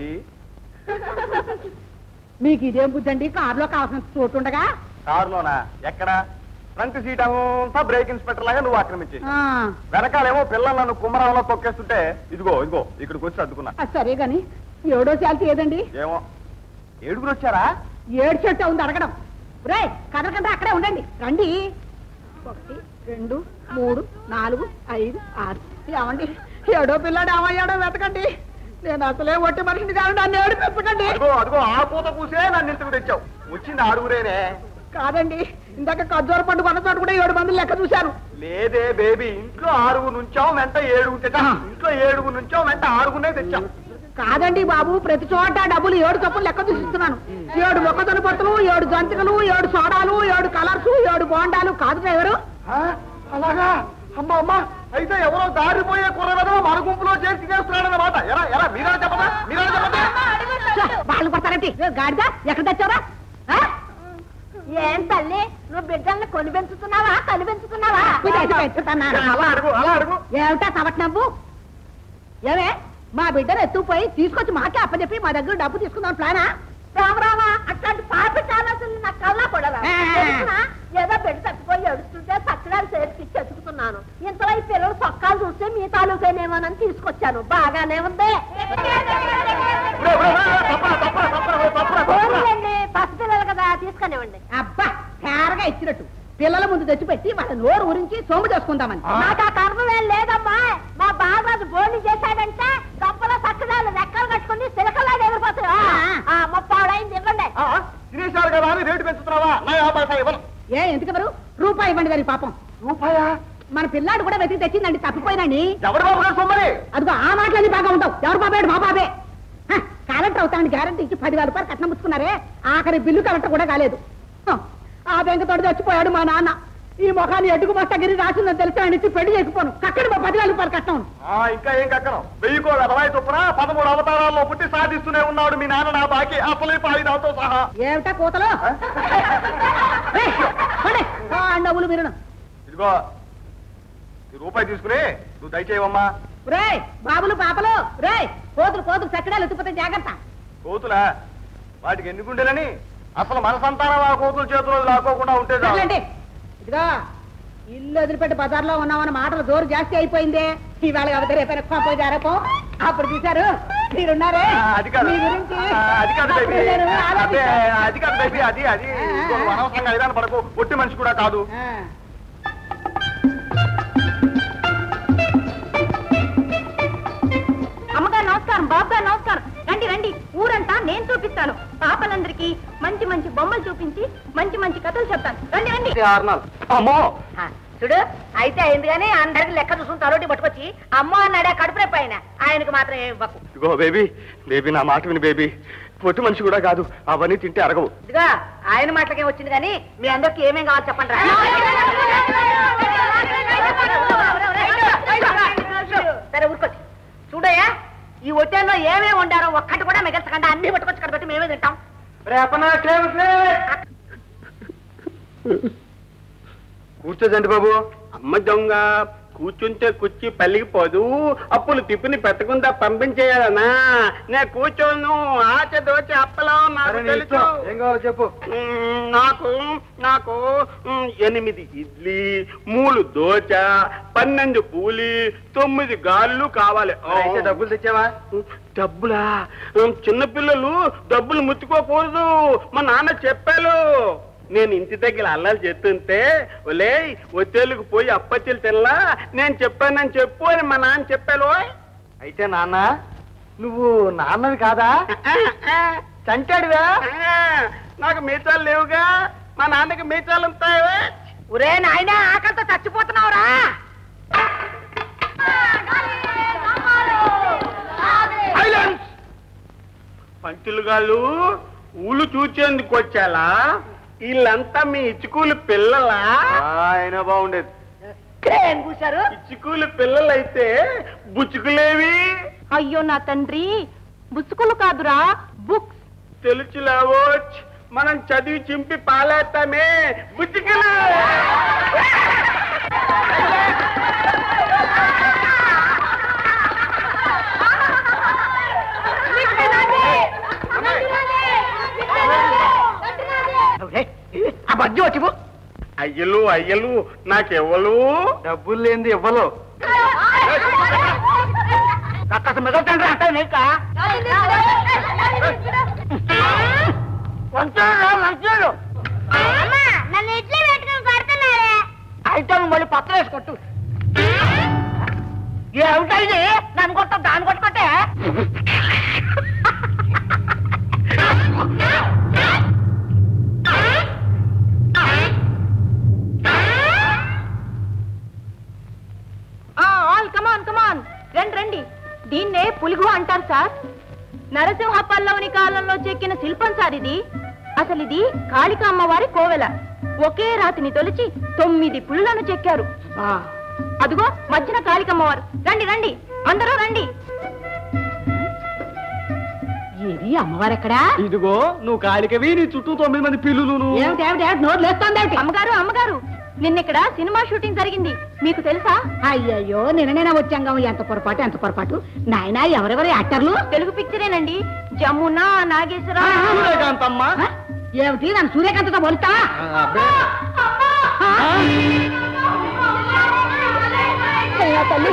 మీకు ఇదేం బుద్ధండి కారులో కావాల్సిన చోటు ఉండగా కారులోనా ఎక్కడ ఫ్రంట్ సీట్ అంతా బ్రేక్ ఇన్స్పెక్టర్ లాగా నువ్వు ఆక్రమించి ఆ, వెనకాలేమో పిల్లలు నన్ను కుమ్మరంలో తొక్కేస్తుంటే ఇదిగో ఇదిగో ఇక్కడికి వచ్చి అద్దుకున్నా అది సరే గాని ఏడో శాలరీ ఏదండి ఏమో ఏడుగురు వచ్చారా ఏడు చెట్టు ఉంది అడగడం రే కదలకంటే అక్కడే ఉండండి రండి ఒకటి రెండు మూడు నాలుగు ఐదు ఆరు ఏమండి ఏడో పిల్లాడు ఏమయ్యాడో వెతకండి నేను అసలే ఒట్టి మనిషిని కాదు నన్ను ఏడు పెంపకండి అదిగో అదిగో ఆ పూత పూసే నన్ను ఇంటికి తెచ్చావు వచ్చింది ఆరుగురేనే కాదండి ఇందాక ఖర్జూర పండు కొన్న చోట కూడా ఏడు మంది లెక్క చూశాను లేదే బేబీ ఇంట్లో ఆరుగురు నుంచాం వెంట ఏడుగురు తెచ్చాం ఇంట్లో ఏడుగురు నుంచాం వెంట ఆరుగురునే తెచ్చాం కాదండి బాబు ప్రతి చోట డబ్బులు ఏడు చొప్పులు లెక్క చూసిస్తున్నాను ఏడు మొక్కజొన్న పొత్తులు ఏడు జంతికలు ఏడు సోడాలు ఏడు కలర్స్ ఏడు బోండాలు కాదు డ్రైవరు అలాగా అమ్మ అమ్మ అయితే ఎవరో దారిపోయే కుర్రదో మన గుంపులో చేసి చేస్తున్నాడన్నమాట ఎరా ఎరా మీరా చెప్పదా మీరా చెప్పదా వాళ్ళు కొడతారంటే గాడిద ఎక్కడ తెచ్చారా ఏం తల్లి నువ్వు బిడ్డల్ని కొని పెంచుతున్నావా కని పెంచుతున్నావా అలా అడుగు అలా అడుగు ఏమిటా తవట్ నవ్వు ఏమే మా బిడ్డను ఎత్తుకుపోయి తీసుకొచ్చి మాకే అప్పచెప్పి మా దగ్గర డబ్బు తీసుకుందాం ప్లానా రామరామా అట్లాంటి పాపి ఆలోచనలు నాకు కల్లా పడలా ఆ. తెలుసునా? ఏదో బిడ్డ తప్పిపోయి ఎడుస్తుంటే సక్కడాలు చేతికి ఎత్తుకుతున్నాను ఇంతలో ఈ పిల్లలు సొక్కాలు చూస్తే మీ తాలూకేనేమోనని తీసుకొచ్చాను బాగానే ఉంది పోనీలేండి, పసిపిల్లలు కదా తీసుకునివ్వండి అబ్బా తేరగా ఇచ్చినట్టు పిల్లల ముందు తెచ్చిపెట్టి వాళ్ళ నోరు ఉరించి సొమ్ము చేసుకుందామని నాకు ఆ కర్మం ఏం లేదమ్మా మా బాబాజు బోని చేశాడంటే గొప్పలో సక్కడాలు రెక్కలు కట్టుకుని సిలకలాగా ఎగిరిపోతాయి ఆ, ఆ, ముప్పాడైంది ఇవ్వండి తినేశారు కదా అని రేటు పెంచుతున్నావా నా యాభై రూపాయలు ఇవ్వను ఏ ఎందుకు ఎవరు రూపాయి ఇవ్వండి గారి పాపం రూపాయా మన పిల్లాడు కూడా వెతికి తెచ్చిందండి తప్పిపోయినండి ఎవరు బాబు గారు సొమ్మరి అదిగో ఆ మాటలన్నీ బాగా ఉంటావు ఎవరు బాబాడు మా బాబే హ, కలెక్టర్ అవుతామని గ్యారంటీ ఇచ్చి పదివేల రూపాయలు కట్నం పుచ్చుకున్నారే ఆఖరి బిల్లు కలెక్టర్ కూడా కాలేదు హ, ఆ బెంకతోటి చచ్చిపోయాడు మా నాన్న ఈ ముఖాన్ని ఎడ్డుకు మస్తగిరి రాసిందని తెలిసి ఆయన ఇచ్చి పెళ్లి చేసుకుపోను కక్కడి మా పదివేల రూపాయలు కట్నం ఆ, ఇంకా ఏం కక్కనం వెయ్యికో అరవై చొప్పున పదమూడు అవతారాల్లో పుట్టి సాధిస్తూనే ఉన్నాడు మీ నాన్న నా బాకీ అసలే పాయిదాంతో సహా ఏమిటా కూతలు ఏయ్, పోండి. ఆ, నవ్వులు మీరు ఇదిగో ఈ రూపాయి తీసుకుని నువ్వు దయచేయవమ్మా రేయ్ బాబులు పాపలు రేయ్ కోతులు కోతులు చక్కడాలు ఎత్తుకుపోతే జాగ్రత్త కోతులా వాటికి ఎన్ని గుండెలని అసలు మన సంతానం ఆ కోతుల చేతుల్లో లాక్కోకుండా ఉంటే చాలు. సర్లేండి. ఇదిగో ఇల్లు వదిలిపెట్టి బజార్లో ఉన్నామన్న మాటలు జోరు జాస్తి అయిపోయింది ఇవాళ కాబట్టి రేపైనా పోయి జారపో అప్పుడు చూశారు మీరున్నారే ఆ, అది కాదు మీ గురించి ఆ, అది కాదు అప్పుడు బేబీ నేను అదే ఆలోచించాను. అది కాదు బేబీ అది అది ఇదిగో నువ్వు అనవసరంగా ఐదాన్ని పడకు ఒట్టి మనిషి కూడా కాదు ఆ. అమ్మగారు నమస్కారం బాబు గారు నమస్కారం రండి రండి ఊరంతా నేను చూపిస్తాను పాపలందరికీ మంచి మంచి బొమ్మలు చూపించి మంచి మంచి కథలు చెప్తాను రండి రండి అమ్మో చూడు అయితే అయింది కానీ అందరికి లెక్క చూసుకుని తలోటి పట్టుకొచ్చి అమ్మ అన్నాడే కడుపు రేపు ఆయన ఆయనకు మాత్రం ఏమి ఇవ్వకు ఇదిగో బేబీ బేబీ నా మాట విని బేబీ పొట్టి మనిషి కూడా కాదు అవన్నీ తింటే అరగవు ఇదిగా ఆయన మాటలకేం వచ్చింది కానీ మీ అందరికి ఏమేం కావాలి చెప్పండి రా. సరే ఊరుకోండి చూడయ్యా ఈ హోటల్లో ఏమేమి ఉండారో ఒక్కటి కూడా మిగల్చకుండా అన్ని పట్టుకొచ్చి ఇక్కడ పెట్టి మేమే తింటాం కూర్చోదండి బాబు అమ్మ దొంగ కూర్చుంటే కుర్చీ పలిగిపోదు అప్పులు తిప్పిని పెట్టకుండా పంపించేయాలనా నే కూర్చోను ఆచ దోచి అప్పలం నాకు తెలుసు ఏం కావాలో చెప్పు మ్మ్, నాకు నాకు మ్మ్, ఎనిమిది ఇడ్లీ మూడు దోశ పన్నెండు పూలి తొమ్మిది గాళ్ళు కావాలి అయితే డబ్బులు తెచ్చావా డబ్బులా మ్మ్, చిన్నపిల్లలు డబ్బులు ముట్టుకోకూడదు మా నాన్న చెప్పారు నేను ఇంటి దగ్గర అల్లాలు చెప్తుంటే ఒలే ఒత్తేళ్ళకి పోయి అప్పచ్చిలు తినలా నేను చెప్పానని చెప్పు అని మా నాన్న చెప్పాను ఓయ్. అయితే నాన్న నువ్వు నాన్నవి కాదా చంటాడువా ఆ, నాకు మీసాలు లేవుగా మా నాన్నకి మీసాలు ఉంటాయి ఒరే నాయన ఆకలితో చచ్చిపోతున్నావురా పంతులు గారు ఊళ్ళు చూచేందుకు వచ్చాలా వీళ్ళంతా మీ ఇచ్చుకూలు పిల్లలా ఆయన బాగుండేది ఏం కూర్చారు ఇచ్చుకూలు పిల్లలైతే బుచ్చుకులేవి అయ్యో నా తండ్రి బుసుకులు కాదురా బుక్స్ తెలుసులేవోచ్ మనం చదివి చింపి పాలేస్తామే బుచ్చుకులు ఆ బజ్జి వచ్చి అయ్యలు అయ్యలు నాకెవ్వలు డబ్బులు లేనిది ఇవ్వలు కాస్త మిగతాను రా అంటే నీక మంచోడు మంచోడు నన్ను ఇట్లే పెట్టుకుని కొడుతున్నారే అయితే నువ్వు మళ్ళీ పత్రం వేసి కొట్టు ఏమిటా ఇది నన్ను కొట్ట దాన్ని కొట్టుకుంటే ఆల్ కమాన్ కమాన్ రండి రండి దీన్నే పులుగు అంటారు సార్ నరసింహ పల్లవుని కాలంలో చెక్కిన శిల్పం సార్ ఇది అసలు ఇది కాళిక అమ్మవారి కోవెల ఒకే రాతిని తొలిచి తొమ్మిది పులులను చెక్కారు అదిగో మధ్యన కాళికమ్మవారు రండి రండి అందరూ రండి ఇది అమ్మవారు ఎక్కడా ఇదిగో నువ్వు కాలికవి నీ చుట్టూ తొమ్మిది మంది పిల్లులు ఏమిటి ఏమిటి ఏమిటి నోరు లేస్తోంది అమ్మగారు అమ్మగారు నిన్నిక్కడ సినిమా షూటింగ్ జరిగింది మీకు తెలుసా అయ్యయ్యో నిన్ననే వచ్చాంగా ఎంత పొరపాటు ఎంత పొరపాటు నాయనా ఎవరెవరి యాక్టర్లు తెలుగు పిక్చరేనండి జమున నాగేశ్వరరావు సూర్యకాంతమ్మ ఆ? ఏమిటి నన్ను సూర్యకాంతతో పోలుతా అయ్యో తల్లి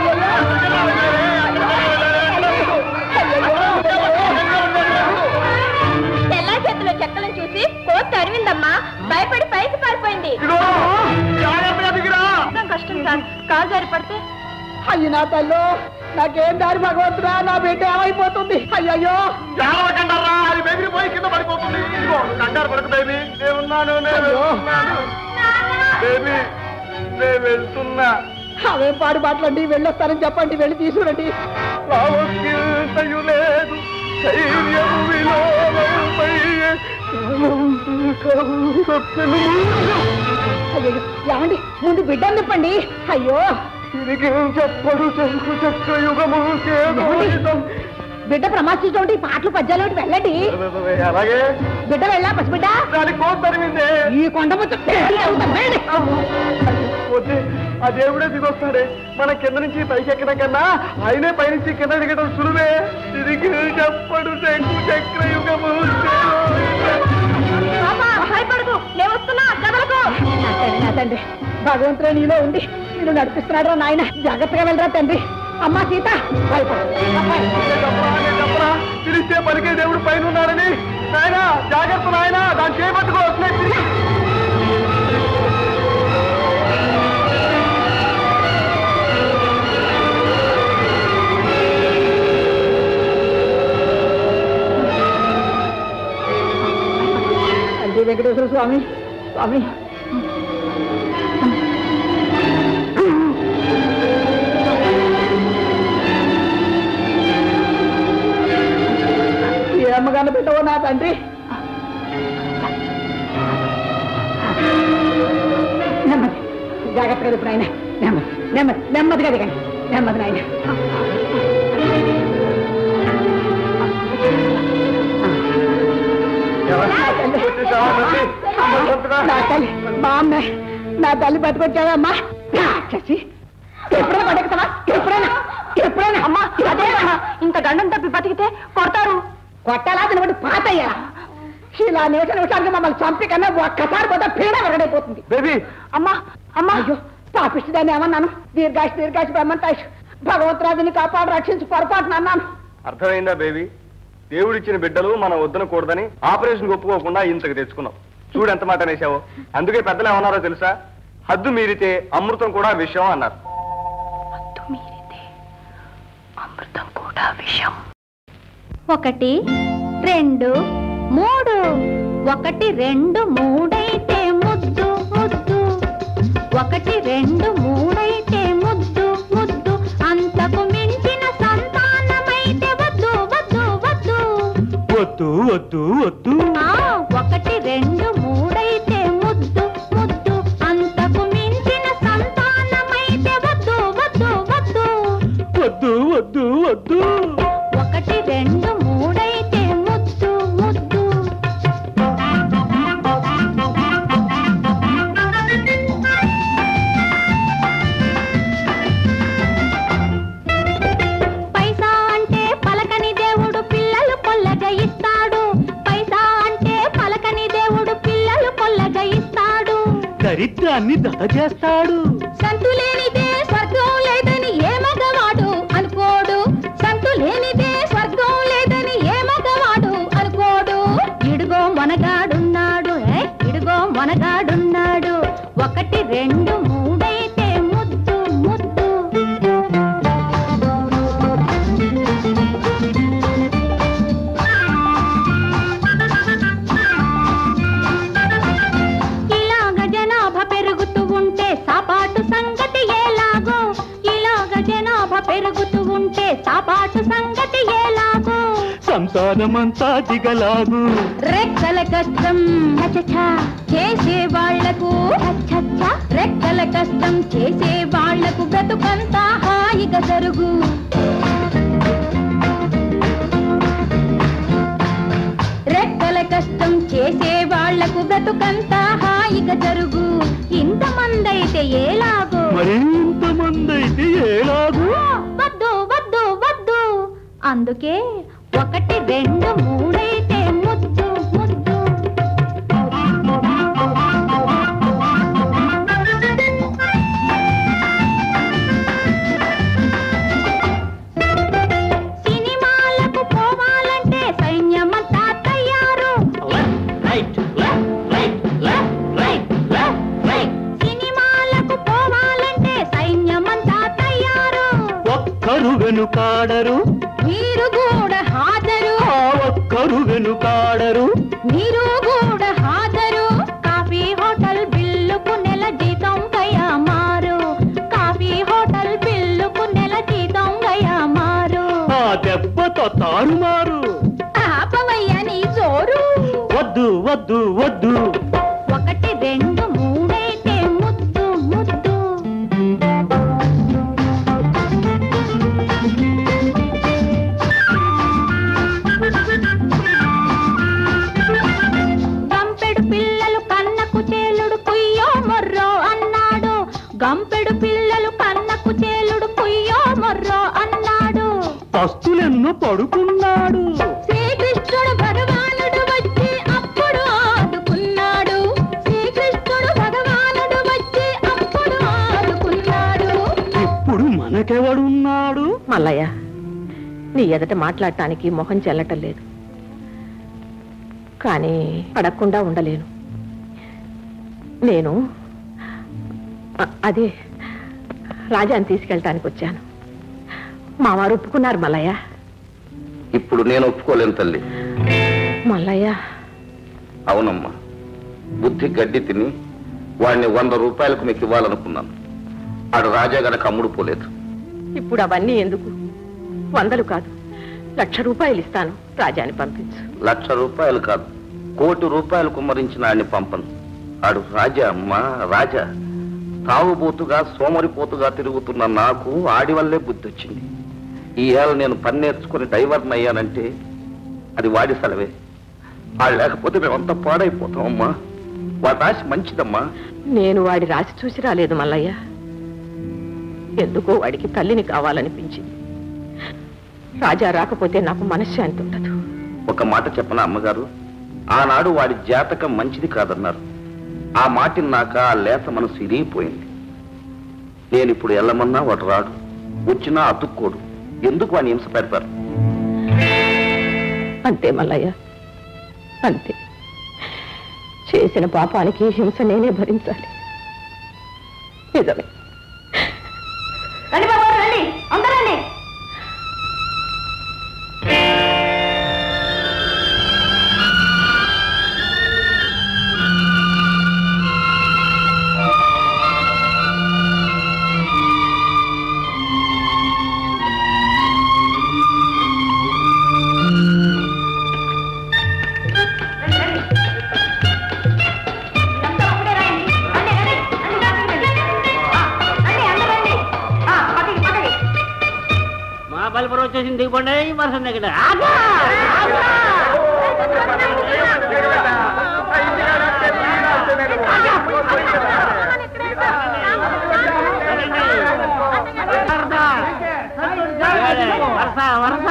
తెల్ల చేతిలో చెక్కలను చూసి కోతి అరివిందమ్మా భయపడి పైకి పారిపోయింది కష్టం కష్టం సార్ కాలు జారి పడితే అయ్యి నా తల్లు నాకేం దారి భగవంతుడా నా బిడ్డ ఏమైపోతుంది అయ్యయ్యో జాలవకండరా అది బెదిరిపోయి కింద పడిపోతుంది ఇదిగో నువ్వు కంగారు పడకు బేబీ నేనున్నాను నేను వెళ్తున్నాను బేబీ నేను వెళ్తున్నా అవేం పాడు మాటలండి వెళ్ళొస్తానని చెప్పండి వెళ్ళి తీసుకురండి రావద్దు లేదు ధైర్యము విలోలమై అయ్యో ఏమండి ముందు బిడ్డను తిప్పండి అయ్యో తిరిగి చెప్పడు చెంకు చెక్క యుగము చేదోషితం బిడ్డ ప్రమాదించడం ఈ పాటలు పద్యాలు ఒకటి వెళ్ళండి అలాగే బిడ్డ వెళ్ళా పసిబిడ్డ దానికి కోత తరిమింది ఈ కొండ ముచ్చ తేలి అవుతాం, వెళ్ళండి. వద్దే ఆ దేవుడే దిగొస్తాడే మన కింద నుంచి పైకి ఎక్కడం కన్నా ఆయనే పైనుంచి కింద దిగడం సులువే ఇది చెప్పడు శంకు చక్ర యుగము భయపడదు నేను వస్తున్నా కదలకు నా తండ్రి, నా తండ్రి భగవంతుడు నీలో ఉండి నేను నడిపిస్తున్నాడు నాయన జాగ్రత్తగా వెళ్ళరా తండ్రి అమ్మా సీత భయపడు చెప్పరా పిలిస్తే పలికే దేవుడు పైన ఉన్నాడని నాయన జాగ్రత్త నాయన దాన్ని చేపట్టుకో వస్తున్నాయి తండ్రి వెంకటేశ్వర స్వామి స్వామి ఏ అమ్మగారిని పెట్టవో నా తండ్రి నెమ్మది జాగ్రత్తగా ఇప్పుడు ఆయన నెమ్మది నెమ్మది నెమ్మదిగా దిగండి నెమ్మది నాయన నా తల్లి మా అమ్మ నా తల్లి బతికొచ్చావమ్మా రాక్షసి ఎప్పుడైనా పడగతావా ఎప్పుడైనా ఎప్పుడైనా అమ్మా అదే ఇంత గండం తప్పి బతికితే కొడతారు కొట్టాలా తినబడి పాతయ్యా ఇలా నిమిష నిమిషానికి మమ్మల్ని చంపి కన్నా ఒక్కసారి పోతే పీడ వెరగడైపోతుంది బేబీ అమ్మా అమ్మా అయ్యో పాపిస్తుందని ఏమన్నాను దీర్ఘాష్ దీర్ఘాష్ బ్రహ్మంతాష్ భగవంతరాజుని కాపాడు రక్షించి పొరపాటున అన్నాను అర్థమైందా బేబీ దేవుడిచ్చిన బిడ్డలు మనం వద్దనకూడదని ఆపరేషన్ ఒప్పుకోకుండా ఇంతకు తెచ్చుకున్నాం చూడు ఎంత మాట అనేసావో అందుకే పెద్దలు ఏమన్నారో తెలుసా హద్దు మీరితే అమృతం కూడా విషయం అన్నారు ఒకటి రెండు మూడు ఒకటి రెండు మూడైతే ముద్దు ముద్దు ఒకటి రెండు మూడైతే ముద్దు ముద్దు అంతకు మించిన సంతానమైతే వద్దు వద్దు వద్దు వద్దు వద్దు వద్దు ఆ, ఒకటి రెండు మూడైతే ముద్దు ముద్దు అంతకు మించిన సంతానమైతే వద్దు వద్దు వద్దు వద్దు వద్దు వద్దు ఒకటి రెండు మూడైతే ముద్దు ముద్దు పైసా అంటే పలకని దేవుడు పిల్లలు కొల్లగా ఇస్తాడు పైసా అంటే పలకని దేవుడు పిల్లలు కొల్లగా ఇస్తాడు దరిద్రాన్ని దత చేస్తాడు సంతు లేనిదే స్వర్గం లేదని ఏ మగవాడు అనుకోడు సంతు లేనిదే స్వర్గం లేదని ఏ మగవాడు అనుకోడు ఇడుగో మనగాడున్నాడు ఏ, ఇడుగో మనగాడున్నాడు ఒకటి రెండు మూడైతే ముద్దు ముద్దు ఇలాగ జనాభా పెరుగుతూ ఉంటే సాపాటు సంగతి ఎలాగో ఇలాగ జనాభా పెరుగుతూ ఉంటే సాపాటు సంగతి ఎలాగో సంసారమంతా దిగలాగు రెక్కల కష్టం చచచ చేసే వాళ్లకు చచ్చచ్చ రెక్కల కష్టం చేసే వాళ్లకు బ్రతుకంతా హాయిగా జరుగు రెక్కల కష్టం చేసే వాళ్లకు బ్రతుకంతా హాయిగా జరుగు ఇంతమందైతే ఏలాగో మరింతమంది అయితే ఏలాగు వద్దు వద్దు వద్దు అందుకే ఒకటి రెండు మూడైతే ముద్దు ముద్దు సినిమాలకు పోవాలంటే సైన్యమంతా తయారు సినిమాలకు పోవాలంటే సైన్యమంతా తయారు ఒక్కరు వెనుకాడరు మీరు కూడా హాజరు ఆ ఒక్కరు వెనుకాడరు మీరు కూడా హాజరు కాఫీ హోటల్ బిల్లుకు నెల జీతం గయా మారు కాఫీ హోటల్ బిల్లుకు నెల జీతం గయా మారు ఆ దెబ్బతో తారుమారు ఆపవయ్య నీ జోరు వద్దు వద్దు వద్దు ఒకటి రెండు మూడైతే ముద్దు ముద్దు గంపెడు పిల్లలు కన్నకు చేలుడు కుయ్యో మొర్రో అన్నాడు పస్తులెన్నో పడుకున్నాడు శ్రీకృష్ణుడు భగవానుడు వచ్చి అప్పుడు ఆదుకున్నాడు శ్రీకృష్ణుడు భగవానుడు వచ్చి అప్పుడు ఆదుకున్నాడు ఇప్పుడు మనకెవడున్నాడు మల్లయ్య నీ ఎదట మాట్లాడటానికి మొహం చెల్లటం లేదు కానీ అడగకుండా ఉండలేను నేను అ- అదే రాజాని తీసుకెళ్ళటానికి వచ్చాను మా వారు ఒప్పుకున్నారు మల్లయ్య ఇప్పుడు నేను ఒప్పుకోలేను తల్లి మల్లయ్య అవునమ్మా బుద్ధి గడ్డి తిని వాడిని వంద రూపాయలకు మీకు ఇవ్వాలనుకున్నాను ఆడు రాజా గనక అమ్ముడు పోలేదు ఇప్పుడు అవన్నీ ఎందుకు వందలు కాదు లక్ష రూపాయలు ఇస్తాను రాజాని పంపించు లక్ష రూపాయలు కాదు కోటి రూపాయలు కుమ్మరించిన ఆడిని పంపను ఆడు రాజా అమ్మా రాజా తాగుబోతుగా సోమరిపోతుగా తిరుగుతున్న నాకు ఆడి వల్లే బుద్ధి వచ్చింది ఈ ఏళ్ళ నేను పని నేర్చుకుని డైవర్ని అయ్యానంటే అది వాడి సెలవే ఆడు లేకపోతే మేమంతా పాడైపోతాం అమ్మా వాడి రాశి మంచిదమ్మా నేను వాడి రాసి చూసి రాలేదు మల్లయ్య ఎందుకో వాడికి తల్లిని కావాలనిపించింది రాజా రాకపోతే నాకు మనశ్శాంతి ఉండదు ఒక మాట చెప్పనా అమ్మగారు ఆనాడు వాడి జాతకం మంచిది కాదన్నారు ఆ మాటిన్నాక ఆ లేత మనసు ఇరిగిపోయింది నేను ఇప్పుడు వెళ్ళమన్నా వాడు రాడు వచ్చినా అతుక్కోడు ఎందుకు వాడిని హింస పెడతారు అంతే మల్లయ్య అంతే చేసిన పాపానికి హింస నేనే భరించాలి నిజమే రండి బాబు రండి అందరండి మా బలిపురం వచ్చేసింది దిగుపండి వరుస దగ్గర వరుస వరుస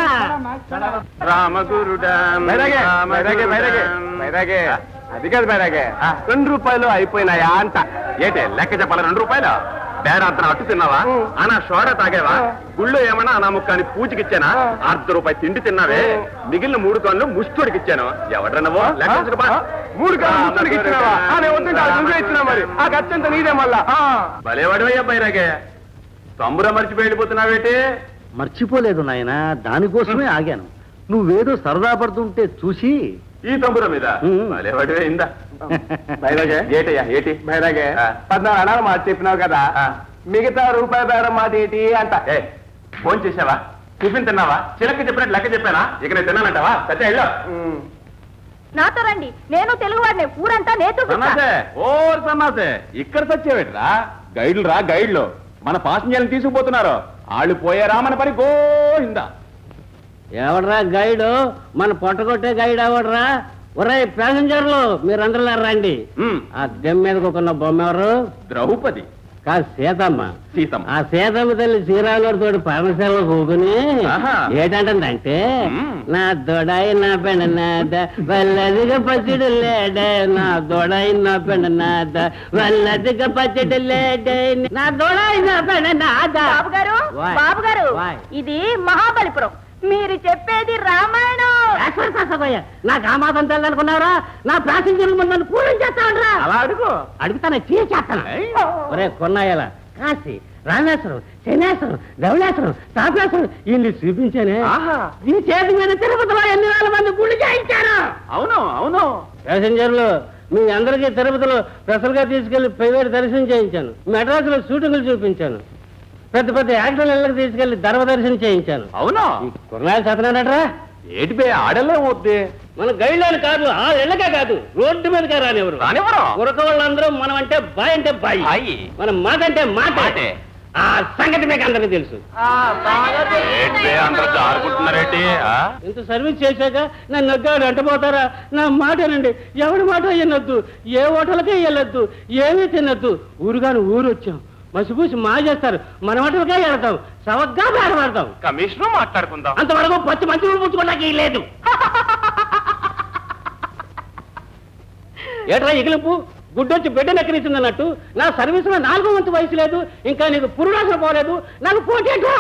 రామగురుడా మైరాగే మైరాగే మైరాగే మైరాగే అది కాదు మైరాగే రెండు రూపాయలు అయిపోయినాయా అంట ఏంటి లెక్క చెప్పాలి రెండు రూపాయలు బేరాంతరం అట్టు తిన్నావా అనా షోడ తాగేవా గుళ్ళో ఏమన్నా అనా ముక్కని పూజకిచ్చానా అర్ధ రూపాయి తిండి తిన్నావే మిగిలిన మూడు కాళ్ళు ముష్టోడికి ఇచ్చాను ఎవడ్రా నువ్వు లెక్క ఉంచుకోపా. మూడు కాళ్ళు ముష్టోడికి ఇచ్చినావా? ఆ, నేను వద్దంటే అది నువ్వే ఇచ్చినా మరి. ఆ ఖర్చంతా నీదే మళ్ళా. ఆ. భలేవాడివయ్యా బైరాగే తమ్మురా మర్చిపోయి వెళ్ళిపోతున్నావేటి మర్చిపోలేదు నాయన దానికోసమే ఆగాను నువ్వేదో సరదా పడుతుంటే చూసి ఈ తమ్మురా మీద భలేవాడివే ఇందా బైరాగే ఏటయ్యా ఏటి బైరాగే పద్నాలుగు అనాలు మాట చెప్పినావు కదా మిగతా రూపాయి బేరం మాట ఏంటి అంట ఏ ఫోన్ చేసావా టిఫిన్ తిన్నావా చిలక చెప్పినట్టు లెక్క చెప్పానా ఇక నేను తిన్నానంటావా సత్య వెళ్ళు నాతో రండి నేను తెలుగువాడిని ఊరంతా నేతూ సన్నాసే ఓ సన్నాసే ఇక్కడ సచ్చేవేట్రా గైడ్లు రా గైడ్లు మన పాసింజర్లను తీసుకుపోతున్నారు వాళ్ళు పోయారా మన పని గోయిందా ఎవడ్రా గైడు మన పొట్టగొట్టే గైడ్ ఎవడ్రా ఒరే ప్యాసింజర్లు మీరందరూ రండి ఆ దెమ్ మీదకి ఒక బొమ్మ ఎవరు ద్రౌపది కాదు సీతమ్మ సీతమ్మ ఆ సీతమ్మ తల్లి శ్రీరాముడు తోటి పరమశాలలో కూకుని ఆహా. ఏటంటుందంటే నా దొడాయి నా పెండ నాద వల్లదిగా పచ్చడి లేడే నా దొడాయి నా పెండ నాద వల్లదిగా పచ్చడి లేడే నా దొడాయి నా పెండ నాద బాబు గారు వాయ్. బాబు గారు వాయ్. ఇది మహాబలిపురం మీరు చెప్పేది రామాయణం నాకు ఆ మాత్రం తెల్లనుకున్నారా నా ప్యాసింజర్లు ముందు నన్ను కూలం చేస్తామంటారా అలా అడుగు అడుగుతానే చేస్తాను ఒరే కొన్నాయల కాశీ రామేశ్వరం శనేశ్వరం ధవళేశ్వరం తాపేశ్వరం ఇన్ని చూపించానే ఈ చేతి మీద తిరుపతిలో ఎన్ని వేల మంది గుళ్ళు చేయించాను అవును అవును ప్యాసింజర్లు మీ అందరికీ తిరుపతిలో స్పెషల్గా తీసుకెళ్లి ప్రైవేట్ దర్శనం చేయించాను మెడ్రాసులో షూటింగ్లు చూపించాను పెద్ద పెద్ద యాక్టర్ల ఇళ్ళకి తీసుకెళ్లి ధర్మ దర్శనం చేయించాను అవును కుర్రాలు చదవనట్రా ఏటి బే ఆడలే వద్దే మన గైడ్లైన్ కాదు ఆ ఇళ్ళకే కాదు రోడ్డు మీదకే రానివ్వరు రానివ్వరు? ఉరక వాళ్ళందరూ మనం అంటే బాయ్ అంటే బాయ్ మన మాట అంటే మాట ఆ సంగతి మీకు అందరికీ తెలుసు ఏటి బే అందరూ జారుకుంటున్నారేటి ఆ? ఇంత సర్వీస్ చేశాక నన్ను నగ్గాడు అంటపోతారా నా మాటనండి ఎవడి మాట వినొద్దు ఏ హోటల్కే వెళ్ళొద్దు ఏమీ తినొద్దు ఊరుగాను ఊరు వచ్చాం మసిపూసి మా చేస్తారు మన వంటలకే వెళతాం సవగ్గా బేడపడతాం కమిషనర్ మాట్లాడుకుందాం అంతవరకు పచ్చి మంచి పుచ్చుకోవడానికి లేదు ఏట్రా ఎగిలింపు గుడ్డొచ్చి బిడ్డ నెక్కనిచ్చింది అన్నట్టు నా సర్వీసులో నాలుగో వంతు వయసు లేదు ఇంకా నీకు పురుడాసన పోలేదు నాకు పోటేట్రా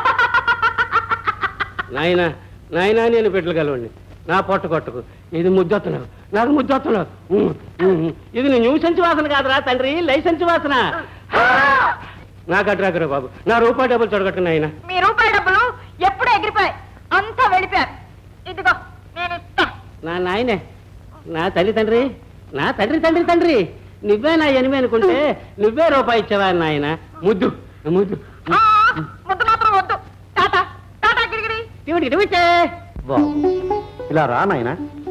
నాయనా నాయనా నేను బిడ్డలు కలవండి నా పొట్ట కొట్టకు ఇది ముద్దొత్తున్నావు నాకు ముద్దొత్తున్నావు ఉమ్, ఉమ్, ఉమ్. ఇది నీ న్యూసెన్స్ వాసన కాదురా తండ్రి లైసెన్స్ వాసన నాకు అడ్రాకరా బాబు నా రూపాయి డబ్బులు చూడగట్టు నాయనా మీ రూపాయి డబ్బులు ఎప్పుడూ ఎగిరిపోయాయి అంతా వెళ్ళిపోయారు ఇదిగో నేను ఇస్తా నా నాయనే నా తల్లి తండ్రి నా తండ్రి తండ్రి తండ్రి నువ్వే నా ఎనిమి అనుకుంటే నువ్వే రూపాయి ఇచ్చావా నాయన ముద్దు ముద్దు ఆ, ముద్దు మాత్రం వద్దు టాటా టాటా గిరిగిరి ఇటు ఇటు ఇచ్చే. బాబు ఇలా రా నాయన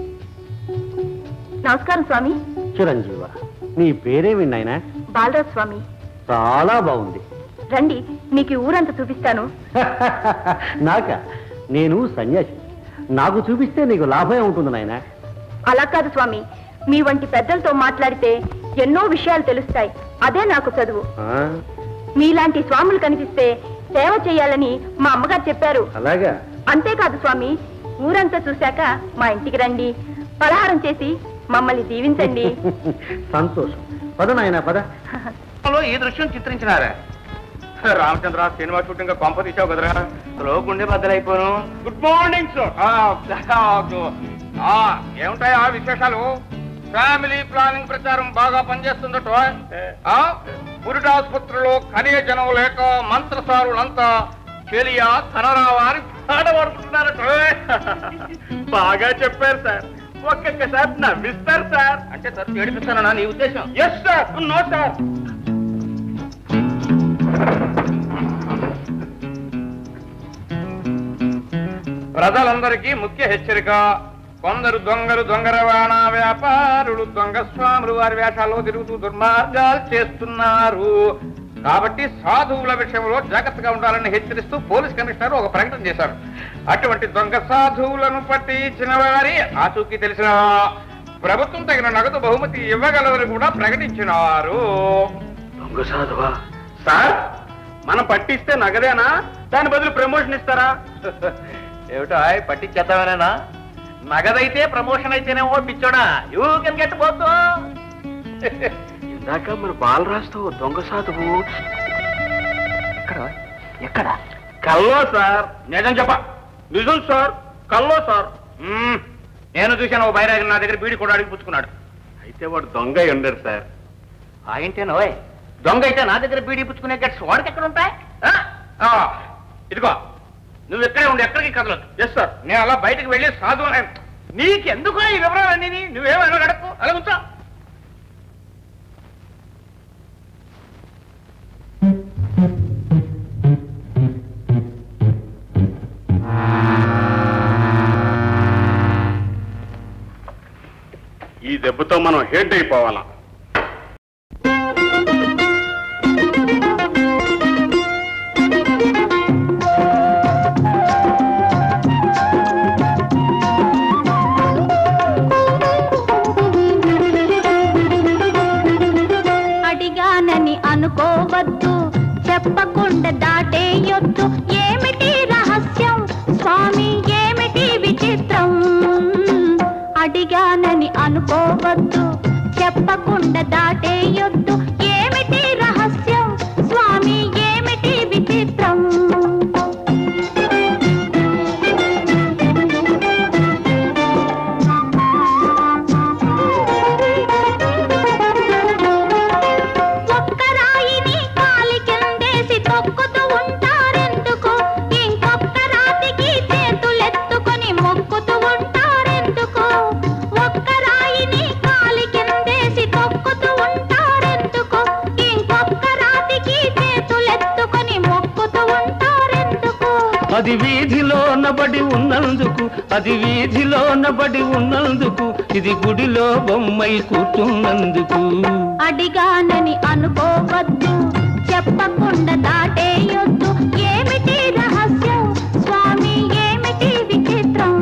నమస్కారం స్వామి చిరంజీవ నీ పేరేమి నాయన బాలరాజ్ స్వామి చాలా బాగుంది రండి మీకు ఈ ఊరంతా చూపిస్తాను నాక నేను సన్యాసి నాకు చూపిస్తే నీకు లాభమే ఉంటుంది నాయన అలా కాదు స్వామి మీ వంటి పెద్దలతో మాట్లాడితే ఎన్నో విషయాలు తెలుస్తాయి అదే నాకు చదువు మీలాంటి స్వాములు కనిపిస్తే సేవ చేయాలని మా అమ్మగారు చెప్పారు అలాగా అంతేకాదు స్వామి ఊరంతా చూశాక మా ఇంటికి రండి పలహారం చేసి మమ్మల్ని దీవించండి సంతోషం పద నాయన పద లో ఈ దృశ్యం చిత్రించినారా రామచంద్ర సినిమా షూటింగ్ కొంప తీసావు కదరా లో గుండె బద్దలైపోను గుడ్ మార్నింగ్ సార్ ఏముంటాయి ఆ విశేషాలు ఫ్యామిలీ ప్లానింగ్ ప్రచారం బాగా పనిచేస్తుందట ఆ పురిట ఆసుపత్రిలో కనీయ జనం లేక మంత్రసారులంతా చెలియా ధనరావా అని పాడబడుతున్నారట బాగా చెప్పారు సార్ ఒక్కొక్కసారి నవ్విస్తారు సార్ అంటే సార్ ఏడిపిస్తానన్నా నీ ఉద్దేశం ఎస్ సార్ నో సార్ ప్రజలందరికీ ముఖ్య హెచ్చరిక కొందరు దొంగలు దొంగ రవాణా వ్యాపారులు దొంగ స్వాములు వారి వేషాల్లో తిరుగుతూ దుర్మార్గాలు చేస్తున్నారు కాబట్టి సాధువుల విషయంలో జాగ్రత్తగా ఉండాలని హెచ్చరిస్తూ పోలీస్ కమిషనర్ ఒక ప్రకటన చేశారు అటువంటి దొంగ సాధువులను పట్టించిన వారి ఆచూకీ తెలిసిన ప్రభుత్వం తగిన నగదు బహుమతి ఇవ్వగలదని కూడా ప్రకటించినారు దొంగ సాధువా సార్ మనం పట్టిస్తే నగదేనా దాని బదులు ప్రమోషన్ ఇస్తారా ఏమిటో పట్టించేద్దామనేనా నగదైతే ప్రమోషన్ అయితేనేమో పిచ్చోడా యూ కెన్ గెట్ పోతు ఇందాక మన బాలరాజుతో దొంగ సాధువు ఎక్కడ ఎక్కడ కల్లో సార్ నిజం చెప్ప నిజం సార్ కల్లో సార్ మ్మ్. నేను చూశాను ఓ బైరాగి నా దగ్గర బీడి కూడా అడిగి పుచ్చుకున్నాడు అయితే వాడు దొంగ అయి ఉండరు సార్ ఆయంటేనో దొంగ అయితే నా దగ్గర బీడీ పుచ్చుకునే గట్స్ వాడికి ఎక్కడ ఉంటాయి ఆ? ఆ, ఇదిగో నువ్వు ఎక్కడే ఉండి ఎక్కడికి కదలదు ఎస్ సార్ నేను అలా బయటకు వెళ్ళి సాధు నీకు ఎందుకు ఈ వివరాలన్నీ నువ్వేమైనా గడపు అలా ఉంచా ఈ దెబ్బతో మనం హెడ్ అయిపోవాలా అడిగానని అనుకోవద్దు చెప్పకుండా దాటేయొద్దు ఏమిటి రహస్యం స్వామి ఏమిటి విచిత్రం అడిగానని అనుకోవద్దు చెప్పకుండా దాటేయొద్దు ఏమిటి రహస్యం స్వామి ఏమిటి విచిత్రం ఒక్క రాయిని కాలి కిందేసి తొక్కుతూ ఉంటారెందుకు ఇంకొక్క రాతికి చేతులెత్తుకొని మొక్కుతూ ఉంటారెందుకు ఒక్క రాయిని కాలి కిందేసి తొక్కుతూ ఉంటారెందుకు ఇంకొక్క రాతికి చేతులెత్తుకొని మొక్కుతూ ఉంటారెందుకు అది వీధిలో నబడి ఉన్నందుకు అది వీధిలో నబడి ఉన్నందుకు ఇది గుడిలో బొమ్మై కూర్చున్నందుకు అడిగానని అనుకోవద్దు చెప్పకుండా దాటేయొద్దు ఏమిటి రహస్యం స్వామి ఏమిటి విచిత్రం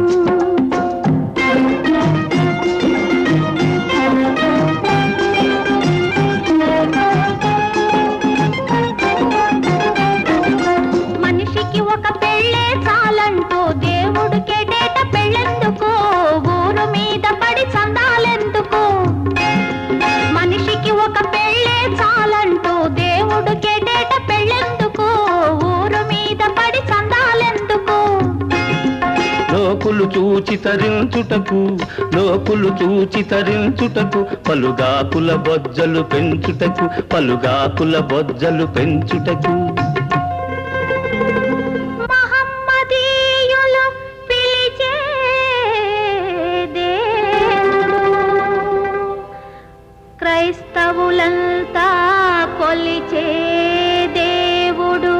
చూచి తరించుటకు లోకులు చూచి తరించుటకు పలుగాకుల బొజ్జలు పెంచుటకు పలుగాకుల బొజ్జలు పెంచుటకు మహమ్మదీయులు పిలిచే దేవుడు క్రైస్తవులంతా కొలిచే దేవుడు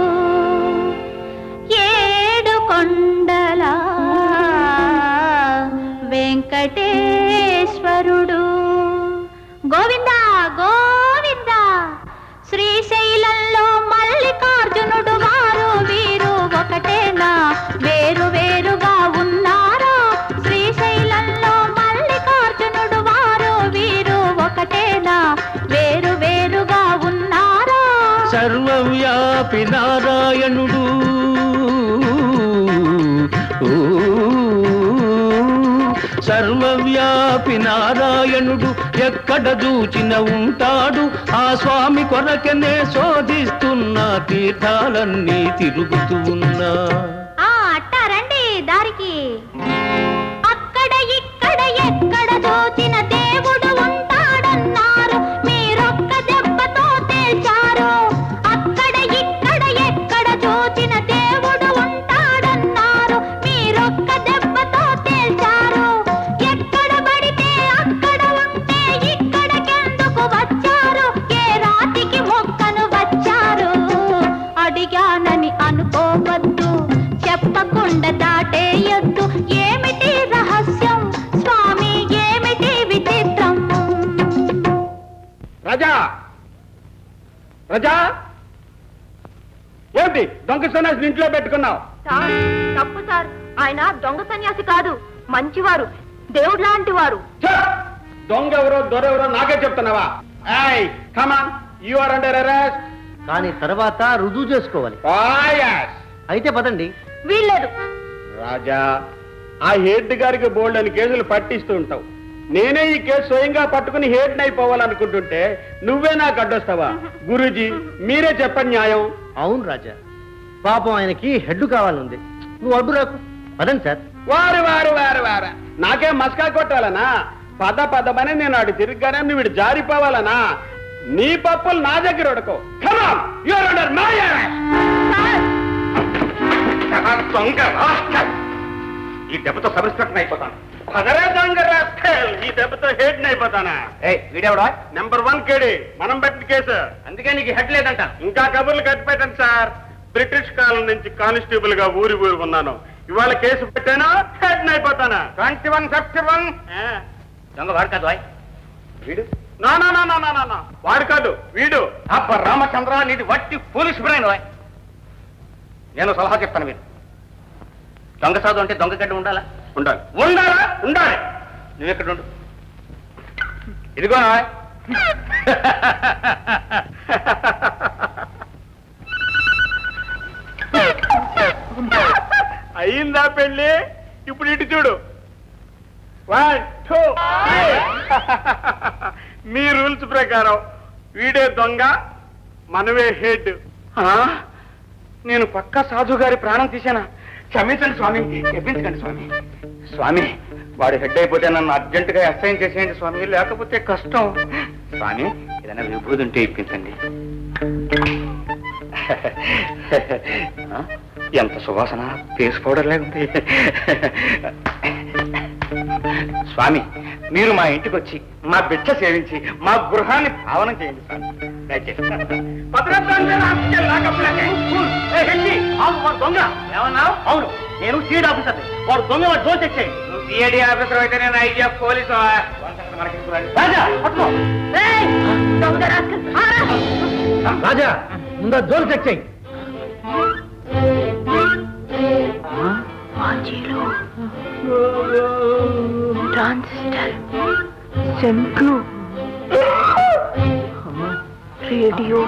ఏడు కొండల వెంకటేశ్వరుడు గోవిందా గోవిందా శ్రీశైలంలో మల్లికార్జునుడు వారు వీరు ఒకటేనా వేరు వేరుగా ఉన్నారా శ్రీశైలంలో మల్లికార్జునుడు వారు వీరు ఒకటేనా వేరు వేరుగా ఉన్నారా సర్వవ్యాపి నారాయణుడు ఊ, సర్వవ్యాపి నారాయణుడు ఎక్కడ చూచిన ఉంటాడు ఆ స్వామి కొరకనే శోధిస్తున్న తీర్థాలన్నీ తిరుగుతూ ఉన్నా ఆ అట్టారండి దారికి అక్కడ ఇక్కడ ఎక్కడ దోచిన దేవుడు ఉంటాడన్నారు మీరొక్క దెబ్బతో తేల్చారు అక్కడ ఇక్కడ ఎక్కడ దోచిన దేవుడు ఉంటాడన్నారు మీరొక్క దెబ్బతో తేల్చారు ఎక్కడ పడితే అక్కడ ఉంటే ఇక్కడికెందుకు వచ్చారు ఏ రాతికి మొక్కను వచ్చారు అడిగానని అనుకోవద్దు చెప్పకుండా దాటేయొద్దు ఏమిటి రహస్యం స్వామి ఏమిటి విచిత్రం రాజా రాజా ఏమిటి దొంగ సన్యాసిని ఇంట్లో పెట్టుకున్నావు సార్ తప్పు సార్ ఆయన దొంగ సన్యాసి కాదు మంచివారు దేవుడు లాంటి వారు దొంగ ఎవరో దొరెవరో నాకే చెప్తున్నావా ఏయ్ come on you are under arrest కానీ తర్వాత రుజువు చేసుకోవాలి అయితే పదండి వీల్లేదు రాజా ఆ హెడ్ గారికి బోల్డ్ అని కేసులు పట్టిస్తూ ఉంటావు నేనే ఈ కేసు స్వయంగా పట్టుకుని హేడ్ అయిపోవాలనుకుంటుంటే నువ్వే నాకు అడ్డొస్తావా గురూజీ మీరే చెప్పండి న్యాయం అవును రాజా పాపం ఆయనకి హెడ్ కావాలంది నువ్వు అడ్డు రాకు పదండి సార్ వారు వారు వారు వారు నాకే మస్కా కొట్టాలనా పద పదమని నేను అటు తిరిగానే నువ్వు ఇటు జారిపోవాలనా నీ పప్పులు నా దగ్గర ఉడకో కమాన్ యూఆర్ అండర్ మై దొంగ rascal. ఈ దెబ్బతో సబ్ ఇన్స్పెక్టర్ అయిపోతాను పదరే దొంగ rascal. ఈ దెబ్బతో హెడ్ అయిపోతానా వీడెవడా నెంబర్ వన్ కేడి మనం పెట్టిన కేసు అందుకే నీకు హెడ్ లేదంట ఇంకా కబుర్లు కట్టి పెట్టండి సార్ బ్రిటిష్ కాలం నుంచి కానిస్టేబుల్ గా ఊరి ఊరి ఉన్నాను ఇవాళ కేసు పెట్టానా హెడ్ అయిపోతానా ట్వంటీ వన్ ఫిఫ్టీ వన్ దొంగ వాడు కాదు వీడు నా నా నా నా నా నా, నా వాడు కాదు వీడు అబ్బ రామచంద్ర నీది వట్టి పోలీస్ బ్రెయిన్ ఓయ్. నేను సలహా చెప్తాను మీరు దొంగ సాధు అంటే దొంగ గడ్డ ఉండాలా ఉండాలి ఉండాలా ఉండాలి నువ్వు ఎక్కడ ఉండు ఇదిగో ఓయ్. అయిందా పెళ్ళి ఇప్పుడు ఇటు చూడు వన్ టూ మీ రూల్స్ ప్రకారం వీడే దొంగ మనమే హెడ్ నేను పక్క సాధు గారి ప్రాణం తీశానా క్షమించండి స్వామి క్షమించకండి స్వామి స్వామి వాడు హెడ్ అయిపోతే నన్ను అర్జెంట్ గా అసైన్ చేసేయండి స్వామి లేకపోతే కష్టం స్వామి ఏదైనా విభూది ఉంటే ఇప్పించండి ఆ, ఎంత సువాసన ఫేస్ పౌడర్ లేకుంది స్వామి మీరు మా ఇంటికి వచ్చి మా బిడ్డ సేవించి మా గృహాన్ని పావనం చేయండి స్వామి దయచేసి దొంగ ఏమన్నావు అవును నేను సీడ్ ఆఫీసర్ వాడు దొంగ వాడు దోష తెచ్చేయండి సిఐడి ఆఫీసర్ అయితే నేను ఐజీఎఫ్ పోలీసు రాజా పట్టుకో రాజా ముందు జోలు చెక్ చేయి ట్రాన్సిస్టర్ సెంట్లు రేడియో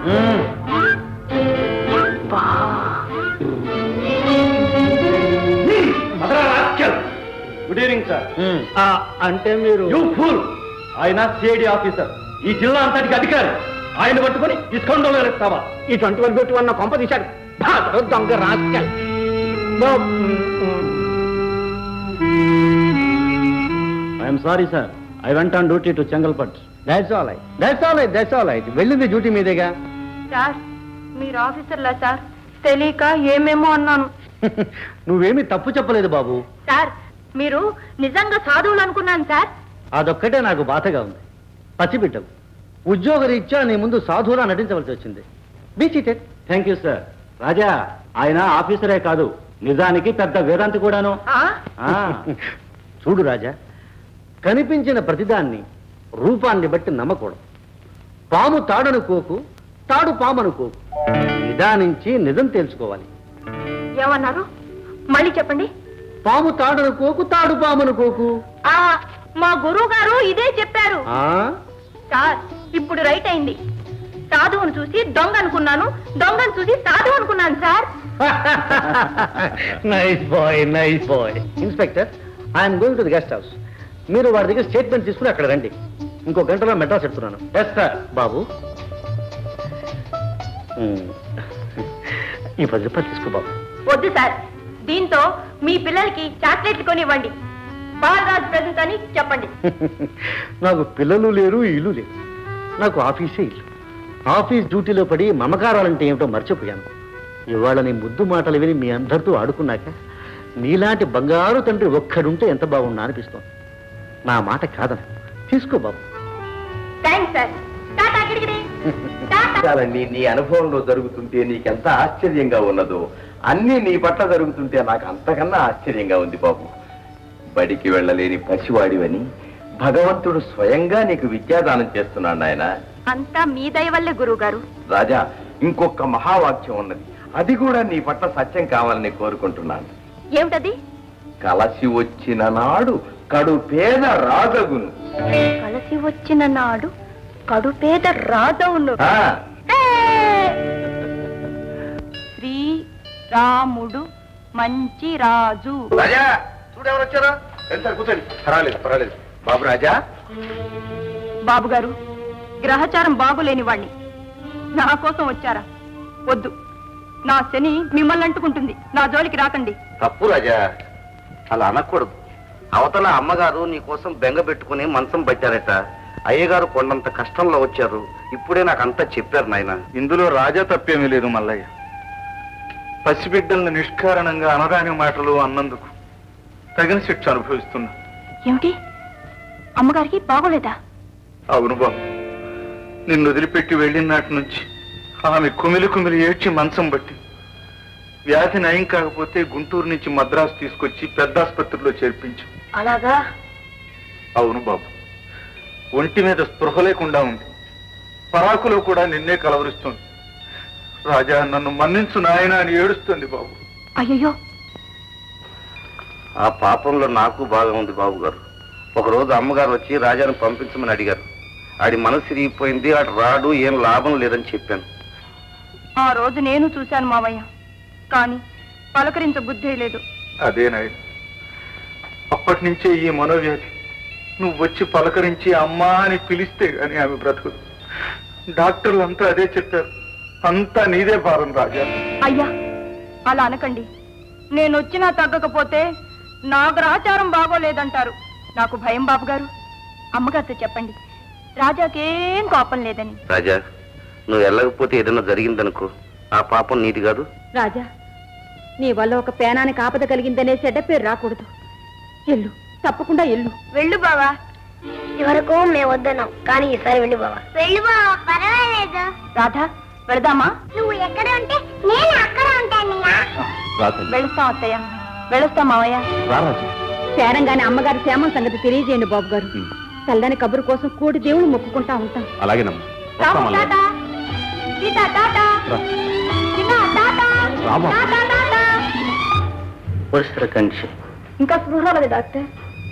గుడ్ ఈవినింగ్ సార్ అంటే మీరు ఫుల్ ఆయన సిఐడి ఆఫీసర్ ఈ జిల్లా అంతటికి అధికారి ఆయన పట్టుకొని ఇస్కొండలో ఇస్తావా ఈ ట్వంటీ వన్ ఫిఫ్టీ వన్ కొంప తీశాడు బాధలు దొంగ rascal I'm sorry sir I went on duty to Chengalpattu that's all right that's all right that's all right వెళ్ళింది డ్యూటీ మీదేగా సార్ మీరు ఆఫీసర్లా సార్ తెలియక ఏమేమో అన్నాను నువ్వేమీ తప్పు చెప్పలేదు బాబు సార్ మీరు నిజంగా సాధువులు అనుకున్నాను సార్ అదొక్కటే నాకు బాధగా ఉంది పసిబిడ్డవు ఉద్యోగరీత్యా నీ ముందు సాధువులా నటించవలసి వచ్చింది be seated thank you sir Raja ఆయన ఆఫీసరే కాదు నిజానికి పెద్ద వేదాంతి కూడాను ఆ. చూడు రాజా కనిపించిన ప్రతిదాన్ని రూపాన్ని బట్టి నమ్మకూడదు పాము తాడనుకోకు తాడు పామనుకోకు నిదానించి నిజం తెలుసుకోవాలి ఏమన్నారు మళ్ళీ చెప్పండి పాము తాడనుకోకు తాడు పామనుకోకు ఆ మా గురువు గారు ఇదే చెప్పారు ఆ సార్ ఇప్పుడు రైట్ అయింది సాధువును చూసి దొంగ అనుకున్నాను దొంగను చూసి సాధువు అనుకున్నాను sir nice boy nice boy inspector I'm going to the guest house మీరు వాడి దగ్గర స్టేట్మెంట్ తీసుకుని అక్కడ రండి ఇంకో గంటలో మెడ్రాస్ చెప్తున్నాను ఎస్ సార్ బాబు మ్మ్. ఈ పది రూపాయలు తీసుకో బాబు వద్దు సార్ దీంతో మీ పిల్లలకి చాక్లెట్లు కొనివ్వండి బాలరాజ్ ప్రజెంట్ అని చెప్పండి నాకు పిల్లలు లేరు ఇల్లు లేదు నాకు ఆఫీసే ఇల్లు ఆఫీస్ డ్యూటీలో పడి మమకారాలంటే ఏమిటో మర్చిపోయాను ఇవాళ నీ ముద్దు మాటలు విని మీ అందరితో ఆడుకున్నాక నీలాంటి బంగారు తండ్రి ఒక్కడుంటే ఎంత బాగుండా అనిపిస్తోంది నా మాట కాదను తీసుకో బాబు థ్యాంక్స్ సార్ టాటా గిడిగిడి విషయాలన్నీ నీ అనుభవంలో జరుగుతుంటే నీకెంత ఆశ్చర్యంగా ఉన్నదో అన్నీ నీ పట్ల జరుగుతుంటే నాకు అంతకన్నా ఆశ్చర్యంగా ఉంది బాబు బడికి వెళ్ళలేని పసివాడివని భగవంతుడు స్వయంగా నీకు విద్యాదానం చేస్తున్నాడు నాయన అంతా మీ దయ వల్లే గురువు గారు రాజా ఇంకొక మహావాక్యం ఉన్నది అది కూడా నీ పట్ల సత్యం కావాలని కోరుకుంటున్నాను ఏమిటది కలసి వచ్చిన నాడు కడు పేద రాజగును కలిసి వచ్చిన నాడు కడుపేద రాజవును ఆ, శ్రీ రాముడు మంచి రాజు రాజా చూడెవరు వచ్చారా సార్ కూర్చోండి పర్వాలేదు పర్వాలేదు బాబు రాజా బాబు గారు గ్రహచారం బాగులేని వాణ్ణి నా కోసం వచ్చారా వద్దు నా శని మిమ్మల్ని అంటుకుంటుంది నా జోలికి రాకండి తప్పు రాజా అలా అనకూడదు అవతల అమ్మగారు నీ కోసం బెంగ పెట్టుకుని మంచం పట్టారట అయ్యగారు కొండంత కష్టంలో వచ్చారు ఇప్పుడే నాకు అంతా చెప్పారు నాయన ఇందులో రాజా తప్పేమీ లేదు మల్లయ్య పసిబిడ్డల్ని నిష్కారణంగా అనరాని మాటలు అన్నందుకు తగిన శిక్ష అనుభవిస్తున్నా ఏమిటి అమ్మగారికి బాగోలేదా అవును బాబు నిన్ను వదిలిపెట్టి వెళ్ళిన నాటి నుంచి ఆమె కుమిలి కుమిలి ఏడ్చి మంచం బట్టి వ్యాధి నయం కాకపోతే గుంటూరు నుంచి మద్రాసు తీసుకొచ్చి పెద్ద ఆసుపత్రిలో చేర్పించు అలాగా అవును బాబు ఒంటి మీద స్పృహ లేకుండా ఉంది పరాకులో కూడా నిన్నే కలవరిస్తుంది రాజా నన్ను మన్నించు నాయన అని ఏడుస్తుంది బాబు అయ్యయ్యో ఆ పాపంలో నాకు బాగా ఉంది బాబు గారు ఒకరోజు అమ్మగారు వచ్చి రాజాను పంపించమని అడిగారు ఆడి మనసు తిరిగిపోయింది ఆడు రాడు ఏం లాభం లేదని చెప్పాను ఆ రోజు నేను చూశాను మావయ్య కానీ పలకరించ బుద్ధి లేదు అదే నాయన అప్పటి నుంచే ఈ మనోవ్యాధి నువ్వు వచ్చి పలకరించి అమ్మా అని పిలిస్తే గాని ఆమె బ్రతకదు డాక్టర్లు అంతా అదే చెప్పారు అంతా నీదే భారం రాజా అయ్యా అలా అనకండి నేను వచ్చినా తగ్గకపోతే నా గ్రహచారం బాగోలేదంటారు నాకు భయం బాబు గారు అమ్మగారితో చెప్పండి రాజాకేం కోపం లేదని రాజా నువ్వు వెళ్ళకపోతే ఏదైనా జరిగిందనుకో ఆ పాపం నీది కాదు రాజా నీ వల్ల ఒక పేనానికి ఆపద కలిగిందనే చెడ్డ పేరు రాకూడదు ఎల్లు తప్పకుండా ఎల్లు వెళ్ళు బావా ఇవరకు మేము వద్దన్నాం కానీ ఈసారి వెళ్ళి బావా వెళ్ళి బావా పర్వాలేదు రాధా వెళదామా నువ్వు ఎక్కడ ఉంటే నేను అక్కడ ఉంటాను వెళుస్తాం అత్తయ్య వెళుస్తాం మావయ్య పేరంగానే అమ్మగారి క్షేమం సంగతి తెలియజేయండి బాబు గారు చల్లని కబురు కోసం కోటి దేవుడు మొక్కుకుంటా ఉంటాం అలాగేనమ్మా రాము టాటా సీత టాటా చిన్న టాటా రామా. టాటా టాటా పరిసర కంచి ఇంకా స్పృహ రాలేదు డాక్టర్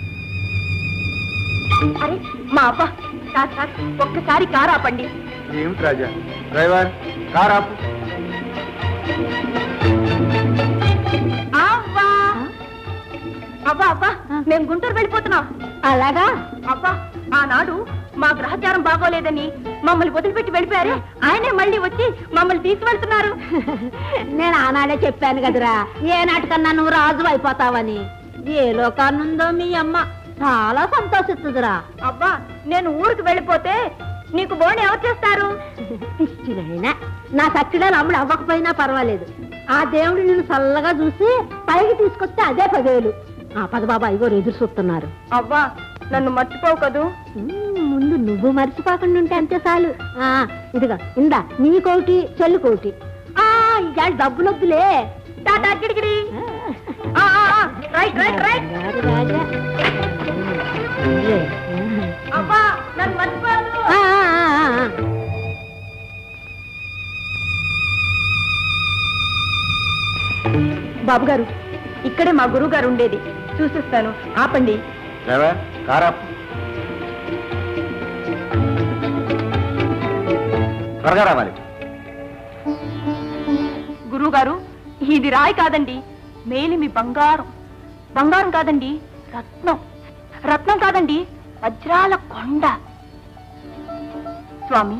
అరే మా అబ్బా సార్ సార్ ఒక్కసారి కారు ఆపండి ఏమిటి రాజా డ్రైవర్ కార్ ఆపు అవ్వా అబ్బా అబ్బా మేము గుంటూరు వెళ్ళిపోతున్నాం అలాగా అబ్బా ఆనాడు మా గ్రహచారం బాగోలేదని మమ్మల్ని వదిలిపెట్టి వెళ్ళిపోయారే ఆయనే మళ్ళీ వచ్చి మమ్మల్ని తీసుకెళ్తున్నారు నేను ఆనాడే చెప్పాను కదరా ఏ నాటికన్నా నువ్వు రాజు అయిపోతావని ఏ లోకాన్నుందో మీ అమ్మ చాలా సంతోషిస్తుందిరా అబ్బా నేను ఊరికి వెళ్ళిపోతే నీకు బోని ఎవరు చేస్తారు పిచ్చినైనా నా సచ్చిడాలు అమ్ముడు అవ్వకపోయినా పర్వాలేదు ఆ దేవుడు నిన్ను చల్లగా చూసి పైకి తీసుకొస్తే అదే పదేలు ఆ పద బాబా ఇగో ఎదురు చూస్తున్నారు అవ్వా నన్ను మర్చిపోవు కదూ ఉమ్, ముందు నువ్వు మర్చిపోకుండా ఉంటే అంతే చాలు ఆ ఇదిగా ఇందా నీకోటి చెల్లుకోటి ఆ ఇవాళ డబ్బులొద్దులే టాటా కిడికిడి ఆ, ఆ, ఆ, right right right Raju Raja అబ్బా నన్ను మర్చిపోదు ఆ, ఆ, ఆ, ఆ. బాబు గారు ఇక్కడే మా గురువు గారు ఉండేది చూసిస్తాను ఆపండి డ్రైవర్ కారా త్వరగా రావాలి గురువు గారు ఇది రాయి కాదండి మేలిమి బంగారం బంగారం కాదండి రత్నం రత్నం కాదండి వజ్రాల కొండ స్వామి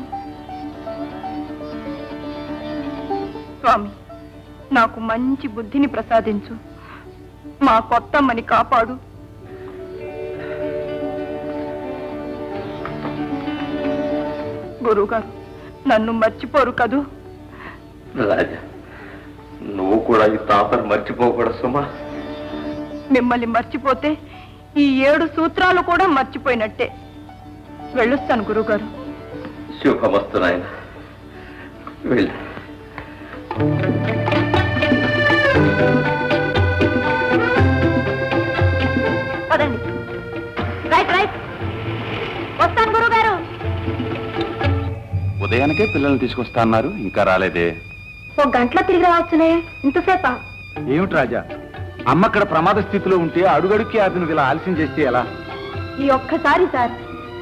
స్వామి నాకు మంచి బుద్ధిని ప్రసాదించు మా కొత్తమ్మని కాపాడు గురువుగారు నన్ను మర్చిపోరు కదూ రాజా నువ్వు కూడా ఈ తాపర్ మర్చిపోకూడదు సుమా మిమ్మల్ని మర్చిపోతే ఈ ఏడు సూత్రాలు కూడా మర్చిపోయినట్టే వెళ్ళొస్తాను గురుగారు శుభమస్తు నాయన వెళ్ళు పదండి రైట్ రైట్ వస్తాను గురుగారు ఉదయానికే పిల్లల్ని తీసుకొస్తా అన్నారు ఇంకా రాలేదే ఓ గంటలో తిరిగి రావచ్చునే ఇంతసేపా ఏమిటి రాజా అమ్మ అక్కడ ప్రమాద స్థితిలో ఉంటే అడుగడుక్కి అతను ఇలా ఆలస్యం చేస్తే ఎలా ఈ ఒక్కసారి సార్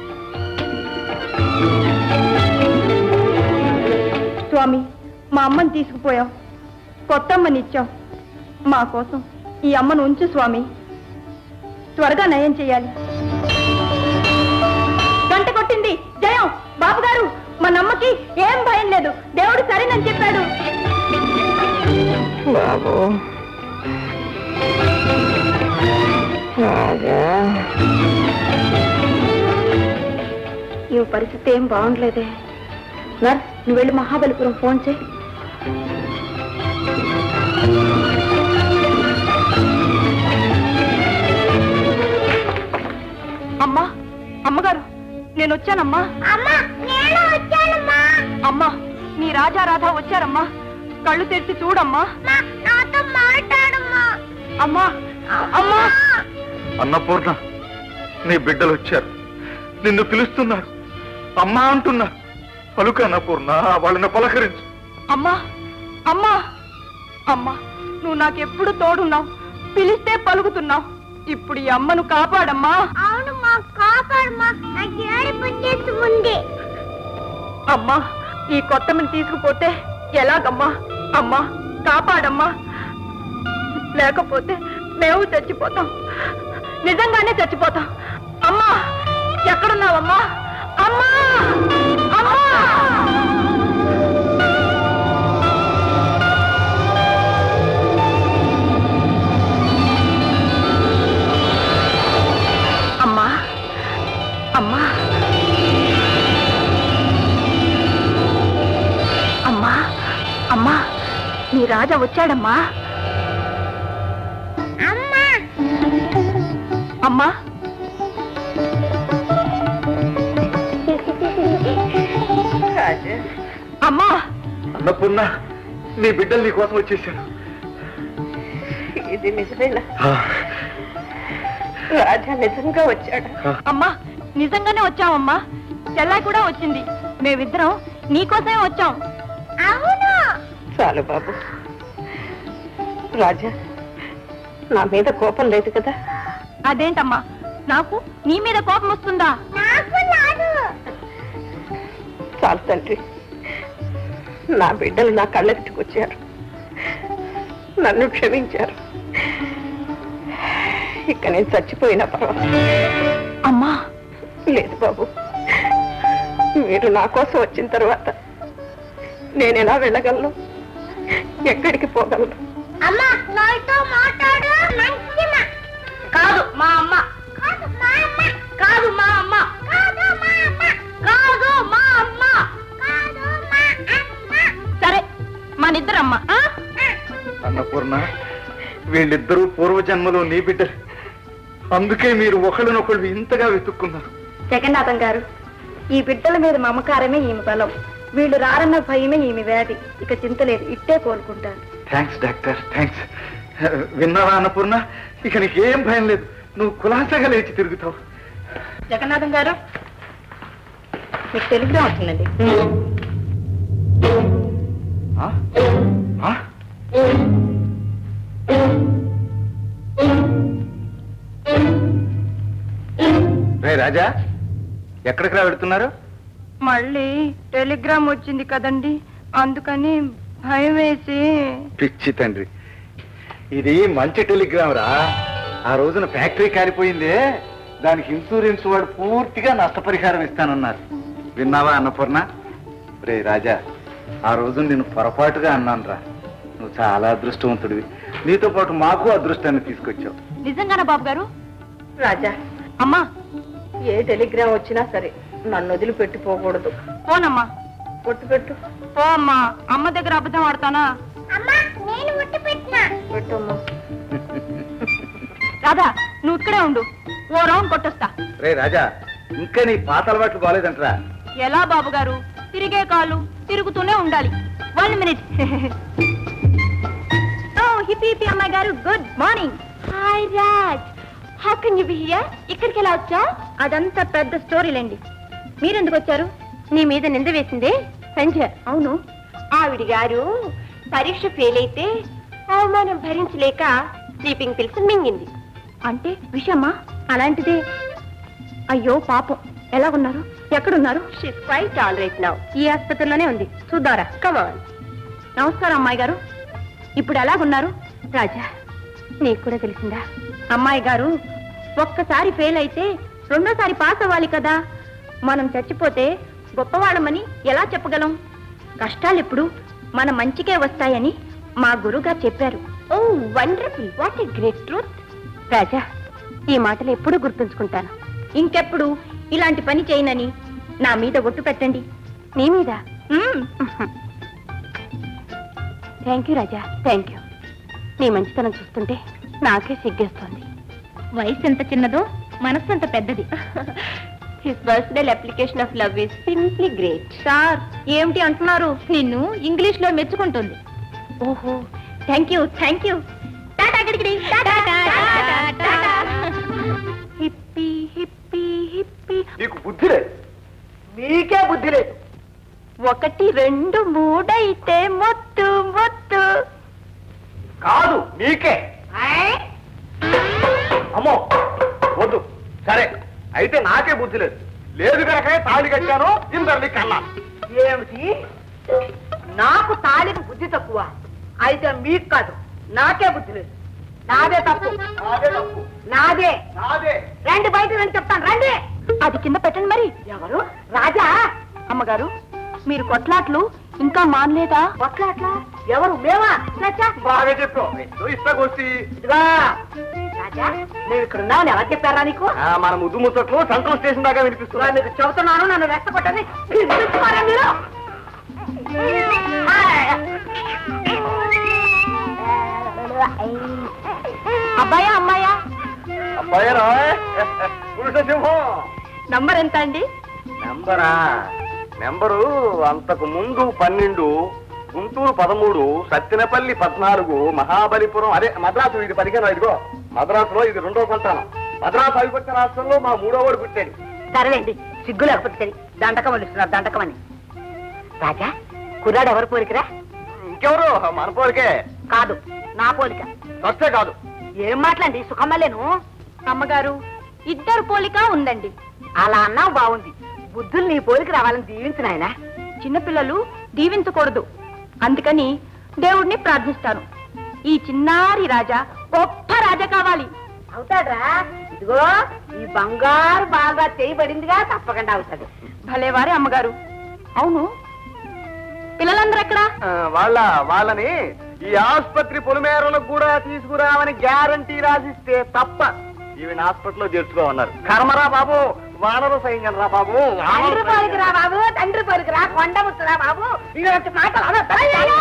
స్వామి మా అమ్మని తీసుకుపోయాం కొత్త అమ్మని ఇచ్చాం మా కోసం ఈ అమ్మను ఉంచు స్వామి త్వరగా నయం చేయాలి గంట కొట్టింది జయం బాబు గారు మన అమ్మకి ఏం భయం లేదు దేవుడు సరేనని చెప్పాడు బాబు ఈ పరిస్థితి ఏం బాగుండలేదే నర్స్ నువ్వు వెళ్ళి మహాబలిపురం ఫోన్ చేయి అమ్మా అమ్మగారు నేను వచ్చానమ్మా అమ్మా నేను వచ్చానమ్మా అమ్మా నీ రాజా రాధా వచ్చారమ్మా కళ్ళు తెరిచి చూడమ్మా నాతో మాట్లాడమ్మా అమ్మా అమ్మా అన్నపూర్ణ నీ బిడ్డలు వచ్చారు నిన్ను పిలుస్తున్నారు అమ్మా అంటున్నారు పలుకు అన్నపూర్ణ వాళ్ళని పలకరించు అమ్మా అమ్మా అమ్మా నువ్వు నాకెప్పుడు తోడున్నావు పిలిస్తే పలుకుతున్నావు ఇప్పుడు ఈ అమ్మను కాపాడమ్మా అవును మా కాపాడమ్మా నాకు ఏడుపు వచ్చేస్తుంది అమ్మా ఈ కొత్తమని తీసుకుపోతే ఎలాగమ్మా అమ్మా కాపాడమ్మా లేకపోతే మేము చచ్చిపోతాం నిజంగానే చచ్చిపోతాం అమ్మా ఎక్కడున్నావమ్మా అమ్మా అమ్మా అమ్మా అమ్మా అమ్మా అమ్మా నీ రాజా వచ్చాడమ్మా అమ్మా అమ్మా అమ్మా అన్నపూర్ణ నీ బిడ్డలు నీ కోసం వచ్చేసాను ఇది నిజమేనా రాజా నిజంగా వచ్చాడా అమ్మా నిజంగానే వచ్చామమ్మా చెల్లాయి కూడా వచ్చింది మేమిద్దరం నీకోసమే వచ్చాం అవును చాలు బాబు రాజా నా మీద కోపం లేదు కదా అదేంటమ్మా నాకు నీ మీద కోపం వస్తుందా నాకు రాదు చాలు తండ్రి నా బిడ్డలు నా కళ్ళెత్తుకొచ్చారు నన్ను క్షమించారు ఇక నేను చచ్చిపోయినా పర్వాలేదు అమ్మా లేదు బాబు మీరు నా కోసం వచ్చిన తర్వాత నేను ఎలా వెళ్ళగలను ఎక్కడికి పోగలను అమ్మా నాతో మాట్లాడు మంచిమా మా అమ్మ కాదు మా అమ్మ కాదు మా అమ్మ కాదు మా అమ్మ కాదు మా అమ్మ కాదు మా అమ్మ సరే మనిద్దరమ్మ ఆ? అన్నపూర్ణ వీళ్ళిద్దరూ పూర్వజన్మలో నీ బిడ్డలు అందుకే మీరు ఒకళ్ళనొకళ్ళు ఇంతగా వెతుక్కున్నారు జగన్నాథం గారు ఈ బిడ్డల మీద మమకారమే ఈమె బలం వీళ్ళు రారన్న భయమే ఈమె వ్యాధి ఇక చింత లేదు ఇట్టే కోలుకుంటారు థ్యాంక్స్ డాక్టర్ థ్యాంక్స్ విన్నావా అన్నపూర్ణ ఇక నీకేం భయం లేదు నువ్వు కులాసగా లేచి తిరుగుతావు జగన్నాథం గారు మీకు టెలిగ్రామ్ వచ్చిందండి ఆ? ఆ? రే రాజా ఎక్కడికి రా వెళ్తున్నారు మళ్ళీ టెలిగ్రామ్ వచ్చింది కదండి అందుకని భయం వేసి పిచ్చి తండ్రి ఇది మంచి టెలిగ్రామ్ రా ఆ రోజున ఫ్యాక్టరీ కాలిపోయిందే దానికి ఇన్సూరెన్స్ వాడు పూర్తిగా నష్టపరిహారం ఇస్తానన్నారు విన్నావా అన్నపూర్ణ రే రాజా ఆ రోజు నేను పొరపాటుగా అన్నాను రా నువ్వు చాలా అదృష్టవంతుడివి నీతో పాటు మాకు అదృష్టాన్ని తీసుకొచ్చావు నిజంగానా బాబు గారు రాజా అమ్మా ఏ టెలిగ్రామ్ వచ్చినా సరే నన్ను వదిలిపెట్టిపోకూడదు పోనమ్మా పొట్టు పెట్టు పో అమ్మా అమ్మ దగ్గర అబద్ధం ఆడతానా నేను ఒట్టు పెట్టినా పెట్టమ్మా రాధా నువ్వు ఇక్కడే ఉండు ఓ రౌండ్ కొట్టొస్తా రే రాజా ఇంకా నీ పాత అలవాట్లు బాగాలేదంటరా ఎలా బాబు గారు తిరిగే కాళ్ళు తిరుగుతూనే ఉండాలి వన్ మినిట్ ఓ హిప్పి హిప్పి అమ్మాయి గారు good morning hi Raj how can you be here ఇక్కడికి ఎలా వచ్చా అదంతా పెద్ద స్టోరీలండి మీరెందుకు వచ్చారు నీ మీద నింద వేసిందే సంజయ్ అవును ఆవిడ గారు పరీక్ష ఫెయిల్ అయితే అవమానం భరించలేక స్లీపింగ్ పిల్స్ మింగింది అంటే విషయమ్మా అలాంటిదే అయ్యో పాపం ఎలా ఉన్నారు ఎక్కడున్నారు క్వైట్ ఆల్ రైట్ నౌ ఈ ఆసుపత్రిలోనే ఉంది చూద్దారా కమాన్ నమస్కారం అమ్మాయి గారు ఇప్పుడు ఎలాగున్నారు రాజా నీకు కూడా తెలిసిందా అమ్మాయి గారు ఒక్కసారి ఫెయిల్ అయితే రెండోసారి పాస్ అవ్వాలి కదా మనం చచ్చిపోతే గొప్పవాళ్ళమని ఎలా చెప్పగలం కష్టాలు ఇప్పుడు మన మంచికే వస్తాయని మా గురుగారు చెప్పారు oh wonderful what a great truth Raja ఈ మాటలు ఎప్పుడూ గుర్తుంచుకుంటాను ఇంకెప్పుడు ఇలాంటి పని చేయనని నా మీద ఒట్టు పెట్టండి నీ మీద thank you Raja thank you నీ మంచితనం చూస్తుంటే నాకే సిగ్గేస్తోంది వయసు ఎంత చిన్నదో మనస్సు అంత పెద్దది his personal application of love is simply great sir ఏమిటి అంటున్నారు నిన్ను ఇంగ్లీష్ లో మెచ్చుకుంటుంది ఓహో thank you thank you hippie hippie hippie నీకు బుద్ధి లేదు నీకే బుద్ధి లేదు ఒకటి రెండు మూడైతే మొత్తు మొత్తు కాదు నీకే అమ్మో వద్దు సరే అయితే నాకే బుద్ధి లేదు లేదు కనుక తాళి కట్టాను ఇందరిని కన్నా ఏమిటి నాకు తాళికి బుద్ధి తక్కువ అయితే మీకు కాదు నాకే బుద్ధి లేదు నాదే తప్పు నాదే తప్పు నాదే నాదే రండి బయట రండి చెప్తాను రండి అది కింద పెట్టండి మరి ఎవరు రాజా అమ్మగారు మీరు కొట్లాట్లు ఇంకా మానలేదా కొట్లాట్లా ఎవరు మేమా నచ్చా బాగా చెప్పావు నువ్వు ఇస్తాకొచ్చి ఇదిగా రాజా మేము ఇక్కడ ఉన్నామని ఎలా చెప్పారా నీకు మన ముద్దు ముచ్చట్లు సెంట్రల్ స్టేషన్ దాకా వినిపిస్తున్నా నేను మీకు చెబుతున్నాను నన్ను రెచ్చగొట్టని పిలుచుకోరా మీరు అబ్బాయా అమ్మాయా అబ్బాయరా పురుష సింహం నంబర్ ఎంత అండి నెంబరా నెంబరు అంతకు ముందు పన్నెండు గుంటూరు పదమూడు సత్తినపల్లి పద్నాలుగు మహాబలిపురం అదే మద్రాసు ఇది పదిహేను ఇదిగో మద్రాసులో ఇది రెండో సంతానం మద్రాసు అవిభక్త రాష్ట్రంలో మా మూడో వాడు పుట్టాడు సరేలేండి సిగ్గు లేకపోతే సరి దండకం వల్లిస్తున్నారు దండకం అని రాజా కుర్రాడు ఎవరు పోలికరా ఇంకెవరు మన పోలికే కాదు నా పోలిక వస్తే కాదు ఏం మాట్లాడి సుఖమ్మలేను అమ్మగారు ఇద్దరు పోలిక ఉందండి అలా అన్నావు బాగుంది బుద్ధులు నీ పోలిక రావాలని దీవించు నాయనా చిన్నపిల్లలు దీవించకూడదు అందుకని దేవుణ్ణి ప్రార్థిస్తాను ఈ చిన్నారి రాజా గొప్ప రాజా కావాలి అవుతాడ్రా ఇదిగో ఈ బంగారు బాగా చేయబడిందిగా తప్పకుండా అవుతాడు భలేవారే అమ్మగారు అవును పిల్లలందరూ ఎక్కడా ఆ, వాళ్ళ వాళ్ళని ఈ ఆసుపత్రి పొలిమేరలకు కూడా తీసుకురావని గ్యారంటీ రాసిస్తే తప్ప ఈవిడ హాస్పిటల్లో చేర్చుకోమన్నారు కర్మరా బాబు వానరు సైన్యం రా బాబు తండ్రి పోలికిరా బాబు తండ్రి పోలికిరా కొండ ముచ్చురా బాబు ఇలాంటి మాటలు అనొద్దు.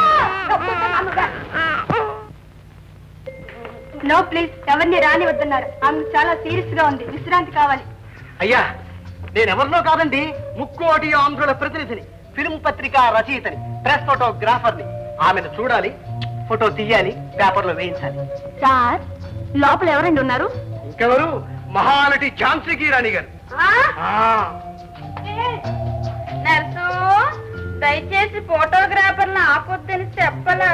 నో ప్లీజ్ ఎవరిని రాని వద్దన్నారు ఆమె చాలా సీరియస్ గా ఉంది విశ్రాంతి కావాలి అయ్యా నేను ఎవరినో కాదండి ముక్కోటి ఆంధ్రుల ప్రతినిధిని ఫిల్మ్ పత్రిక రచయితని ప్రెస్ ఫోటోగ్రాఫర్ని ఆమెను చూడాలి ఫోటో తీయాలి పేపర్లో వేయించాలి సార్ లోపల ఎవరండి ఉన్నారు ఇంకెవరు మహానటి ఝాన్సీ రాణి గారు నర్సు దయచేసి ఫోటోగ్రాఫర్ ఆకొద్దని చెప్పలా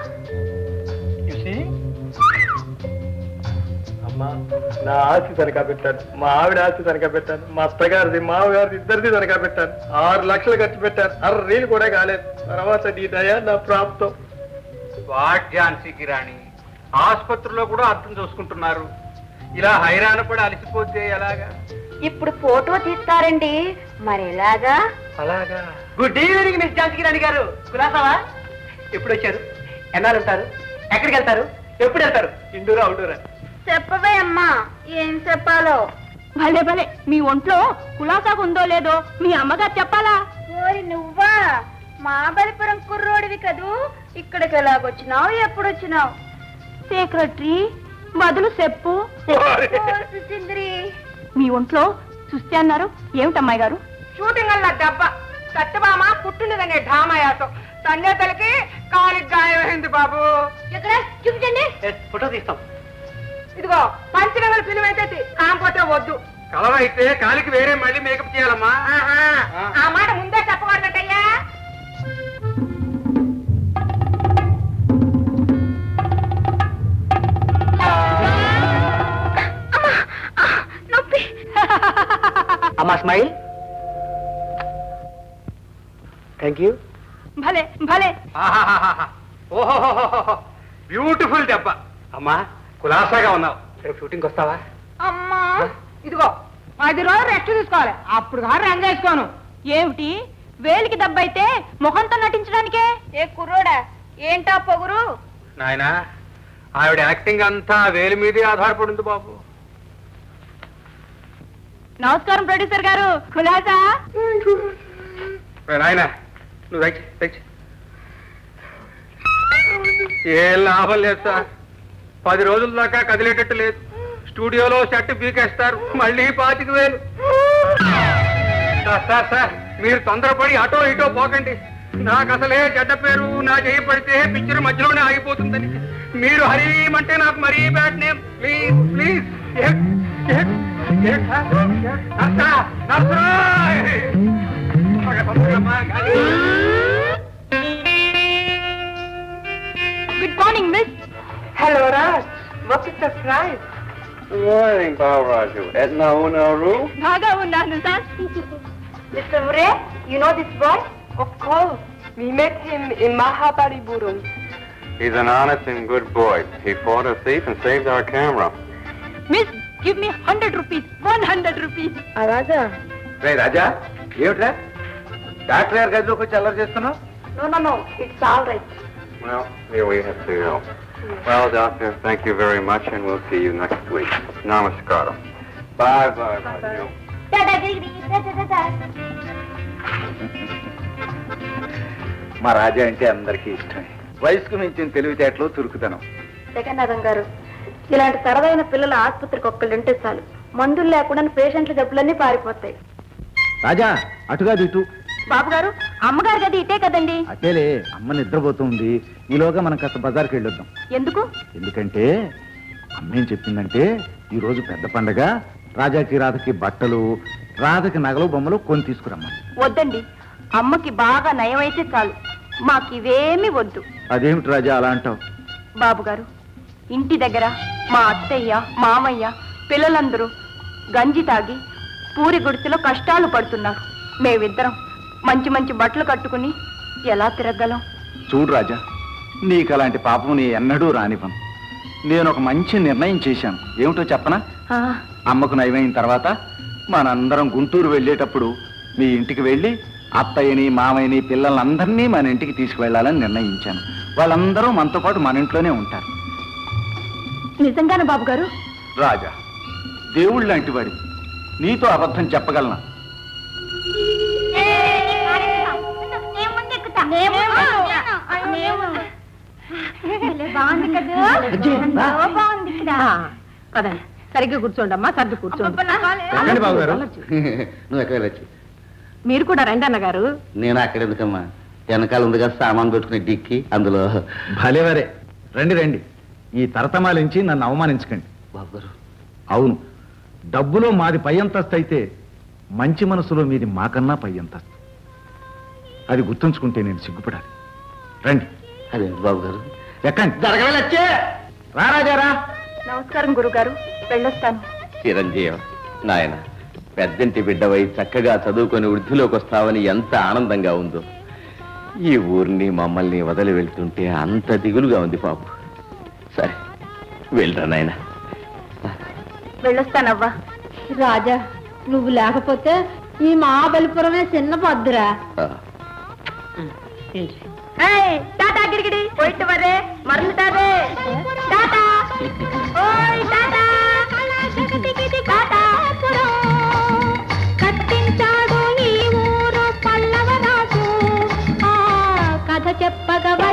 అమ్మా నా ఆస్తి తనఖా పెట్టాను మా ఆవిడ ఆస్తి తనఖా పెట్టాను మా అత్తగారిది మామగారిది ఇద్దరిది తనఖా పెట్టాను ఆరు లక్షలు ఖర్చు పెట్టాను అర రీలు కూడా కాలేదు తర్వాత నీ దయ నా ప్రాప్తం వాట్ ఝాన్సీకి రాణి ఆసుపత్రిలో కూడా అర్థం చూసుకుంటున్నారు ఇలా హైరాణ పడి అలసిపోతే ఎలాగా ఇప్పుడు ఫోటో తీస్తారండి మరి ఎలాగా అలాగా good evening miss Jhansi Rani గారు కులాసావా ఎప్పుడు వచ్చారు ఎన్నాళ్ళు ఉంటారు ఎక్కడికి వెళ్తారు ఎప్పుడు వెళ్తారు ఇండోరా అవుట్డోరా చెప్పవే అమ్మా ఏం చెప్పాలో భలే భలే మీ ఒంట్లో కులాసాగా ఉందో లేదో మీ అమ్మగారు చెప్పాలా ఓరి నువ్వా మాబలిపురం కుర్రోడివి కదూ ఇక్కడికి ఎలాగొచ్చినావు ఎప్పుడు వచ్చినావు సెక్రటరీ బదులు చెప్పు సింద్రి మీ ఒంట్లో చూస్తే అన్నారు ఏమిటమ్మాయి గారు షూటింగ్ అల్ల దెబ్బ సత్యభామ పుట్టినదనే ఢామయాసం తల్లికి కాలికి గాయమైంది బాబు ఎక్కడ చూపించండి ఫోటో తీస్తాం ఇదిగో పంచనగల ఫిలిం అయితే కాకపోతే వద్దు కలర్ అయితే కాలికి వేరే మళ్ళీ మేకప్ చేయాలమ్మా ఆహా, ఆ మాట ముందే చెప్పకూడదటయ్యా అమ్మా స్మైల్ థ్యాంక్ యూ భలే భలే ఓహో బ్యూటిఫుల్ దెబ్బ అమ్మా కులాసాగా ఉన్నావు రేపు షూటింగ్ వస్తావా అమ్మా ఇదిగో పది రోజులు రెస్ట్ తీసుకోవాలి అప్పుడు కాదు రంగు వేసుకోను ఏమిటి వేలికి దెబ్బైతే ముఖంతో నటించడానికే ఏ కుర్రోడా ఏంటా పొగురు నాయనా ఆవిడ యాక్టింగ్ అంతా వేలి మీదే ఆధారపడింది బాబు నమస్కారం ప్రొడ్యూసర్ గారు కులాసా నాయన నువ్వు రైట్ రైట్ ఏ లాభం లేదు సార్ పది రోజుల దాకా కదిలేటట్టు లేదు స్టూడియోలో షర్ట్ పీకేస్తారు మళ్ళీ పాతిక వేలు సార్, సార్ సార్ మీరు తొందరపడి అటో ఇటో పోకండి నాకు అసలే చెడ్డ పేరు నా చేయి పడితే పిక్చర్ మధ్యలోనే ఆగిపోతుందని మీరు హరీమంటే నాకు మరీ bad name please please good morning miss hello Raj what is surprise Morning, Balaraju. Edna Unaru. బాగా ఉన్నాను సార్ Mr. Murray, you know this boy? Of course. We met him in Mahabalipuram. He's an honest and good boy. He fought a thief and saved our camera. Miss give me hundred rupees one hundred rupees అలాగా రే రాజా ఏమిట్రా doctor గారి గదిలోకి వచ్చి అల్లరి చేస్తున్నావు No, no, no. It's all right. Well, here we have to go. Well, Doctor, thank you very much, and we'll see you next week. Namaskaram. Bye, bye, bye. మా రాజా అంటే అందరికీ ఇష్టమే వయసుకు మించిన తెలివితేటలు చురుకుతనం జగన్నాథం గారు ఇలాంటి సరదైన పిల్లల ఆసుపత్రికి ఒక్కళ్ళుంటే చాలు మందులు లేకుండా పేషెంట్ల జబ్బులన్నీ పారిపోతాయి రాజా అటుగా ఇటు బాబు గారు అమ్మగారి గది ఇటే కదండి అటేలే అమ్మ నిద్రపోతుంది ఈలోగా మనం కాస్త బజార్కి వెళ్ళొద్దాం ఎందుకు ఎందుకంటే అమ్మ ఏం చెప్పిందంటే ఈ రోజు పెద్ద పండగ రాజాకి రాధకి బట్టలు రాధకి నగలు బొమ్మలు కొని తీసుకురమ్మని వద్దండి అమ్మకి బాగా నయమైతే చాలు మాకివేమీ వద్దు అదేమిటి రాజా అలా అంటావు బాబు గారు ఇంటి దగ్గర మా అత్తయ్య మామయ్య పిల్లలందరూ గంజి తాగి పూరి గుడిసెలో కష్టాలు పడుతున్నారు మేమిద్దరం మంచి మంచి బట్టలు కట్టుకుని ఎలా తిరగలం చూడు రాజా నీకు అలాంటి పాపం నీ ఎన్నడూ రానివ్వను నేను ఒక మంచి నిర్ణయం చేశాను ఏమిటో చెప్పనా ఆ, అమ్మకు నయమైన తర్వాత మనందరం గుంటూరు వెళ్ళేటప్పుడు మీ ఇంటికి వెళ్ళి అత్తయ్యని మామయ్యని పిల్లలందరినీ మన ఇంటికి తీసుకువెళ్ళాలని నిర్ణయించాను వాళ్ళందరూ మనతో పాటు మన ఇంట్లోనే ఉంటారు నిజంగానే బాబు గారు రాజా దేవుళ్ళు లాంటి వాడి నీతో అబద్ధం చెప్పగలనా బాగుంది కదా ఎంతో బాగుంది ఇక్కడ పదండి సరిగ్గా కూర్చోండి అమ్మా సర్ది కూర్చోండి ఎక్కండి బాబు గారు నువ్వు ఎక్కడ వెళ్ళచ్చు మీరు కూడా రండి అన్నగారు నేను అక్కడ ఎందుకమ్మా వెనకాల ఉంది కదా సామాన్ పెట్టుకునే డిక్కి అందులో భలేవరే రండి రండి ఈ తరతమాలించి నన్ను అవమానించకండి బాబు గారు అవును డబ్బులో మాది పై అంతస్తు అయితే మంచి మనసులో మీది మాకన్నా పై అంతస్తు అది గుర్తుంచుకుంటే నేను సిగ్గుపడాలి రండి అదే బాబు గారు ఎక్కండి జరగవలచ్చే రారాజారా నమస్కారం గురుగారు వెళ్ళొస్తాను చిరంజీవి నాయన పెద్దంటి బిడ్డవై చక్కగా చదువుకొని వృద్ధిలోకి వస్తావని ఎంత ఆనందంగా ఉందో ఈ ఊరిని మమ్మల్ని వదిలి వెళ్తుంటే అంత దిగులుగా ఉంది పాపు సరే వెళ్ళరా నాయన వెళ్ళొస్తానవ్వా రాజా నువ్వు లేకపోతే ఈ మహాబలిపురమే చిన్న పద్దురా ஏய் டாடா கிரிகிடி போயிட்டு வரே மறந்துட்டாதே டாடா ஓய் டாடா டாடா కట్టించాడు ఈ ఊరు పల్లవరాజు ఆ కథ చెప్పగ